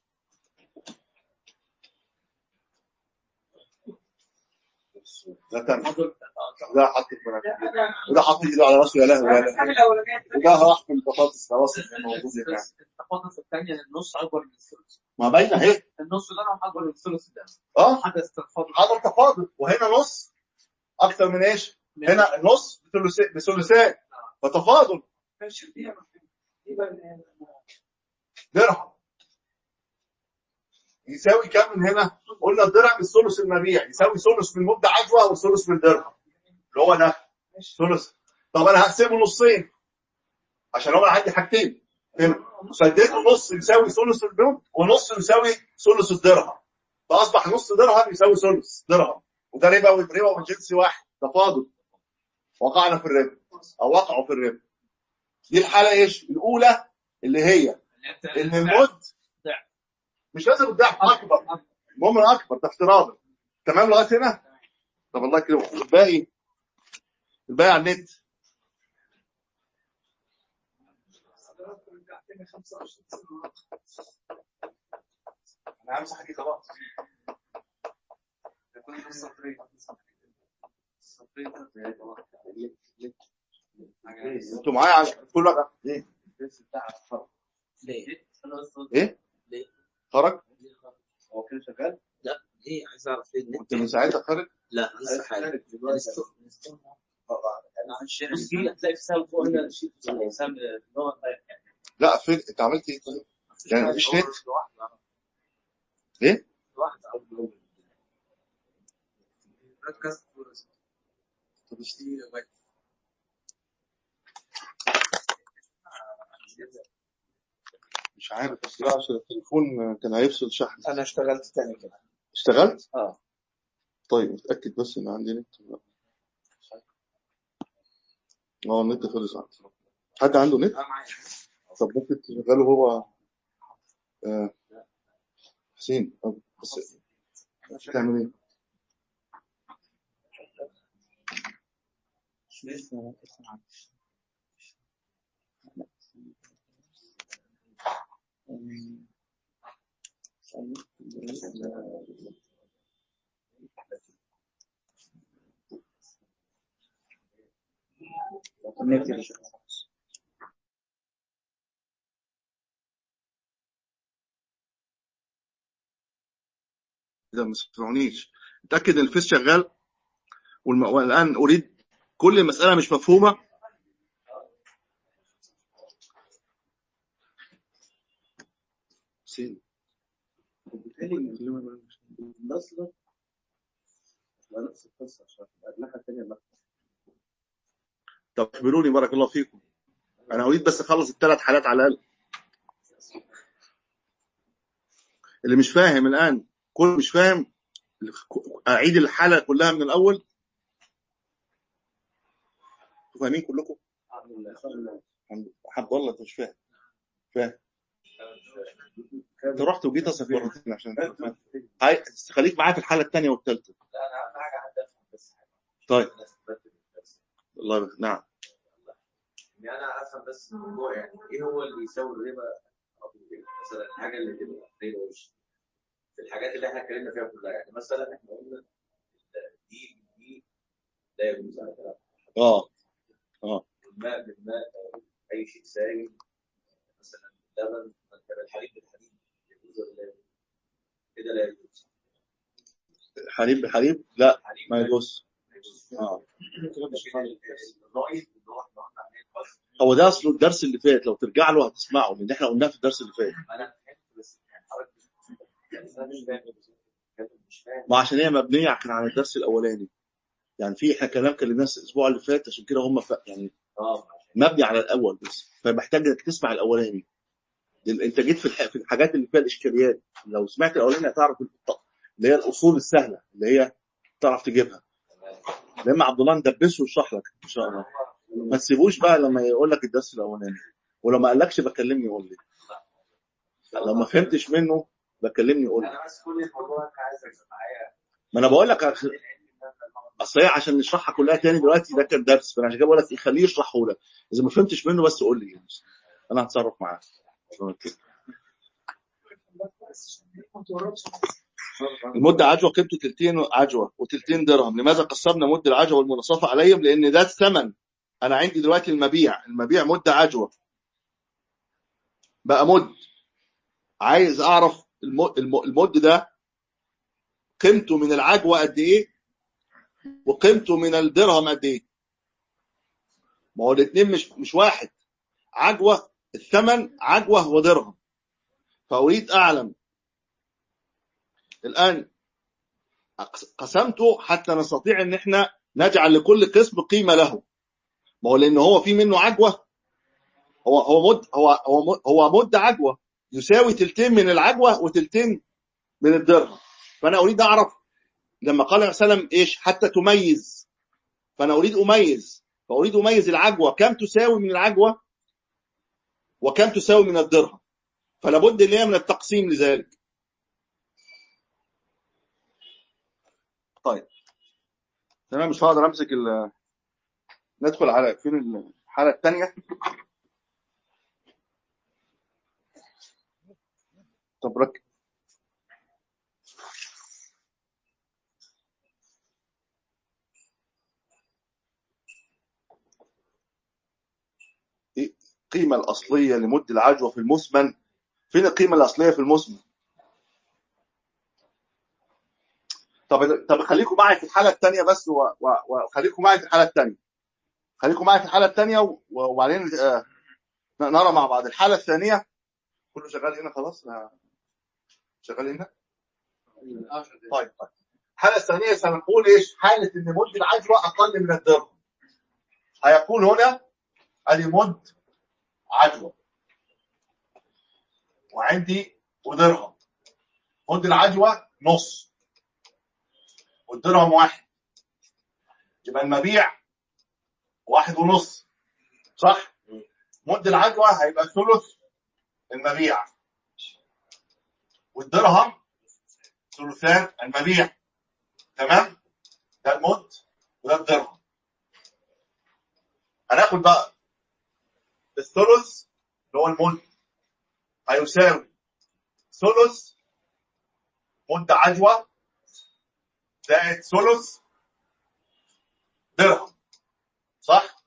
ده تاني ده حط في مناخيره وده حط ايده على راسه يا لهوي يا الحاجه لهوي الاولانيه وده راح في البطاطس خلاص اللي موجود هنا التفاضل الثانية النص أكبر من الثلث ما باينه اهي النص ده أكبر من الثلث ده اه حدث تفاضل هذا التفاضل وهنا نص اكتر من ايش؟ هنا النص بثلثين بثلثين فتفاضل كانش فيها مفهوم. دي بقى اللي- درهم يساوي كام من هنا؟ قلنا الدرهم الثلث المبيع يساوي ثلث من مدة عجوة وثلث من درهم اللي هو ده ثلث طب انا هقسمه نصين عشان هو عندي حاجتين هنا فاديته نص يساوي ثلث البيض ونص يساوي ثلث الدرهم فاصبح نص درهم يساوي ثلث درهم وده ربا ربا من جنس واحد تفاضل وقعنا في الربا او وقعوا في الربا دي الحاله ايش الاولى اللي هي ان المد مش لازم الضعف اكبر المهم الاكبر ده افتراضي تمام لغايه هنا طب الله يكرمك الباقي الباقي على النت رجعتني 25 سنه انا همسح دي خلاص يكون في السطرين السطرين انتوا معايا عشان كل واحد ايه ليه؟ ايه ليه؟ خرج هو كده شغال؟ لا ليه عايز اعرف ليه النت كنت من ساعتها خارج لا لسه حاجه بص في هتلاقي في سهم فوق هنا شيء سهم اللي هو لا فين انت عملت ايه طيب يعني مفيش نت ايه ركز طب اشتري مش عارف بس لا عشان التليفون كان هيفصل شحن انا اشتغلت تاني كده اشتغلت؟ اه طيب اتاكد بس ان عندي نت ولا لا. اه النت خلص عندي حد عنده نت؟ طب ممكن تشغله هو آه. حسين طب بس تعمل ايه؟ اذا ما سمعونيش اتاكد ان الفيس شغال والم... والان اريد كل مساله مش مفهومه حسين النصر نفس القصه عشان الناحيه الثانيه لا طب اخبروني بارك الله فيكم انا اريد بس اخلص الثلاث حالات على الاقل اللي مش فاهم الان كل مش فاهم اعيد الحاله كلها من الاول فاهمين كلكم الحمد لله حب والله انت مش فاهم فاهم انت رحت وجيت اصلا مرتين عشان تبقى فاهم. هاي خليك معايا في الحاله الثانيه والثالثه لا انا اهم حاجه حد افهم بس طيب الناس ترتب الدرس. الله يبارك. نعم يعني انا افهم بس الموضوع يعني ايه هو اللي يساوي الربا أو الربا؟ مثلا الحاجه اللي تبقى ربا وش في الحاجات اللي احنا اتكلمنا فيها كلها يعني مثلا احنا قلنا دي دي لا يجوز على كلام اه الماء بالماء أو اي شيء سائل مثلا اللبن مثلا الحليب بالحليب يجوز ولا لا يجوز؟ كده لا يجوز حليب بحليب لا حليب ما يجوز ما يجوز اه الرأي اللي هو احنا قلنا عليه الفصل هو ده اصله الدرس اللي فات لو ترجع له هتسمعه لان احنا قلناه في الدرس اللي فات انا فهمت بس يعني حضرتك يعني انا مش فاهم مش فاهم ما عشان هي مبنيه كان على الدرس الاولاني يعني في احنا كلام كلمناه الاسبوع اللي فات عشان كده هم ف... يعني اه مبني على الاول بس فمحتاج انك تسمع الاولاني لأن انت جيت في الح... في الحاجات اللي فيها الاشكاليات لو سمعت الاولاني هتعرف الط- اللي هي الاصول السهله اللي هي تعرف تجيبها لما عبد الله ندبسه ويشرح لك ان شاء الله ما تسيبوش بقى لما يقول لك الدرس الاولاني ولو ما قالكش بكلمني قول لي لو ما فهمتش منه بكلمني قول لي انا بس كل الموضوع انا عايزك تبقى معايا ما انا بقول لك أخ- اصل هي عشان نشرحها كلها تاني دلوقتي ده كان درس فانا عشان كده بقول لك إيه، خليه يشرحه لك اذا ما فهمتش منه بس قول لي انا هتصرف معاك ما تورطش المدة عجوة قيمته تلتين عجوة وتلتين درهم لماذا قسمنا مد العجوة والمناصفة عليهم لأن ده الثمن أنا عندي دلوقتي المبيع المبيع مدة عجوة بقى مد عايز أعرف الم- الم- المد ده قيمته من العجوة قد إيه وقيمته من الدرهم قد إيه ما هو الاثنين مش مش واحد عجوة الثمن عجوة ودرهم فأريد أعلم الآن قسمته حتى نستطيع ان احنا نجعل لكل قسم قيمه له ما هو لان هو في منه عجوه هو هو مد هو هو مد- هو مد عجوه يساوي تلتين من العجوه وتلتين من الدرهم فانا اريد اعرف لما قال النبي صلى الله عليه وسلم ايش حتى تميز فانا اريد اميز فاريد اميز العجوه كم تساوي من العجوه وكم تساوي من الدرهم فلا بد ان هي من التقسيم لذلك طيب تمام مش هقدر امسك ال ندخل على فين الحاله الثانيه طب رك إيه القيمة الأصلية لمد العجوة في المسمن فين القيمة الأصلية في المسمن طب طب خليكم معي في الحالة الثانية بس و- و- وخليكم معي في الحالة الثانية خليكم معي في الحالة الثانية و- وبعدين آه، نرى مع بعض الحالة الثانية كله شغال هنا خلاص آه، شغال هنا طيب طيب الحالة الثانية سنقول ايش حالة ان مد العجوة اقل من الدرهم هيقول هنا ادي مد عجوة وعندي ودرهم مد العجوة نص والدرهم واحد يبقى المبيع واحد ونص صح مد العجوة هيبقى ثلث المبيع والدرهم ثلثان المبيع تمام ده المد وده الدرهم هناخد بقى الثلث اللي هو المد هيساوي ثلث مد عجوة زائد ثلث درهم صح؟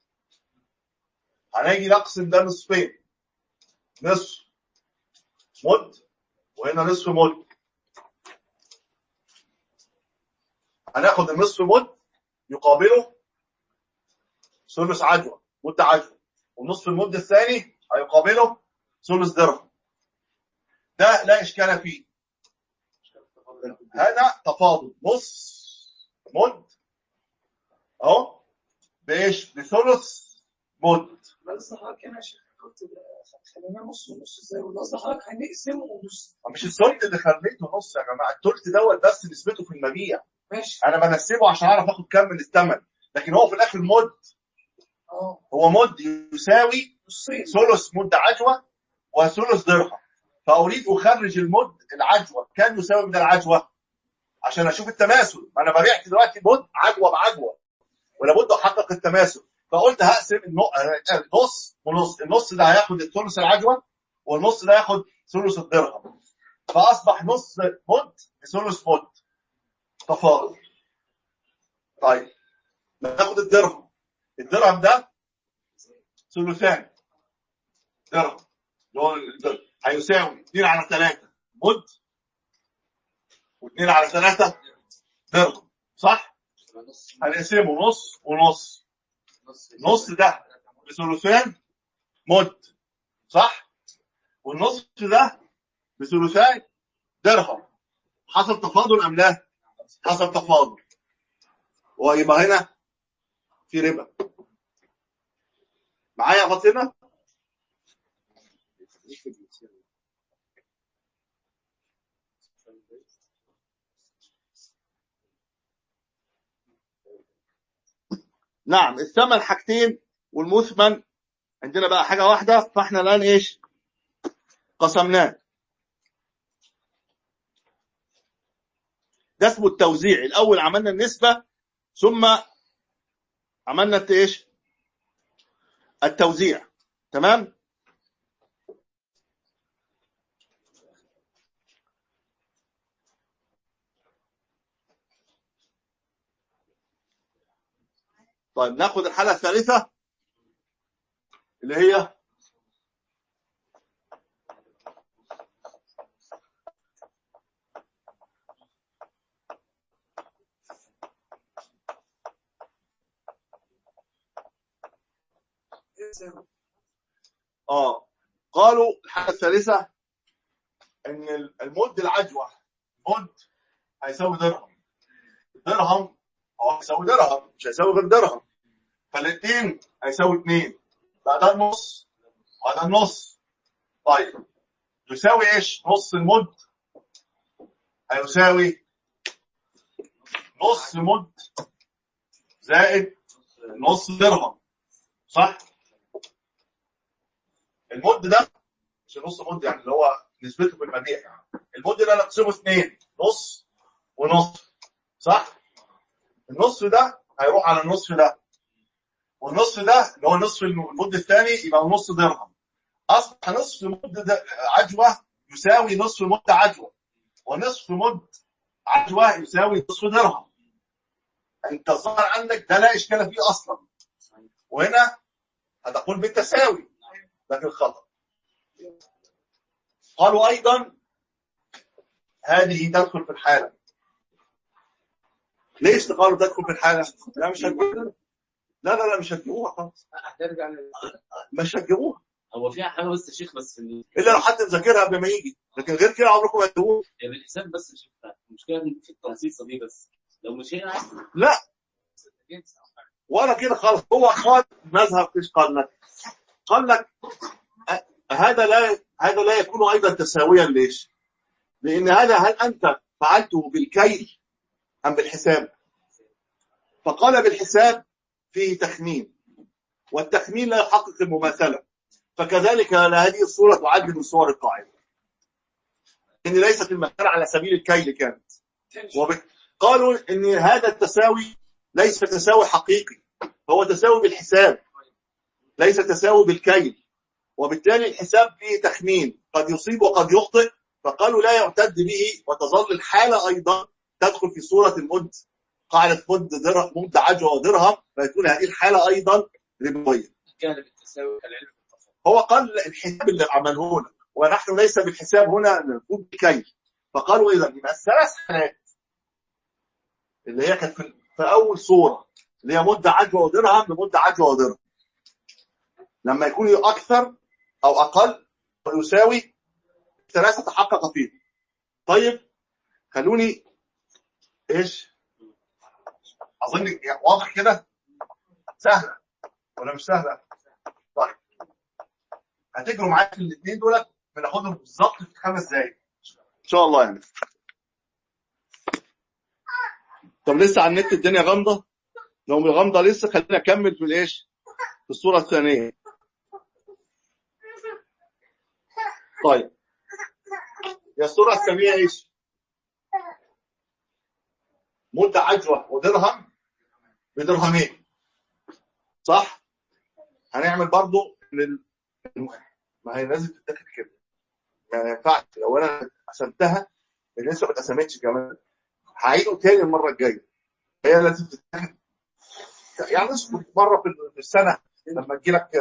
هنيجي نقسم ده نصفين نصف مد وهنا نصف مد هناخد النصف مد يقابله ثلث عجوة مد عجوة ونصف المد الثاني هيقابله ثلث درهم ده لا إشكال فيه هذا تفاضل نص مد اهو بايش بثلث مد بس حضرتك هنا يا شيخ قلت خلينا نص ونص ازاي ولا قصدي حضرتك هنقسمه ونص مش الثلث اللي خليته نص يا جماعه الثلث دوت بس نسبته في المبيع ماشي انا بنسبه عشان اعرف اخد كم من الثمن لكن هو في الاخر مد اه هو مد يساوي نصين ثلث مد عجوه وثلث درهم فاريد اخرج المد العجوه كم يساوي من العجوه عشان اشوف التماثل ما انا ببيع دلوقتي مد عجوه بعجوه ولا بد احقق التماثل فقلت هقسم النو- آه، نص ونص النص ده هياخد الثلث العجوه والنص ده ياخد ثلث الدرهم فاصبح نص مد بثلث مد تفاضل طيب ناخد الدرهم الدرهم ده ثلثان درهم اللي هو الدرهم هيساوي 2 على 3 مد و2 على 3 درهم صح؟ هنقسمه نص ونص نص ده بثلثان مد صح؟ والنص ده بثلثان درهم حصل تفاضل ام لا؟ حصل تفاضل ويبقى هنا في ربا معايا يا فاطمه؟ نعم الثمن حاجتين والمثمن عندنا بقى حاجة واحدة فاحنا الآن ايش قسمناه ده اسمه التوزيع الأول عملنا النسبة ثم عملنا الت- ايش التوزيع تمام طيب ناخد الحالة الثالثة اللي هي يساوي. اه قالوا الحالة الثالثة ان المد العجوة مد هيساوي درهم درهم هو هيساوي درهم مش هيساوي غير درهم فالاثنين هيساوي اثنين بقى ده النص وده النص طيب يساوي ايش نص المد هيساوي نص مد زائد نص درهم صح المد ده مش نص مد يعني اللي هو نسبته في المبيع يعني المد ده نقسمه اثنين نص ونص صح النص ده هيروح على النصف ده والنصف ده اللي هو نصف المد الثاني يبقى نص درهم اصبح نصف مد ده عجوه يساوي نصف مد عجوه ونصف مد عجوه يساوي نصف درهم انت ظهر عندك ده لا اشكال فيه اصلا وهنا هتقول بالتساوي لكن خطا قالوا ايضا هذه تدخل في الحاله ليش قالوا تدخل في الحاله لا مش هتجيبوها لا لا لا مش هتجيبوها خالص هترجع لل- مش هتجيبوها هو فيها حاجه بس يا شيخ بس ال- الا لو حد مذاكرها قبل ما يجي لكن غير كده عمركم ما هتجيبوها هي بالحساب بس يا شيخ المشكله ان في التنصيصه دي بس لو مشينا لا ولا كده خالص هو قال مذهب ايش قال لك؟ قال لك أ- هذا لا هذا لا يكون ايضا تساويا ليش؟ لان هذا هل انت فعلته بالكيل ام بالحساب؟ فقال بالحساب فيه تخمين والتخمين لا يحقق المماثله فكذلك هذه الصوره تعد من صور القاعده ان ليست المساله على سبيل الكيل كانت وب... قالوا ان هذا التساوي ليس تساوي حقيقي هو تساوي بالحساب ليس تساوي بالكيل وبالتالي الحساب فيه تخمين قد يصيب وقد يخطئ فقالوا لا يعتد به وتظل الحالة أيضا تدخل في صورة المد قاعدة مد درهم مد عجوة ودرهم فيكون هذه الحالة أيضا ربوية كان بالتساوي كالعلم بالتفاضل هو قال الحساب اللي عمله لنا ونحن ليس بالحساب هنا نقول بالكيل فقالوا إذا يبقى الثلاث حالات اللي هي كانت في في أول صورة اللي هي مدة عجوة ودرهم بمدة عجوة ودرهم لما يكون أكثر أو أقل ويساوي ثلاثة تحقق فيه طيب خلوني إيش أظن يعني واضح كده سهلة ولا مش سهلة طيب هتجروا معايا في الاثنين دول بناخدهم بالظبط في خمس دقايق ان شاء الله يعني طب لسه على النت الدنيا غامضه لو من غامضه لسه خلينا اكمل في الايش في الصوره الثانيه طيب يا الصوره الثانيه ايش مده عجوه ودرهم بدرهمين صح هنعمل برضو لل... ما هي لازم تتاخد كده ما ينفعش لو انا قسمتها اللي لسه ما اتقسمتش كمان هعيده تاني المره الجايه هي لازم تتاخد يعني اصبر مره في في السنه لما تجي لك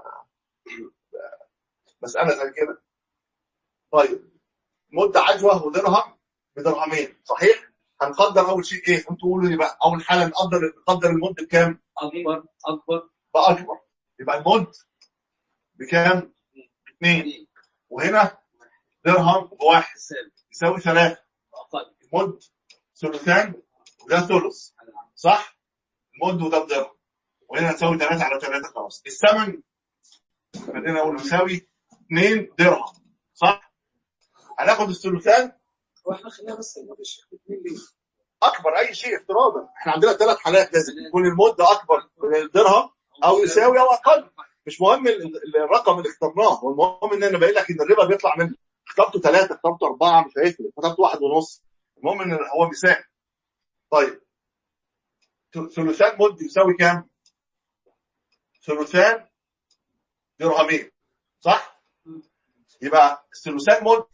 مساله زي كده طيب مده عجوه ودرهم بدرهمين صحيح هنقدر اول شيء ايه انتوا قولوا لي بقى اول حاجه نقدر نقدر المد بكام اكبر اكبر باكبر يبقى المد بكام اثنين وهنا درهم بواحد حساب يساوي ثلاثة اقل المد ثلثان وده ثلث صح المد وده الدرهم وهنا نساوي ثلاثة على ثلاثة خلاص الثمن خلينا نقول يساوي اثنين درهم صح هناخد الثلثان واحنا خلينا بس نقول الشيخ اثنين ليه؟ اكبر اي شيء افتراضا احنا عندنا ثلاث حالات لازم يكون المد اكبر من الدرهم او يساوي او اقل مش مهم ال- ال- الرقم اللي اخترناه والمهم ان انا باين لك ان الربا بيطلع من اخترته ثلاثه اخترته اربعه مش هيفرق اخترت واحد ونص المهم ان هو مثال طيب ث- ثلثان مد يساوي كام؟ ثلثان درهمين صح؟ يبقى ثلثان مد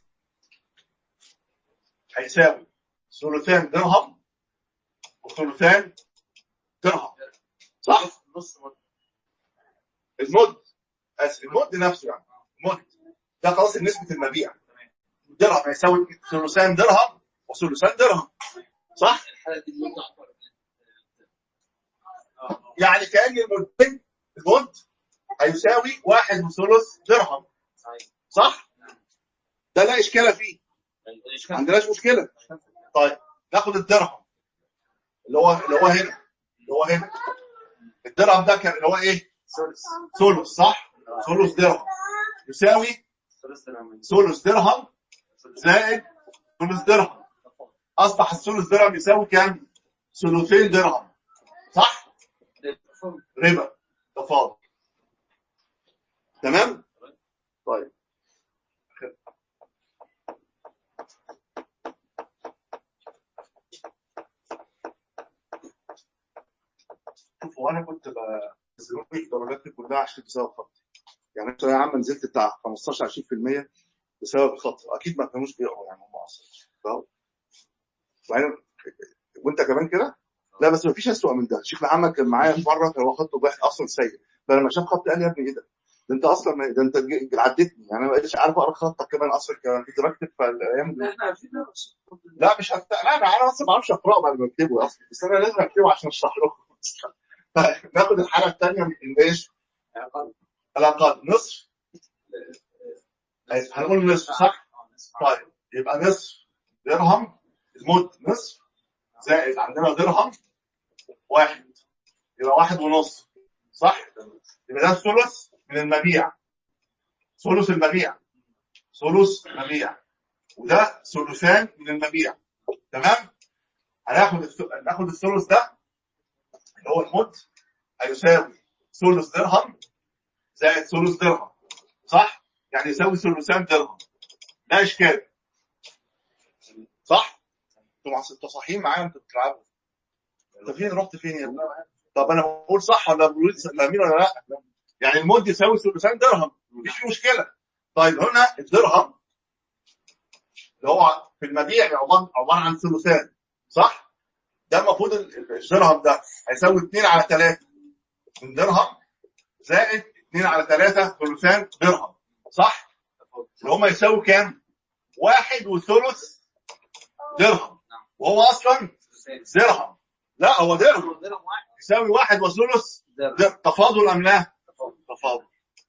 هيساوي ثلثان درهم وثلثان درهم صح؟ نص مد المد أس- المد نفسه يعني المد ده خلاص نسبة المبيع درهم هيساوي ثلثان درهم وثلثان درهم صح؟ الحاله دي المده اكبر يعني كأن المدين المد هيساوي واحد وثلث درهم صحيح صح؟ ده لا إشكال فيه يعني ما عندناش مشكلة طيب ناخد الدرهم اللي هو اللي هو هنا اللي هو هنا الدرهم ده كان اللي هو ايه؟ ثلث صح؟ ثلث درهم يساوي ثلث درهم زائد ثلث درهم اصبح الثلث درهم يساوي كام؟ ثلثين درهم صح؟ ربا تفاضل تمام؟ طيب شوف هو انا كنت بنزلوني الدرجات دي كلها عشان بسبب خطي يعني انت يا عم نزلت بتاع 15 20% بسبب الخط اكيد ما كانوش بيقروا يعني هم اصلا فاهم؟ وبعدين وانت كمان كده لا بس ما فيش اسوء من ده شيخ محمد كان معايا في مره هو خطه واحد اصلا سيء فلما شاف خط قال لي يا ابني ايه ده؟ ده انت اصلا ما- ده انت ج- عدتني يعني انا ما بقتش عارف اقرا خطك كمان اصلا كمان كنت بكتب في الايام دي احنا عارفين ده بس لا مش هت... لا انا انا اصلا ما اعرفش اقراه بعد ما اكتبه اصلا بس انا لازم اكتبه عشان اشرح لكم طيب، ناخد الحاله الثانيه من ايش؟ الاقل نصف هنقول نصف صح؟ طيب يبقى نصف درهم المد نصف زائد عندنا درهم واحد يبقى واحد ونص صح؟ يبقى ده الثلث من المبيع ثلث المبيع ثلث مبيع وده ثلثان من المبيع تمام؟ هناخد الث- ناخد الثلث ده اللي هو المد هيساوي ثلث درهم زائد ثلث درهم صح؟ يعني يساوي ثلثان درهم ده اشكال صح؟ انتوا مع- انتوا صاحيين معايا انتوا بتلعبوا انت فين رحت فين يا ابني؟ طب انا بقول صح ولا بقول فاهمين ولا لا؟ يعني المد يساوي ثلثان درهم مفيش فيه مشكله طيب هنا الدرهم اللي هو في المبيع عباره عباره عن ثلثان صح؟ ده المفروض ال- الدرهم ده هيساوي 2 على 3 من درهم زائد 2 على 3 ثلثان درهم صح؟ اللي هم يساوي كام؟ واحد وثلث درهم وهو اصلا درهم لا هو درهم يساوي واحد وثلث درهم تفاضل ام لا؟ تفاضل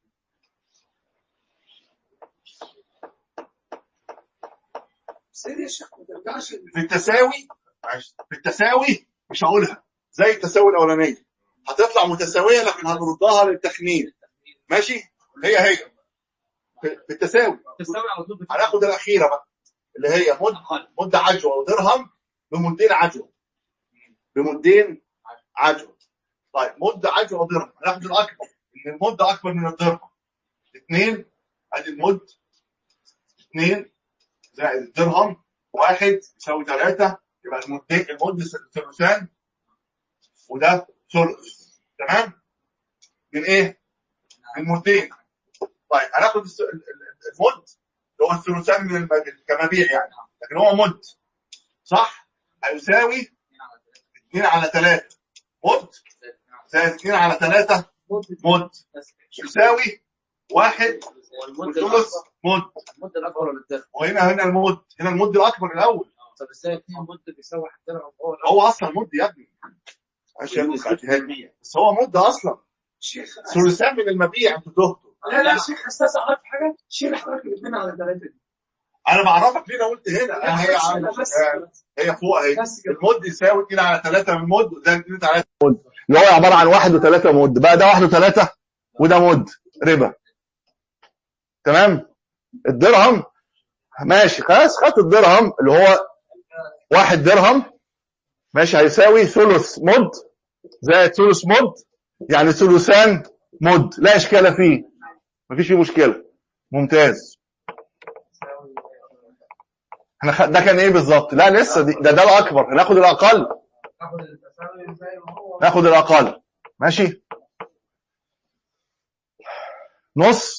بس هي دي يا شيخ ما ترجعش في التساوي معلش، في التساوي مش هقولها زي التساوي الاولانيه هتطلع متساويه لكن هنردها للتخمين ماشي هي هي في في التساوي تستوي على طول هناخد الاخيره بقى اللي هي مد مد عجوه ودرهم بمدين عجوه بمدين عجوه طيب مد عجوه ودرهم هناخد الاكبر ان المد اكبر من الدرهم اثنين ادي المد اثنين زائد الدرهم واحد يساوي ثلاثة يبقى المدين المد ثلثان وده ثلث تمام من ايه؟ من مدين طيب هناخد الس- ال- ال- المد اللي هو الثلثان من المبيع كمبيع يعني لكن هو مد صح؟ هيساوي 2 على 3 مد زائد 2 على 3 مد يساوي واحد والمد وثلث الأكبر مد المد الأكبر ولا الدرهم وهنا هنا المد هنا المد الاكبر الاول طب ازاي اتنين مد بيساوي واحد درهم هو هو اصلا مد يا ابني عشان بس هو مد اصلا شيخ ثلثان من المبيع انتوا تهتوا لا لا شيخ استاذ اعرف حاجه شيل حضرتك الاثنين على ثلاثه دي انا بعرفك ليه انا قلت هنا أنا هي عاملة. بس هي فوق اهي بس كده المد يساوي 2 على 3 من مد وده 2 على اللي هو عباره عن واحد وثلاثه مد بقى ده واحد وثلاثه وده مد ربا تمام الدرهم ماشي خلاص خدت الدرهم اللي هو واحد درهم ماشي هيساوي ثلث مد زائد ثلث مد يعني ثلثان مد لا اشكال فيه مفيش فيه مشكله ممتاز احنا خ... ده كان ايه بالظبط لا لسه دي... ده ده الاكبر هناخد الاقل ناخد التساوي زي ما هو ناخد الاقل ماشي نص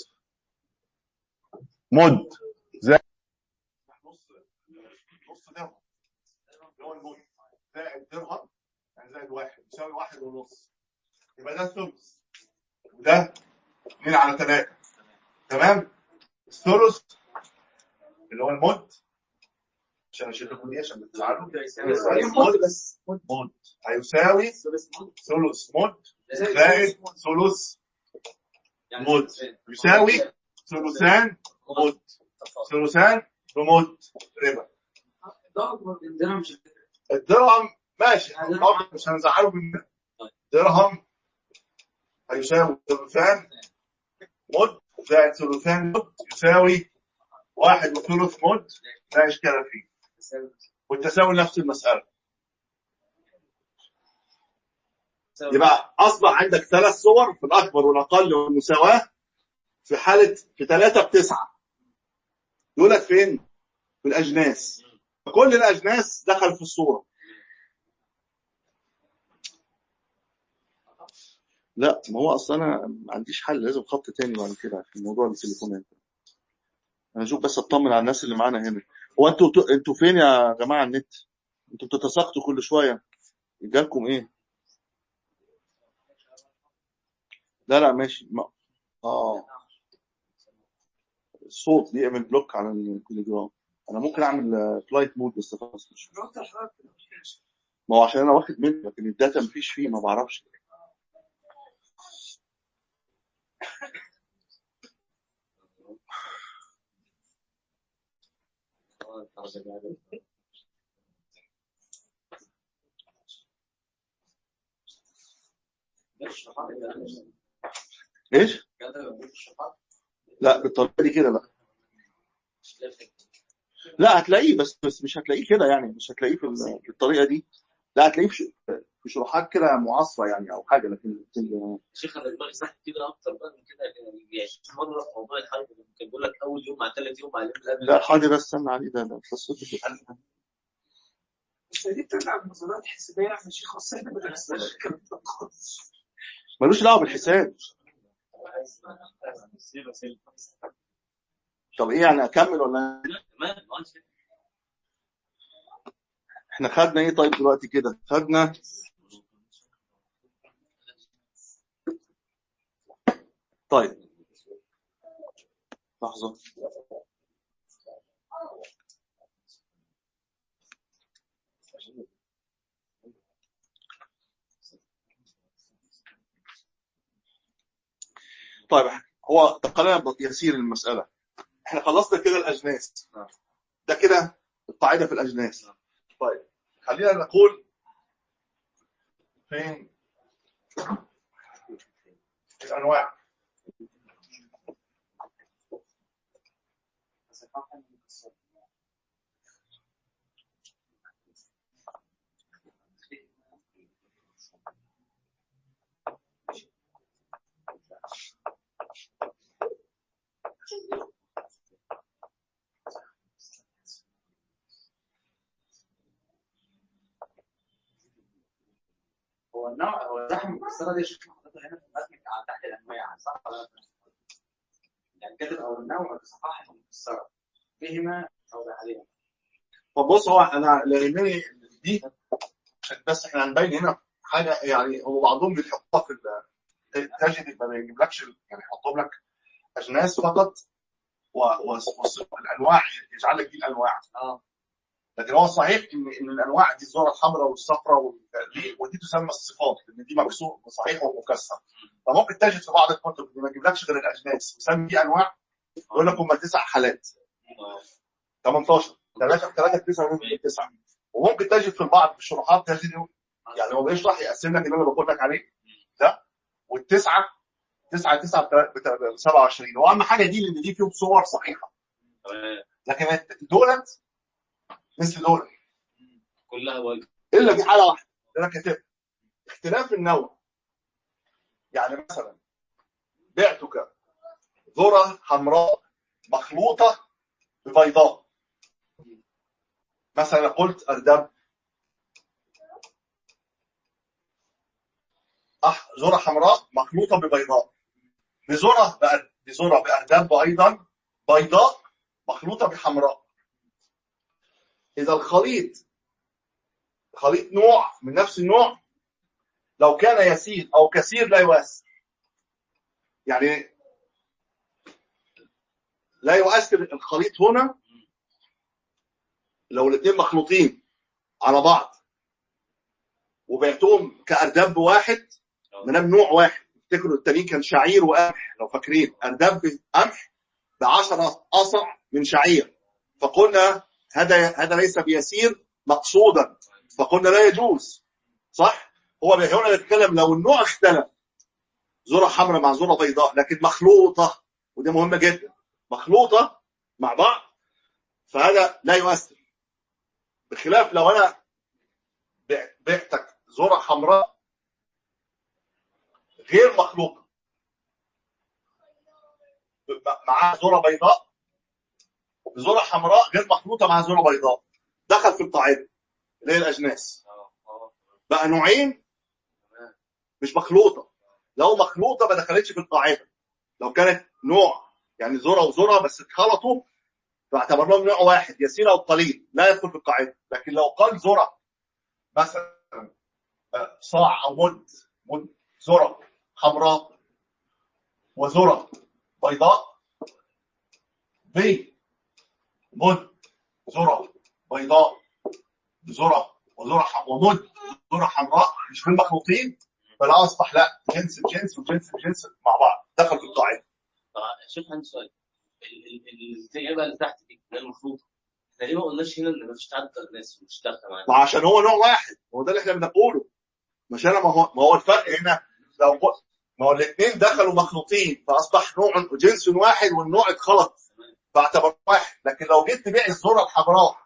مد نص نص درهم اللي هو المد زائد درهم يعني زائد واحد يساوي واحد ونص يبقى ده الثلث وده 2 على 3 تمام الثلث اللي هو المد عشان اشيل لكم دي عشان ما تزعلوا مد بس مد مد هيساوي ثلث مد ثلث مد زائد زائد ثلث مد يساوي ثلثان مد ثلثان بمد ربا ده اكبر من درهم مش الدرهم ماشي طبعا مش هنزعله مننا درهم هيساوي ثلثان مد زائد ثلثان مد يساوي واحد وثلث مد لا اشكال فيه والتساوي نفس المساله يبقى اصبح عندك ثلاث صور في الاكبر والاقل والمساواه في حاله في ثلاثه بتسعه دولت فين؟ في الاجناس كل الاجناس دخل في الصوره لا ما هو اصلا انا ما عنديش حل لازم خط تاني بعد كده في موضوع التليفونات انا اشوف بس اطمن على الناس اللي معانا هنا هو انتوا انتوا فين يا جماعه على النت انتوا بتتساقطوا كل شويه جالكم ايه لا لا ماشي ما... اه الصوت بيعمل بلوك على التليجرام انا ممكن اعمل فلايت مود بس خلاص مش رحت حضرتك كده مش ماشي. ما هو عشان انا واخد منه لكن الداتا مفيش فيه ما بعرفش ايش؟ لا بالطريقه دي كده لا لا هتلاقيه بس بس مش هتلاقيه كده يعني مش هتلاقيه في ال- بالطريقه دي لا هتلاقيه في ش- في شروحات كده معاصره يعني او حاجه لكن في- شيخ انا دماغي ساحت كده اكتر بقى من كده يعني مره في موضوع الحرب لما كان بيقول لك اول يوم مع ثالث يوم مع اليوم اللي قبل لا حاضر بس استنى عليه ده ده قصته في الحلقة. بس دي بترجع لنظريات حسابيه احنا شيخ خاصه احنا ما درسناش الكلام ده خالص ملوش دعوه بالحساب طب ايه يعني اكمل ولا تمام ما عنديش احنا خدنا ايه طيب دلوقتي كده خدنا طيب لحظه طيب هو تقريبا يسير المسألة احنا خلصنا كده الأجناس ده كده القاعدة في الأجناس طيب خلينا نقول فين الأنواع هو النوع هو اللحم المكسره دي شوف حضرتك هنا في المتن على تحت الانواع صح ولا لا؟ يعني كاتب او النوع بصفائح المكسره فيهما او عليها طب بص هو انا اللي يهمني دي عشان بس احنا هنبين هنا حاجه يعني هو بعضهم بيحطها في ال- تجد ما بيجيبلكش يعني يحطهم لك اجناس فقط و- و- والانواع يجعل لك دي الانواع اه لكن هو صحيح ان ان الانواع دي الذره الحمراء والصفراء وال- ودي تسمى الصفات لان دي مكسور صحيح ومكسر فممكن تجد في بعض الكتب اللي ما يجيبلكش غير الاجناس يسمي دي انواع يقول لك هم تسع حالات 18 3 3 9 9 وممكن تجد في البعض في الشروحات تجد يعني هو بيشرح يقسم لك اللي انا بقول لك عليه ده والتسعه 9 9 ب 27 واهم حاجه دي لان دي فيهم صور صحيحه لكن دولت مثل دول كلها واجب الا في حاله واحده اللي انا كاتبها اختلاف النوع يعني مثلا بعتك ذره حمراء مخلوطه ببيضاء مثلا قلت اردب أح ذره حمراء مخلوطه ببيضاء بذره بأر- بذره باردب ايضا بيضاء مخلوطه بحمراء اذا الخليط خليط نوع من نفس النوع لو كان يسير او كثير لا يؤثر يعني لا يؤثر الخليط هنا لو الاثنين مخلوطين على بعض وبعتهم كأردب واحد من نوع واحد افتكروا التانيين كان شعير وقمح لو فاكرين أردب قمح ب 10 أصع من شعير فقلنا هذا هذا ليس بيسير مقصودا فقلنا لا يجوز صح هو هنا بيتكلم لو النوع اختلف ذره حمراء مع ذره بيضاء لكن مخلوطه ودي مهمه جدا مخلوطه مع بعض فهذا لا يؤثر بخلاف لو انا بع- بعتك ذره حمراء غير مخلوطه معاها ذره بيضاء ذره حمراء غير مخلوطه مع ذره بيضاء دخل في القاعده اللي هي الاجناس اه اه بقى نوعين مش مخلوطه لو مخلوطه ما دخلتش في القاعده لو كانت نوع يعني ذره وذره بس اتخلطوا فاعتبرناهم نوع واحد يسير او قليل لا يدخل في القاعده لكن لو قال ذره مثلا آه، صاع او مد مد ذره حمراء وذره بيضاء ب مد ذره بيضاء ذره وذره ح- ومد ذره حمراء مش من مخلوطين فلا اصبح لا جنس بجنس وجنس بجنس مع بعض دخل في القاعده طب شوف عندي سؤال ال- ال- ال- الزئبه اللي تحت دي اللي هي المخلوطه احنا ليه ما قلناش هنا ان مفيش تعدد ناس مش داخله معانا ما عشان هو نوع واحد هو ده اللي احنا بنقوله مش انا ما هو ما هو الفرق هنا لو قلت- ما هو الاثنين دخلوا مخلوطين فاصبح نوع جنس واحد والنوع اتخلط فاعتبر واحد لكن لو جيت تبيع الذره الحمراء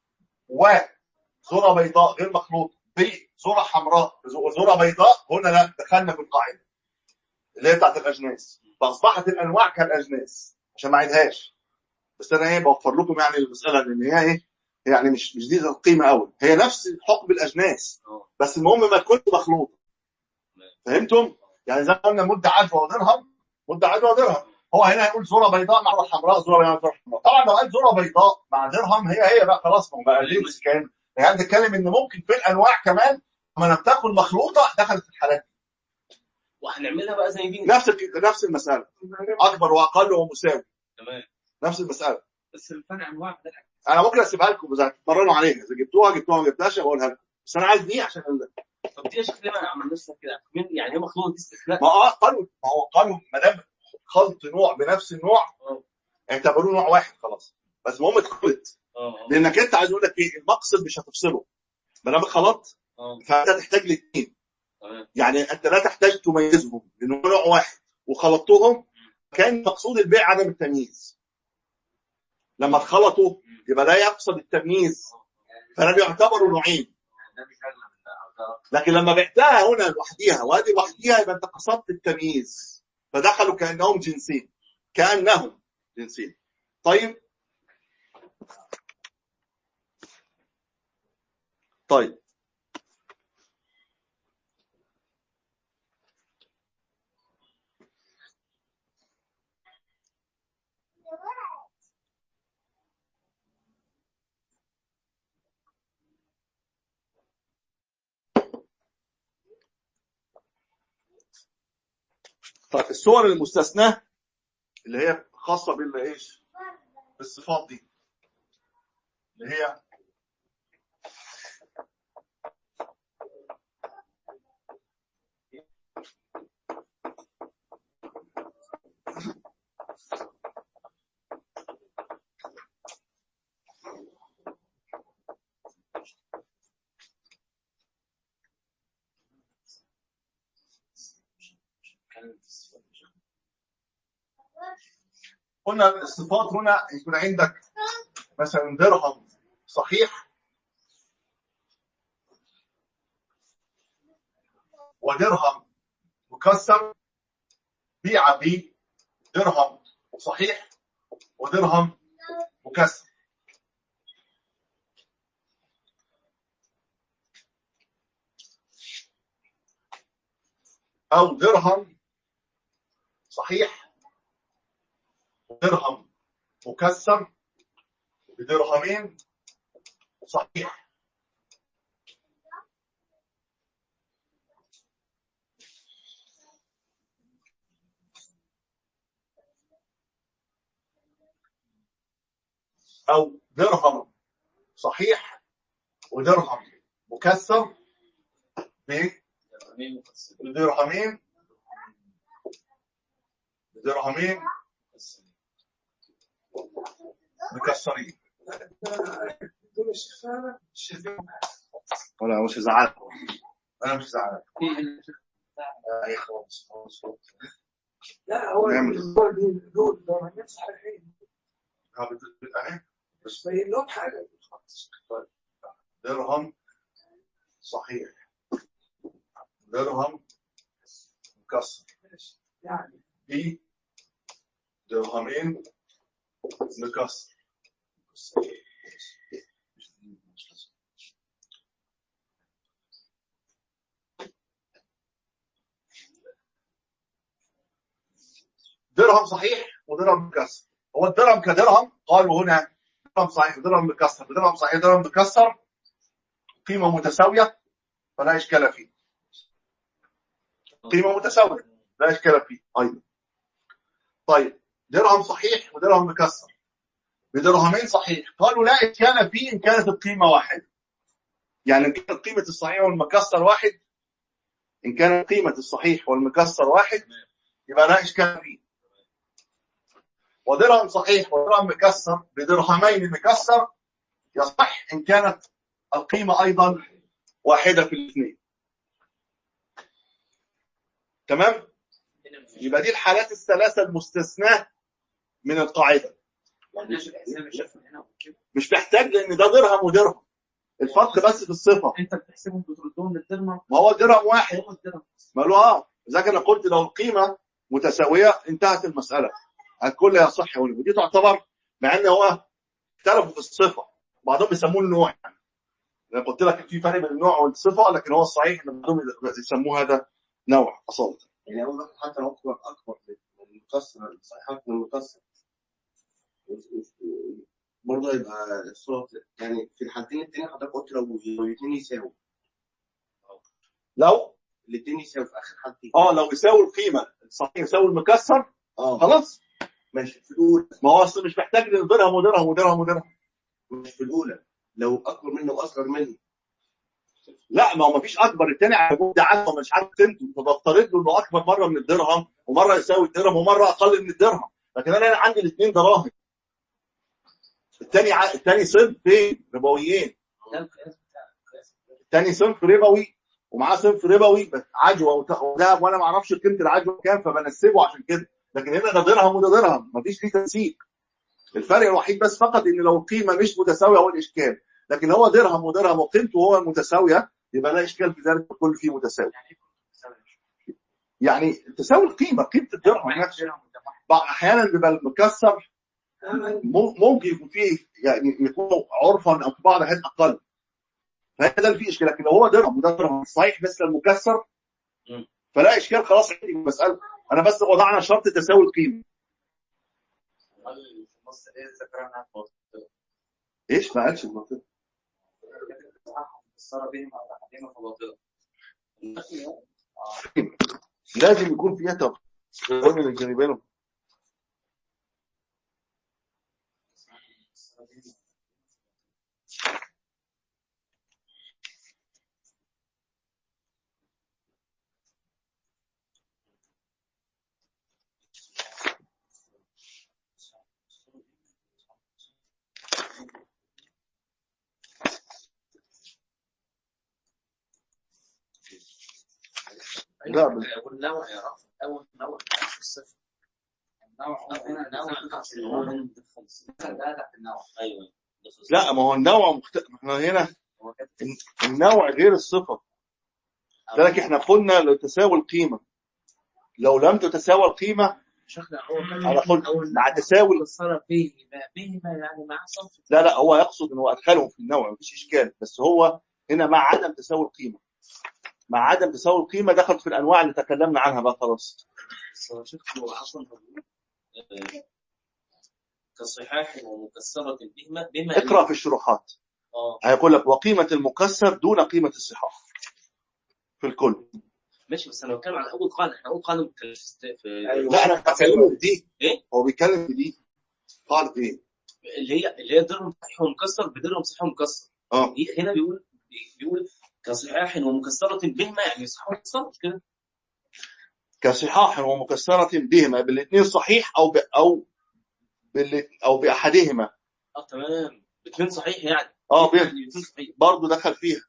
وذره بيضاء غير مخلوط بذره حمراء وذره بيضاء هنا لا دخلنا في القاعده اللي هي بتاعت الاجناس فاصبحت الانواع كالاجناس عشان ما اعيدهاش بس انا ايه بوفر لكم يعني المساله لان هي ايه يعني مش مش دي القيمه قوي هي نفس حكم الاجناس اه بس المهم ما تكونش مخلوطه فهمتم؟ يعني زي ما قلنا مده عدوى ودرهم مده عدوى ودرهم هو هنا هيقول ذره بيضاء مع ذره حمراء ذره بيضاء مع ذره حمراء طبعا لو قال ذره بيضاء مع درهم هي هي بقى خلاص ما هو بقى جنس كامل يعني بنتكلم ان ممكن في الانواع كمان لما لم تكن مخلوطه دخلت في الحالات دي. وهنعملها بقى زي دي نفس الك- نفس المساله اكبر واقل ومساوي تمام نفس المساله بس الفرق انواع ده انا ممكن اسيبها لكم اذا تتمرنوا عليها اذا جبتوها جبتوها ما جبتهاش اقولها لكم بس انا عايز دي عشان ال- طب دي يا شيخ ليه ما عملناش كده مين- يعني ايه مخلوط دي استثناء ما اه قالوا ما هو قالوا ما دام خلط نوع بنفس النوع اه اعتبروه نوع واحد خلاص بس المهم اتخلط اه اه لانك انت عايز اقول لك ايه المقصد مش هتفصله ما دام خلطت اه فانت تحتاج الاثنين تمام يعني انت لا تحتاج تميزهم لانه نوع واحد وخلطتهم كان مقصود البيع عدم التمييز لما اتخلطوا يبقى لا يقصد التمييز فلم يعتبروا نوعين ده مش اغلى من ده أو ده لكن لما بعتها هنا لوحديها وهذه لوحديها يبقى انت قصدت التمييز فدخلوا كانهم جنسين كانهم جنسين طيب طيب طيب الصور المستثناة اللي هي خاصة باللي ايش؟ بالصفات دي اللي هي قلنا الصفات هنا يكون عندك مثلا درهم صحيح ودرهم مكسر بيع بدرهم صحيح ودرهم مكسر أو درهم صحيح ودرهم مكسر بدرهمين صحيح أو درهم صحيح ودرهم مكسر مين مقسم بدرهمين بدرهمين مكسرين دول الشيخ فعلا ولا مش زعلان انا مش زعلان في ال- اي خلاص خلاص خلاص. لا هو نعمل. الدول دي دول دول الناس صحيحين ها، بت- اهي بس باين لهم حاجه درهم صحيح درهم مكسر يعني في درهمين مكسر درهم صحيح ودرهم مكسر هو الدرهم كدرهم قالوا هنا درهم صحيح ودرهم مكسر درهم صحيح درهم مكسر قيمة متساوية فلا إشكال فيه قيمة متساوية لا إشكال فيه أيضا طيب درهم صحيح ودرهم مكسر بدرهمين صحيح قالوا لا إشكال فيه إن كانت القيمة واحدة يعني إن كانت قيمة الصحيح والمكسر واحد إن كانت قيمة الصحيح والمكسر واحد يبقى لا إشكال فيه ودرهم صحيح ودرهم مكسر بدرهمين مكسر يصح إن كانت القيمة أيضا واحدة في الاثنين تمام يبقى دي الحالات الثلاثة المستثناة من القاعدة ماشي الحساب الشفوي هنا وكده. مش محتاج لأن ده درهم ودرهم الفرق بس في الصفة انت بتحسبهم بتردهم للدرهم ما هو درهم واحد هو الدرهم ما له اه اذا كان قلت لو القيمه متساويه انتهت المساله الكل يصح ولي ودي تعتبر مع ان هو اختلفوا في الصفه بعضهم بيسموه النوع يعني انا قلت لك في فرق بين النوع والصفه لكن هو الصحيح ان بعضهم يسموه هذا نوع اصاله يعني هو مثلا حتى لو اكبر اكبر من المكسر الصحيحات من المكسر برضه يبقى الصورة يعني في الحالتين التانيين حضرتك قلت لو لو الاثنين يساووا لو الاثنين يساووا في اخر حالتين اه لو يساوي القيمه الصحيح يساوي المكسر اه خلاص ماشي في الاولى ما هو اصل مش محتاج درهم ودرهم ودرهم ودرهم مش في الاولى لو اكبر منه واصغر منه لا ما هو مفيش اكبر الثاني على ده عارفه مش عارف قيمته فبفترض له انه اكبر مره من الدرهم ومره يساوي الدرهم ومره اقل من الدرهم لكن انا عندي الاثنين دراهم الثاني ع... الثاني صنف فين ربويين ده القياس بتاع القياس الثاني صنف ربوي ومعاه صنف ربوي بس عجوه وت- وذهب وانا ما اعرفش قيمه العجوه كام فبنسبه عشان كده لكن هنا ده درهم وده درهم مفيش فيه تنسيق الفرق الوحيد بس فقط ان لو القيمه مش متساويه هو الاشكال لكن هو درهم ودرهم وقيمته هو المتساويه يبقى لا اشكال في ذلك الكل فيه متساوي يعني ايه كله بيساوي؟ يعني تساوي القيمه قيمه الدرهم واحد نفسه درهم وده واحد. بعض احيانا بيبقى المكسر مم- ممكن يكون فيه يعني يكون عرفا او في بعض الاحيان اقل فهذا ده اللي فيه اشكال لكن لو هو درهم وده درهم صحيح مثل المكسر مم. فلا اشكال خلاص عندي في المساله انا بس وضعنا شرط تساوي القيمه في النص ايه ذكرنا ايش ما قالش المنطق مكسرة بهم او احدهما فباطلة لازم يكون فيها توازن من الجانبين لا، والنوع يا رب اول نوع في الصفر النوع هنا نوع ده تحت النوع ايوه لا ما هو النوع مختلف احنا هنا هو كده النوع غير الصفه لذلك احنا قلنا لو تساوي القيمه لو لم تتساوى القيمه شيخنا هو كان على قول أول مع تساوي مكسرة بهما بهما يعني مع صنف لا لا هو يقصد انه ادخلهم في النوع مفيش اشكال بس هو هنا مع عدم تساوي القيمه مع عدم تساوي القيمه دخلت في الانواع اللي تكلمنا عنها بقى خلاص بس هو شيخ هو اصلا آه، كصحاح ومكسرة بهما بما اقرا في الشروحات اه هيقول لك وقيمه المكسر دون قيمه الصحاح في الكل ماشي بس انا بتكلم على اول قاعده احنا اول قاعده في في لا انا بكلمه في دي ايه هو بيتكلم في دي قال ايه اللي هي اللي هي درهم صحيح ومكسر بدرهم صحيح ومكسر اه هنا بيقول بيقول كصحاح ومكسرة بهما يعني صحيح ومكسر مش كده كصحاح ومكسره بهما بالاثنين صحيح او ب... او بال... او باحدهما اه تمام باثنين صحيح يعني اه بي... يعني باثنين صحيح برضه دخل فيها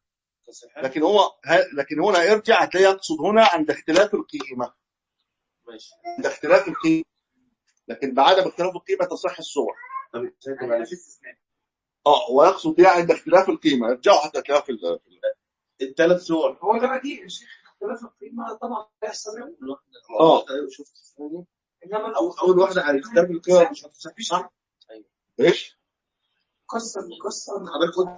تصحيح لكن هو ه- لكن هنا يرجع هتلاقيه يقصد هنا عند اختلاف القيمه ماشي عند اختلاف القيمه لكن بعدم اختلاف القيمه تصح الصور طب ازاي ده معلش اه ويقصد بها عند اختلاف القيمه ارجعوا حتى تلاقيها في ال- في ال- الثلاث صور هو ده بديهي يا شيخ اختلاف القيمه طبعا بيحصل اه أيوة، شفت الثاني انما اول لو اول واحده عن اختلاف القيم مش هتصح صح ايش؟ كسر مكسر حضرتك قلت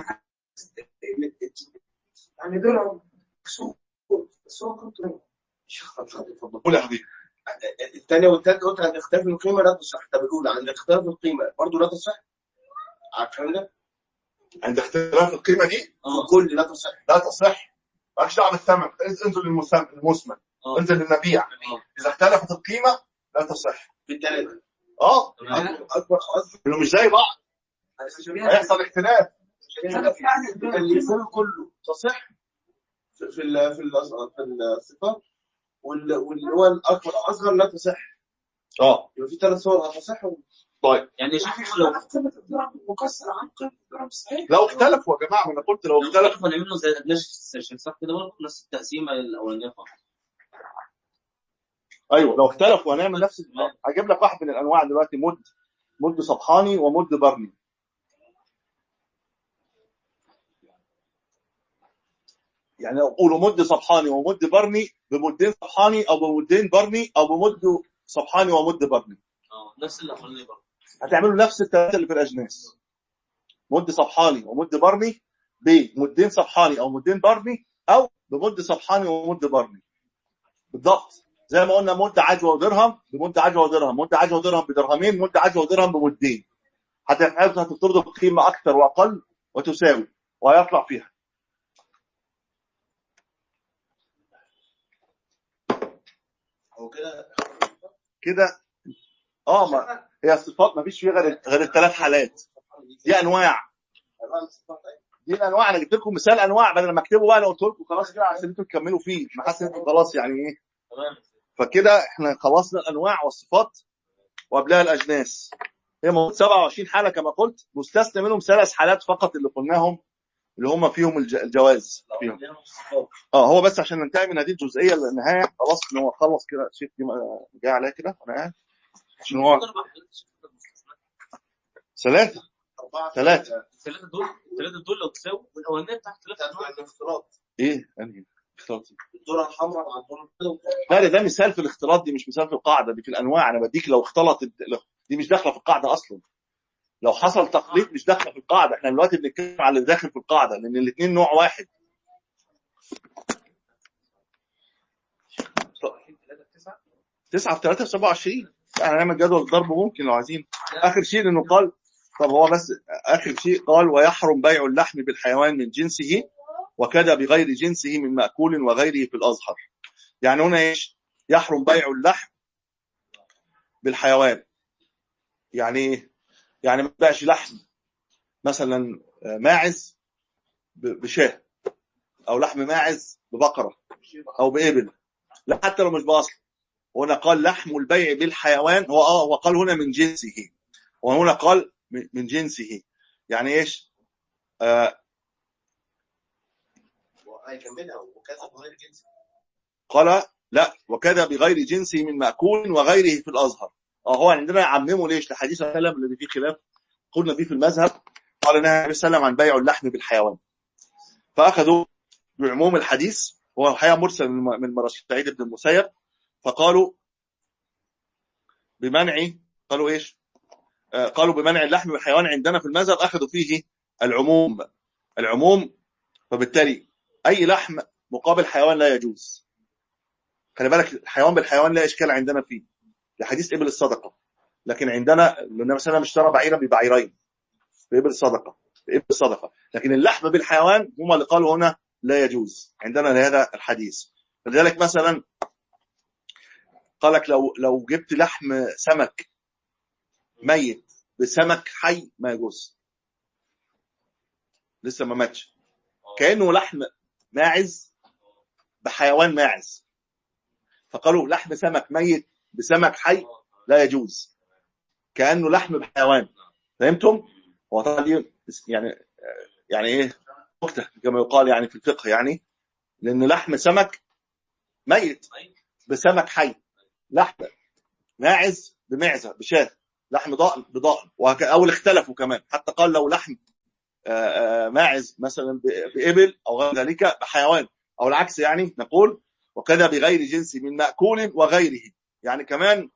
يعني دول سوق سوق كنت شيخ اتفضل قول يا حبيبي الثانيه والثالثه قلت عند اختلاف القيمه لا تصح طب الاولى عند اختلاف القيمه برضه لا تصح عارفين ده عند اختلاف القيمه دي كل لا تصح لا تصح مالكش دعوه بالثمن انزل للمسمى المسمن اه انزل للمبيع اذا اختلفت القيمه لا تصح في الثلاثه اه اكبر اكبر اصغر انه مش زي بعض هيحصل اختلاف اللي يكون كله تصح في في ال- في ال- في الصفات وال- واللي هو الاكبر اصغر لا تصح اه يبقى في ثلاث صور هتصح طيب يعني يا شيخ لو قيمه الدرهم المكسر عن قيمه الدرهم الصحيح لو اختلفوا يا جماعه ما انا قلت لو لو اختلفوا اختلفوا نعمل له زي الادناش السيشن صح كده برضه نفس التقسيمه الاولانيه خالص ايوه لو اختلفوا هنعمل نفس هجيب لك واحد من الانواع دلوقتي مد مد صبحاني ومد برني يعني لو قولوا مد صبحاني ومد برني بمدين صبحاني او بمدين برني او بمد صبحاني ومد برني اه نفس الاولانيه برضه هتعملوا نفس الثلاثه اللي في الاجناس مد صبحاني ومد برني بمدين صبحاني او مدين برني او بمد صبحاني ومد برني بالضبط زي ما قلنا مد عجوه ودرهم بمد عجوه ودرهم مد عجوه ودرهم بدرهمين مد عجوه ودرهم بمدين هتحاولوا هتفترضوا القيمه اكثر واقل وتساوي وهيطلع فيها هو كده كده اه ما هي الصفات ما فيش فيها غير غير الثلاث حالات دي انواع أنواع الصفات، أيوة. دي الانواع انا جبت لكم مثال انواع بدل ما اكتبه بقى انا قلت لكم خلاص كده عشان انتوا تكملوا فيه انا حاسس ان انتوا خلاص يعني ايه تمام فكده احنا خلصنا الانواع والصفات وقبلها الاجناس هي موجود 27 حاله كما قلت مستثنى منهم ثلاث حالات فقط اللي قلناهم اللي هم فيهم الج- الجواز فيهم اه هو بس عشان ننتهي من هذه الجزئيه للنهايه خلاص ان هو خلص كده الشيخ دي ما- جاي عليا كده وانا قاعد عشان هو ثلاثه أربعة ثلاثة. الثلاثه دول الثلاثه دول لو تساوي والاولانيه بتاعت ثلاثه بتاعت انواع الاختلاط ايه انهي اختلاط الذره الحمراء مع الذره البيضاء لا ده, ده مثال في الاختلاط دي مش مثال في القاعده دي في الانواع انا بديك لو اختلطت لو- دي مش داخله في القاعده اصلا لو حصل تخليط مش داخله في القاعده احنا دلوقتي بنتكلم على اللي داخل في القاعده لان الاثنين نوع واحد تسعة في ثلاثة في 27 يعني نعمل جدول ضرب ممكن لو عايزين اخر شيء انه قال طب هو بس اخر شيء قال ويحرم بيع اللحم بالحيوان من جنسه وكذا بغير جنسه من مأكول وغيره في الازهر يعني هنا ايش يحرم بيع اللحم بالحيوان يعني ايه يعني ما تبيعش لحم مثلا ماعز ب- بشاه او لحم ماعز ببقره او بابل لا حتى لو مش باصل هنا قال لحم البيع بالحيوان هو اه وقال هنا من جنسه وهنا قال من من جنسه يعني ايش آه وهيكملها وكذا بغير جنس قال لا وكذا بغير جنسه من مأكول وغيره في الأزهر اه هو عندنا عممه ليش لحديث النبي صلى الله عليه وسلم الذي فيه خلاف قلنا فيه في المذهب قال نهى النبي صلى الله عليه وسلم عن بيع اللحم بالحيوان فأخذوا بعموم الحديث هو الحقيقة مرسل من من مرشد سعيد بن المسيب فقالوا بمنع قالوا ايش آه، قالوا بمنع اللحم بالحيوان عندنا في المذهب أخذوا فيه العموم العموم فبالتالي أي لحم مقابل حيوان لا يجوز خلي بالك الحيوان بالحيوان لا اشكال عندنا فيه لحديث ابل الصدقه لكن عندنا النبي صلى الله عليه وسلم اشترى بعيرا ببعيرين بابل الصدقه بابل الصدقه لكن اللحم بالحيوان هم اللي قالوا هنا لا يجوز عندنا لهذا الحديث لذلك مثلا قال لك لو لو جبت لحم سمك ميت بسمك حي ما يجوز لسه ما ماتش كانه لحم ماعز بحيوان ماعز فقالوا لحم سمك ميت بسمك حي لا يجوز كانه لحم بحيوان فهمتم هو طبعا دي يعني يعني ايه نكته كما يقال يعني في الفقه يعني لان لحم سمك ميت بسمك حي لحم ماعز بمعزه بشاة لحم ضأن بضأن وهك- او اختلفوا كمان حتى قال لو لحم آه، آه، ماعز مثلا ب- بإبل او غير ذلك بحيوان او العكس يعني نقول وكذا بغير جنس من مأكول وغيره يعني كمان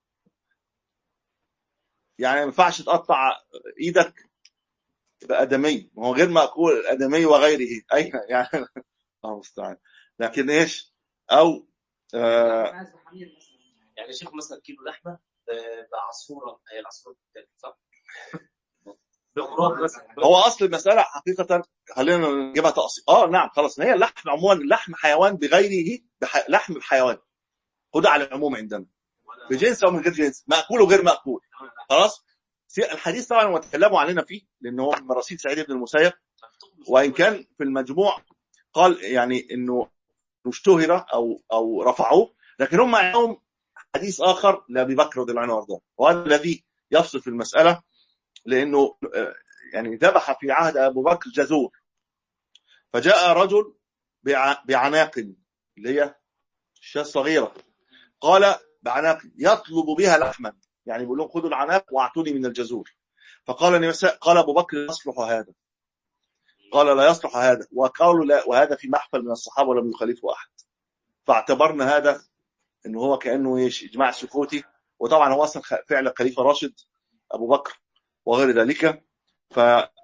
يعني ما ينفعش تقطع ايدك بآدمي ما هو غير مأكول الآدمي وغيره أي يعني الله المستعان لكن ايش او آه عايز حمير مثلا يعني شوف مثلا كيلو لحمه آه، بعصفوره هي العصفوره بتاعتك صح؟ بغراب مثلا هو اصل المساله حقيقه خلينا نجيبها تقصي اه نعم خلاص ما هي اللحم عموما لحم حيوان بغيره بح... لحم بحيوان خدها على العموم عندنا بجنس او من غير جنس ماكول وغير ماكول خلاص سي- الحديث طبعا هو تكلموا علينا فيه لان هو من رصيد سعيد بن المسيب وان كان في المجموع قال يعني انه اشتهر او او رفعوه لكن هم عندهم حديث اخر لابي بكر رضي الله عنه وارضاه وهذا الذي يفصل في المساله لانه آه، يعني ذبح في عهد ابو بكر جزور فجاء رجل بع- بعناق اللي هي الشاة الصغيرة قال بعناق يطلب بها لحما يعني بيقول لهم خذوا العناق واعطوني من الجزور فقال النبي صلى- قال ابو بكر لا يصلح هذا قال لا يصلح هذا وقالوا لا وهذا في محفل من الصحابه ولم يخالفه احد فاعتبرنا هذا انه هو كانه ايش اجماع سكوتي وطبعا هو اصلا خ- فعل خليفه راشد ابو بكر وغير ذلك ف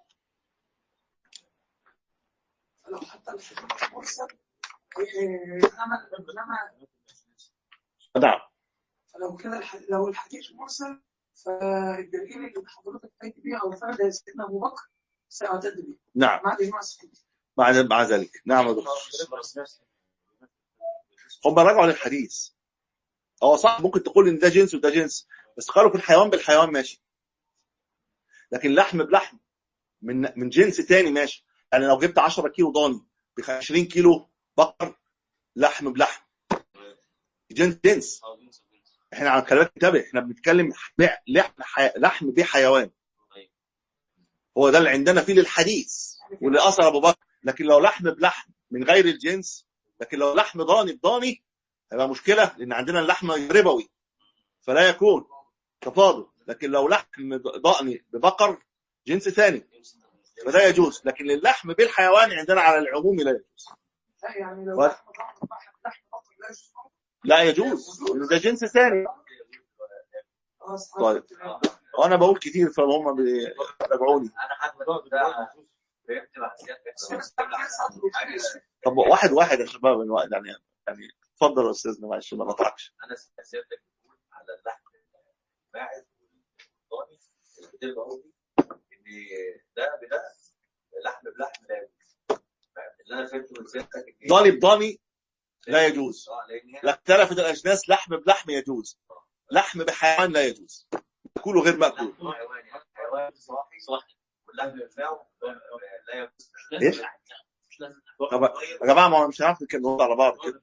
لو حتى الحديث مرسل إيه، انما انما نعم فلو كده الح... لو الحديث مرسل فالدليل اللي حضرتك تأتي بيه او فرد سيدنا ابو بكر سيعتد به نعم مع الاجماع السكوتي مع مع ذلك نعم يا دكتور هم رجعوا للحديث هو صح ممكن تقول ان ده جنس وده جنس بس قالوا في الحيوان بالحيوان ماشي لكن لحم بلحم من من جنس تاني ماشي يعني لو جبت 10 كيلو ضاني ب 20 كيلو بقر لحم بلحم جنس جنس احنا على كلامك انتبه احنا بنتكلم بيع لحم حي... لحم بحيوان هو ده اللي عندنا فيه للحديث واللي اثر ابو بكر لكن لو لحم بلحم من غير الجنس لكن لو لحم ضاني بضاني هيبقى مشكله لان عندنا اللحم ربوي فلا يكون تفاضل لكن لو لحم ضاني ببقر جنس ثاني فده يجوز لكن اللحم بالحيوان عندنا على العموم لا يجوز لا يعني لو و- لحم ضعف لحم لحم بطل لا يجوز لا يجوز لأن ده جنس ثاني خلاص طيب. وانا بقول كتير فهم بيراجعوني انا حتى ده فهمت مع سيادتك طب واحد واحد يا شباب الوقت يعني يعني اتفضل يا استاذنا معلش ما نقطعكش انا سيادتك بتقول على اللحم الماعز والضاني البديل قصدي ان ده بده لحم بلحم لا يجوز اللي انا فهمته من سيادتك ان ضاني بضاني لا يجوز اه لان هنا لا اختلفت الاجناس لحم بلحم يجوز لحم بحيوان لا يجوز مأكول وغير مأكول حيوان يعني حيوان صاحي صح واللحم بتاعه لا يجوز ايش؟ مش لازم طب يا جماعه ما هو مش عارف كده نرد على بعض كده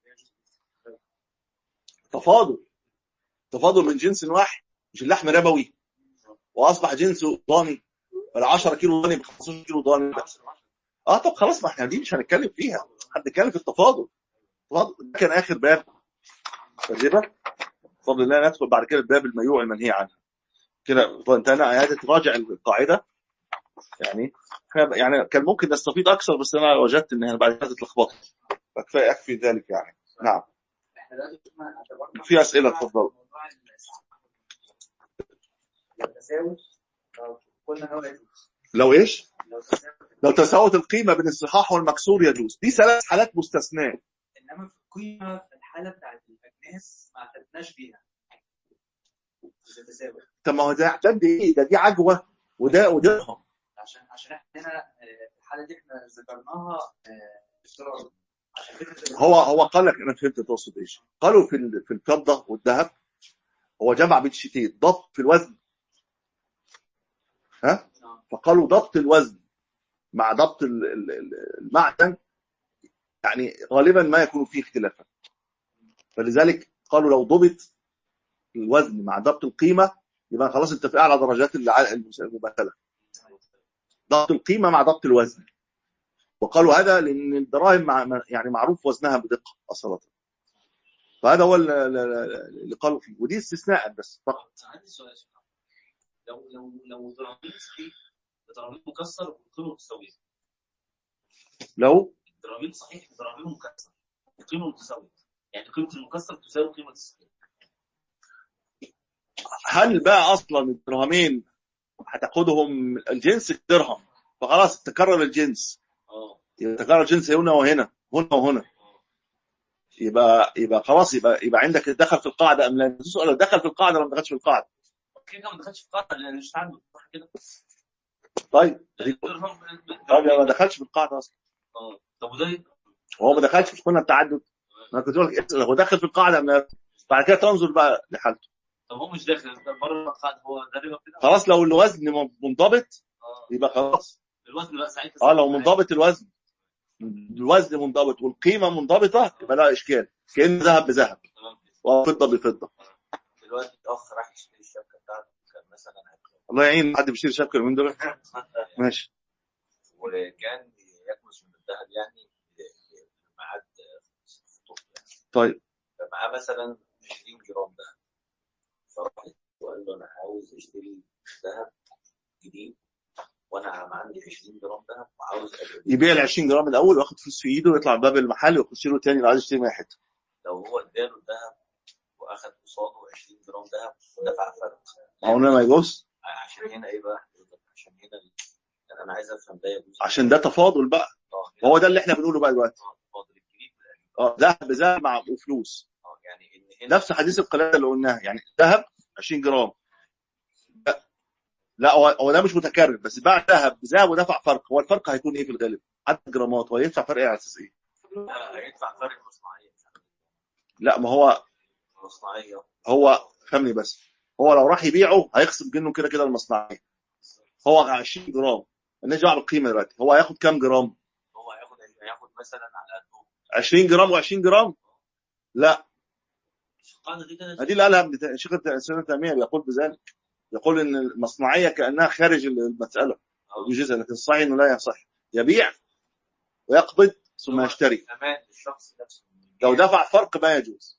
تفاضل تفاضل من جنس واحد مش اللحم ربوي واصبح جنسه ضاني ولا 10 كيلو ضاني ب 15 كيلو ضاني بس اه طب خلاص ما احنا دي مش هنتكلم فيها هنتكلم في التفاضل التفاضل ده كان اخر باب تجربه بفضل الله ندخل بعد كده الباب الميوع المنهي عنه كده انتهينا هذا تراجع القاعده يعني احنا يعني كان ممكن نستفيد اكثر بس انا وجدت ان انا بعد كده اتلخبطت فكفايه يكفي ذلك يعني نعم احنا دلوقتي شفنا اعتبرنا في اسئله اتفضل موضوع التساوي لو قلنا هو يجوز لو ايش لو تساوي لو تساوت القيمه بين الصحاح والمكسور يجوز دي ثلاث حالات مستثناه انما في القيمه في الحاله بتاعت الاجناس ما اعتدناش بيها مش التساوي طب ما هو ده اعتد ايه ده دي عجوه وده ودرهم عشان عشان احنا هنا آه، الحاله دي احنا ذكرناها آه، افتراض عشان فكره ال- هو هو قال لك انا فهمت تقصد ايش قالوا في ال- في الفضه والذهب هو جمع بين شيتين ضبط في الوزن ها فقالوا ضبط الوزن مع ضبط ال- ال- ال- المعدن يعني غالبا ما يكون فيه اختلافا فلذلك قالوا لو ضبط الوزن مع ضبط القيمه يبقى خلاص انت في اعلى درجات الع- المس- المماثله ضبط القيمه مع ضبط الوزن وقالوا هذا لان الدراهم مع يعني معروف وزنها بدقه اصلا فهذا هو ال- ال- ال- اللي قالوا فيه ودي استثناء بس فقط عندي سؤال سؤال. لو لو لو درامين صحيح درامين مكسر وقيمه متساويه لو درامين صحيح درامين مكسر وقيمه متساويه يعني قيمه المكسر تساوي قيمه الصحيح هل بقى اصلا الدرهمين هتاخدهم الجنس درهم فخلاص تكرر الجنس اه يتكرر الجنس هنا وهنا هنا وهنا يبقى يبقى خلاص يبقى يبقى عندك دخل في القاعده ام لا السؤال لو دخل في القاعده ولا ما دخلش في القاعده كده كده ما دخلش في قاعده لان مش عنده صح كده طيب الدرهم طب ما دخلش في القاعده اصلا اه طب وده هو ما دخلش في قلنا التعدد انا كنت بقول لك هو دخل في القاعده ام لا بعد كده تنظر بقى لحالته طب هو مش داخل بره القاعده هو ده ربا كده خلاص لو الوزن منضبط اه يبقى خلاص الوزن بقى ساعتها اه لو منضبط الوزن الوزن منضبط والقيمه منضبطه يبقى لا اشكال كان ذهب بذهب تمام كده. وفضه بفضه دلوقتي اخ راح يشتري الشبكه بتاعته كان مثلا هياخد- الله يعين حد بيشتري شبكه من دول ماشي وكان يكنس من الذهب يعني ميعاد الخطوبه يعني طيب فمعاه مثلا 20 جرام ذهب فراح وقال له انا عاوز اشتري ذهب جديد وانا عم عندي 20 جرام ذهب وعاوز أجيب. يبيع ال 20 جرام الاول وياخد فلوس في ايده ويطلع باب المحل ويخش له تاني لو عايز يشتري من أي حته لو هو اداله الذهب واخد قصاده 20 جرام ذهب ودفع فرق عمرنا ما يجوز عشان هنا ايه بقى عشان هنا ال- انا عايز افهم ده يجوز عشان ده تفاضل بقى اه هو ده اللي احنا بنقوله بقى دلوقتي آه، فاضل الجديد بالقديم. اه ذهب بذهب مع وفلوس اه يعني ان هنا نفس حديث القلاده اللي قلناه يعني ذهب 20 جرام لا, لا هو هو ده مش متكرر بس باع ذهب بذهب ودفع فرق هو الفرق هيكون ايه في الغالب؟ عدد جرامات هو يدفع فرق ايه على اساس ايه؟ هيدفع فرق مصنعيه لا ما هو مصنعيه هو فهمني بس هو لو راح يبيعه هيخصم منه كده كده المصنعيه هو 20 جرام مالناش دعوه بالقيمه دلوقتي هو هياخد كام جرام؟ هو هياخد هياخد مثلا على قده 20 جرام و20 جرام؟ لا القاعده دي كده دي اللي قالها ابن تا- شيخ الاسلام تيميه بيقول بذلك يقول ان المصنعيه كانها خارج المساله او يجوزها لكن الصحيح انه لا يصح يبيع ويقبض ثم يشتري امان للشخص نفسه لو دفع فرق ما يجوز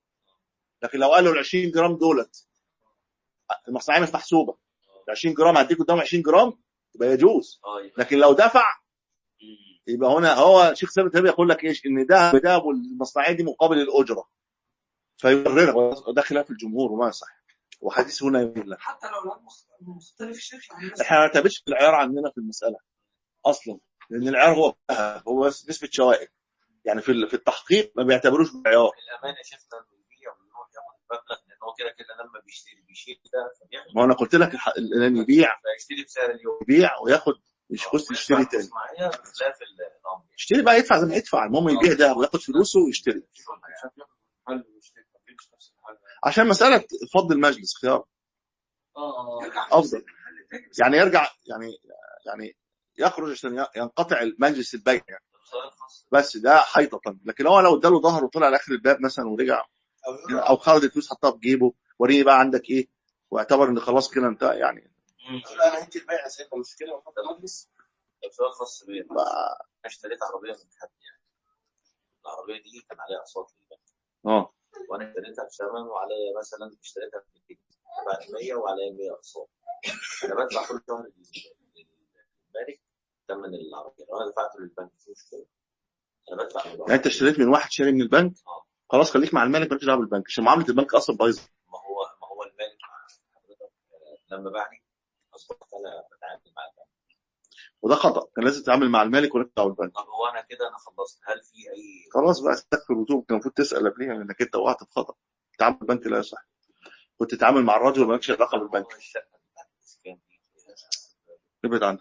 لكن لو قال له ال 20 جرام دولت المصنعيه مش محسوبه ال 20 جرام هديك قدام 20 جرام يبقى يجوز اه يبقى لكن لو دفع يبقى هنا هو شيخ سامي تيميه يقول لك ايش ان ده ده والمصنعيه دي مقابل الاجره فيبررها وده خلاف الجمهور وما يصح وحديث هنا يقول لك حتى لو العيار مخ- مختلف الشيخ يعني مثلا احنا ما نعتبرش العيار عندنا في المساله اصلا لان العيار هو هو بس نسبه شوائب يعني في ال- في التحقيق ما بيعتبروش بالعيار الامان يا شيخنا انه يبيع ويروح ياخد المبلغ لان هو كده كده لما بيشتري بيشيل ده فبياخد ما انا قلت لك الح- الان يبيع فيشتري بسعر اليوم يبيع وياخد مش بص يشتري تاني مصنعيه بخلاف الامر يشتري بقى يدفع زي ما يدفع المهم يبيع ده وياخد فلوسه ويشتري عشان ياخد محل ويشتري ما يجيبش نفس المحل عشان مساله فض المجلس خيار اه اه يرجع افضل يعني يرجع يعني يعني يخرج عشان ينقطع المجلس البيع يعني. سؤال خاص بس ده حيطه لكن هو لو اداله ظهره وطلع لاخر الباب مثلا ورجع او خرج الفلوس حطها في جيبه وريني بقى عندك ايه واعتبر ان خلاص كده انت يعني انا انت البيع سيبقى مشكله وحط مجلس طب سؤال خاص بيا بقى- انا اشتريت عربيه من حد يعني العربيه دي كان عليها اقساط في البنك اه وانا اشتريتها بثمن وعليا مثلا اشتريتها ب 200 بعد 100 وعليا 100 اقساط انا بدفع كل شهر لل- للمالك ثمن العربيه لو انا دفعته للبنك مش مشكله انا بدفع يعني انت اشتريت من واحد شاري من البنك اه خلاص خليك مع المالك مالكش دعوه بالبنك عشان معامله البنك اصلا بايظه ما هو ما هو المالك مع حضرتك آه، لما باعني اصبحت انا بتعامل مع البنك وده خطا كان لازم تتعامل مع المالك ولا دعوه بالبنك طب هو انا كده انا خلصت هل في اي خلاص بقى استغفر وتوب كان المفروض تسال قبليها لانك انت وقعت في خطا تعامل البنك لا يصح كنت تتعامل مع الرجل ومالكش علاقه بالبنك هو الشقه بتاعت الاسكان دي ابعد عنها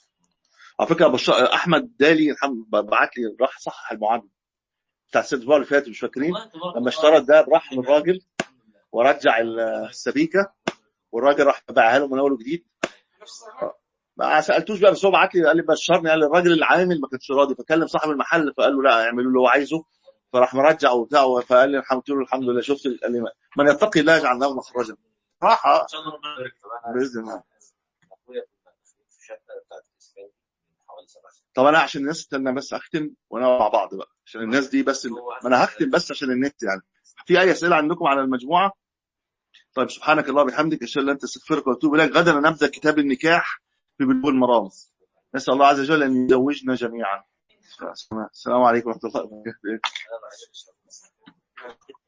على فكره بشار احمد دالي الحمد بعت لي راح صحح المعامله بتاع الست الاسبوع اللي فات مش فاكرين والله تبارك لما الله. اشترى الدهب راح من الراجل ورجع السبيكه والراجل راح باعها له من اول وجديد نفس ما سالتوش بقى بس هو بعت لي قال لي بشرني قال لي الراجل العامل ما كانش راضي فكلم صاحب المحل فقال له لا اعملوا اللي هو عايزه فراح مرجع وبتاع فقال لي الحمد لله الحمد لله شفت قال لي من يتقي الله يجعل له مخرجا راح ان شاء الله ربنا يبارك طب انا باذن الله اخويا في الشقه بتاعت الاسكان دي من حوالي طب انا عشان الناس استنى بس اختم وانا مع بعض بقى عشان الناس دي بس ما انا هختم بس عشان النت يعني في اي اسئله عندكم على المجموعه طيب سبحانك الله وبحمدك اشهد ان لا اله الا انت استغفرك واتوب اليك غدا نبدا كتاب النكاح في بلوغ المرام نسال الله عز وجل ان يزوجنا جميعا السلام عليكم ورحمه الله وبركاته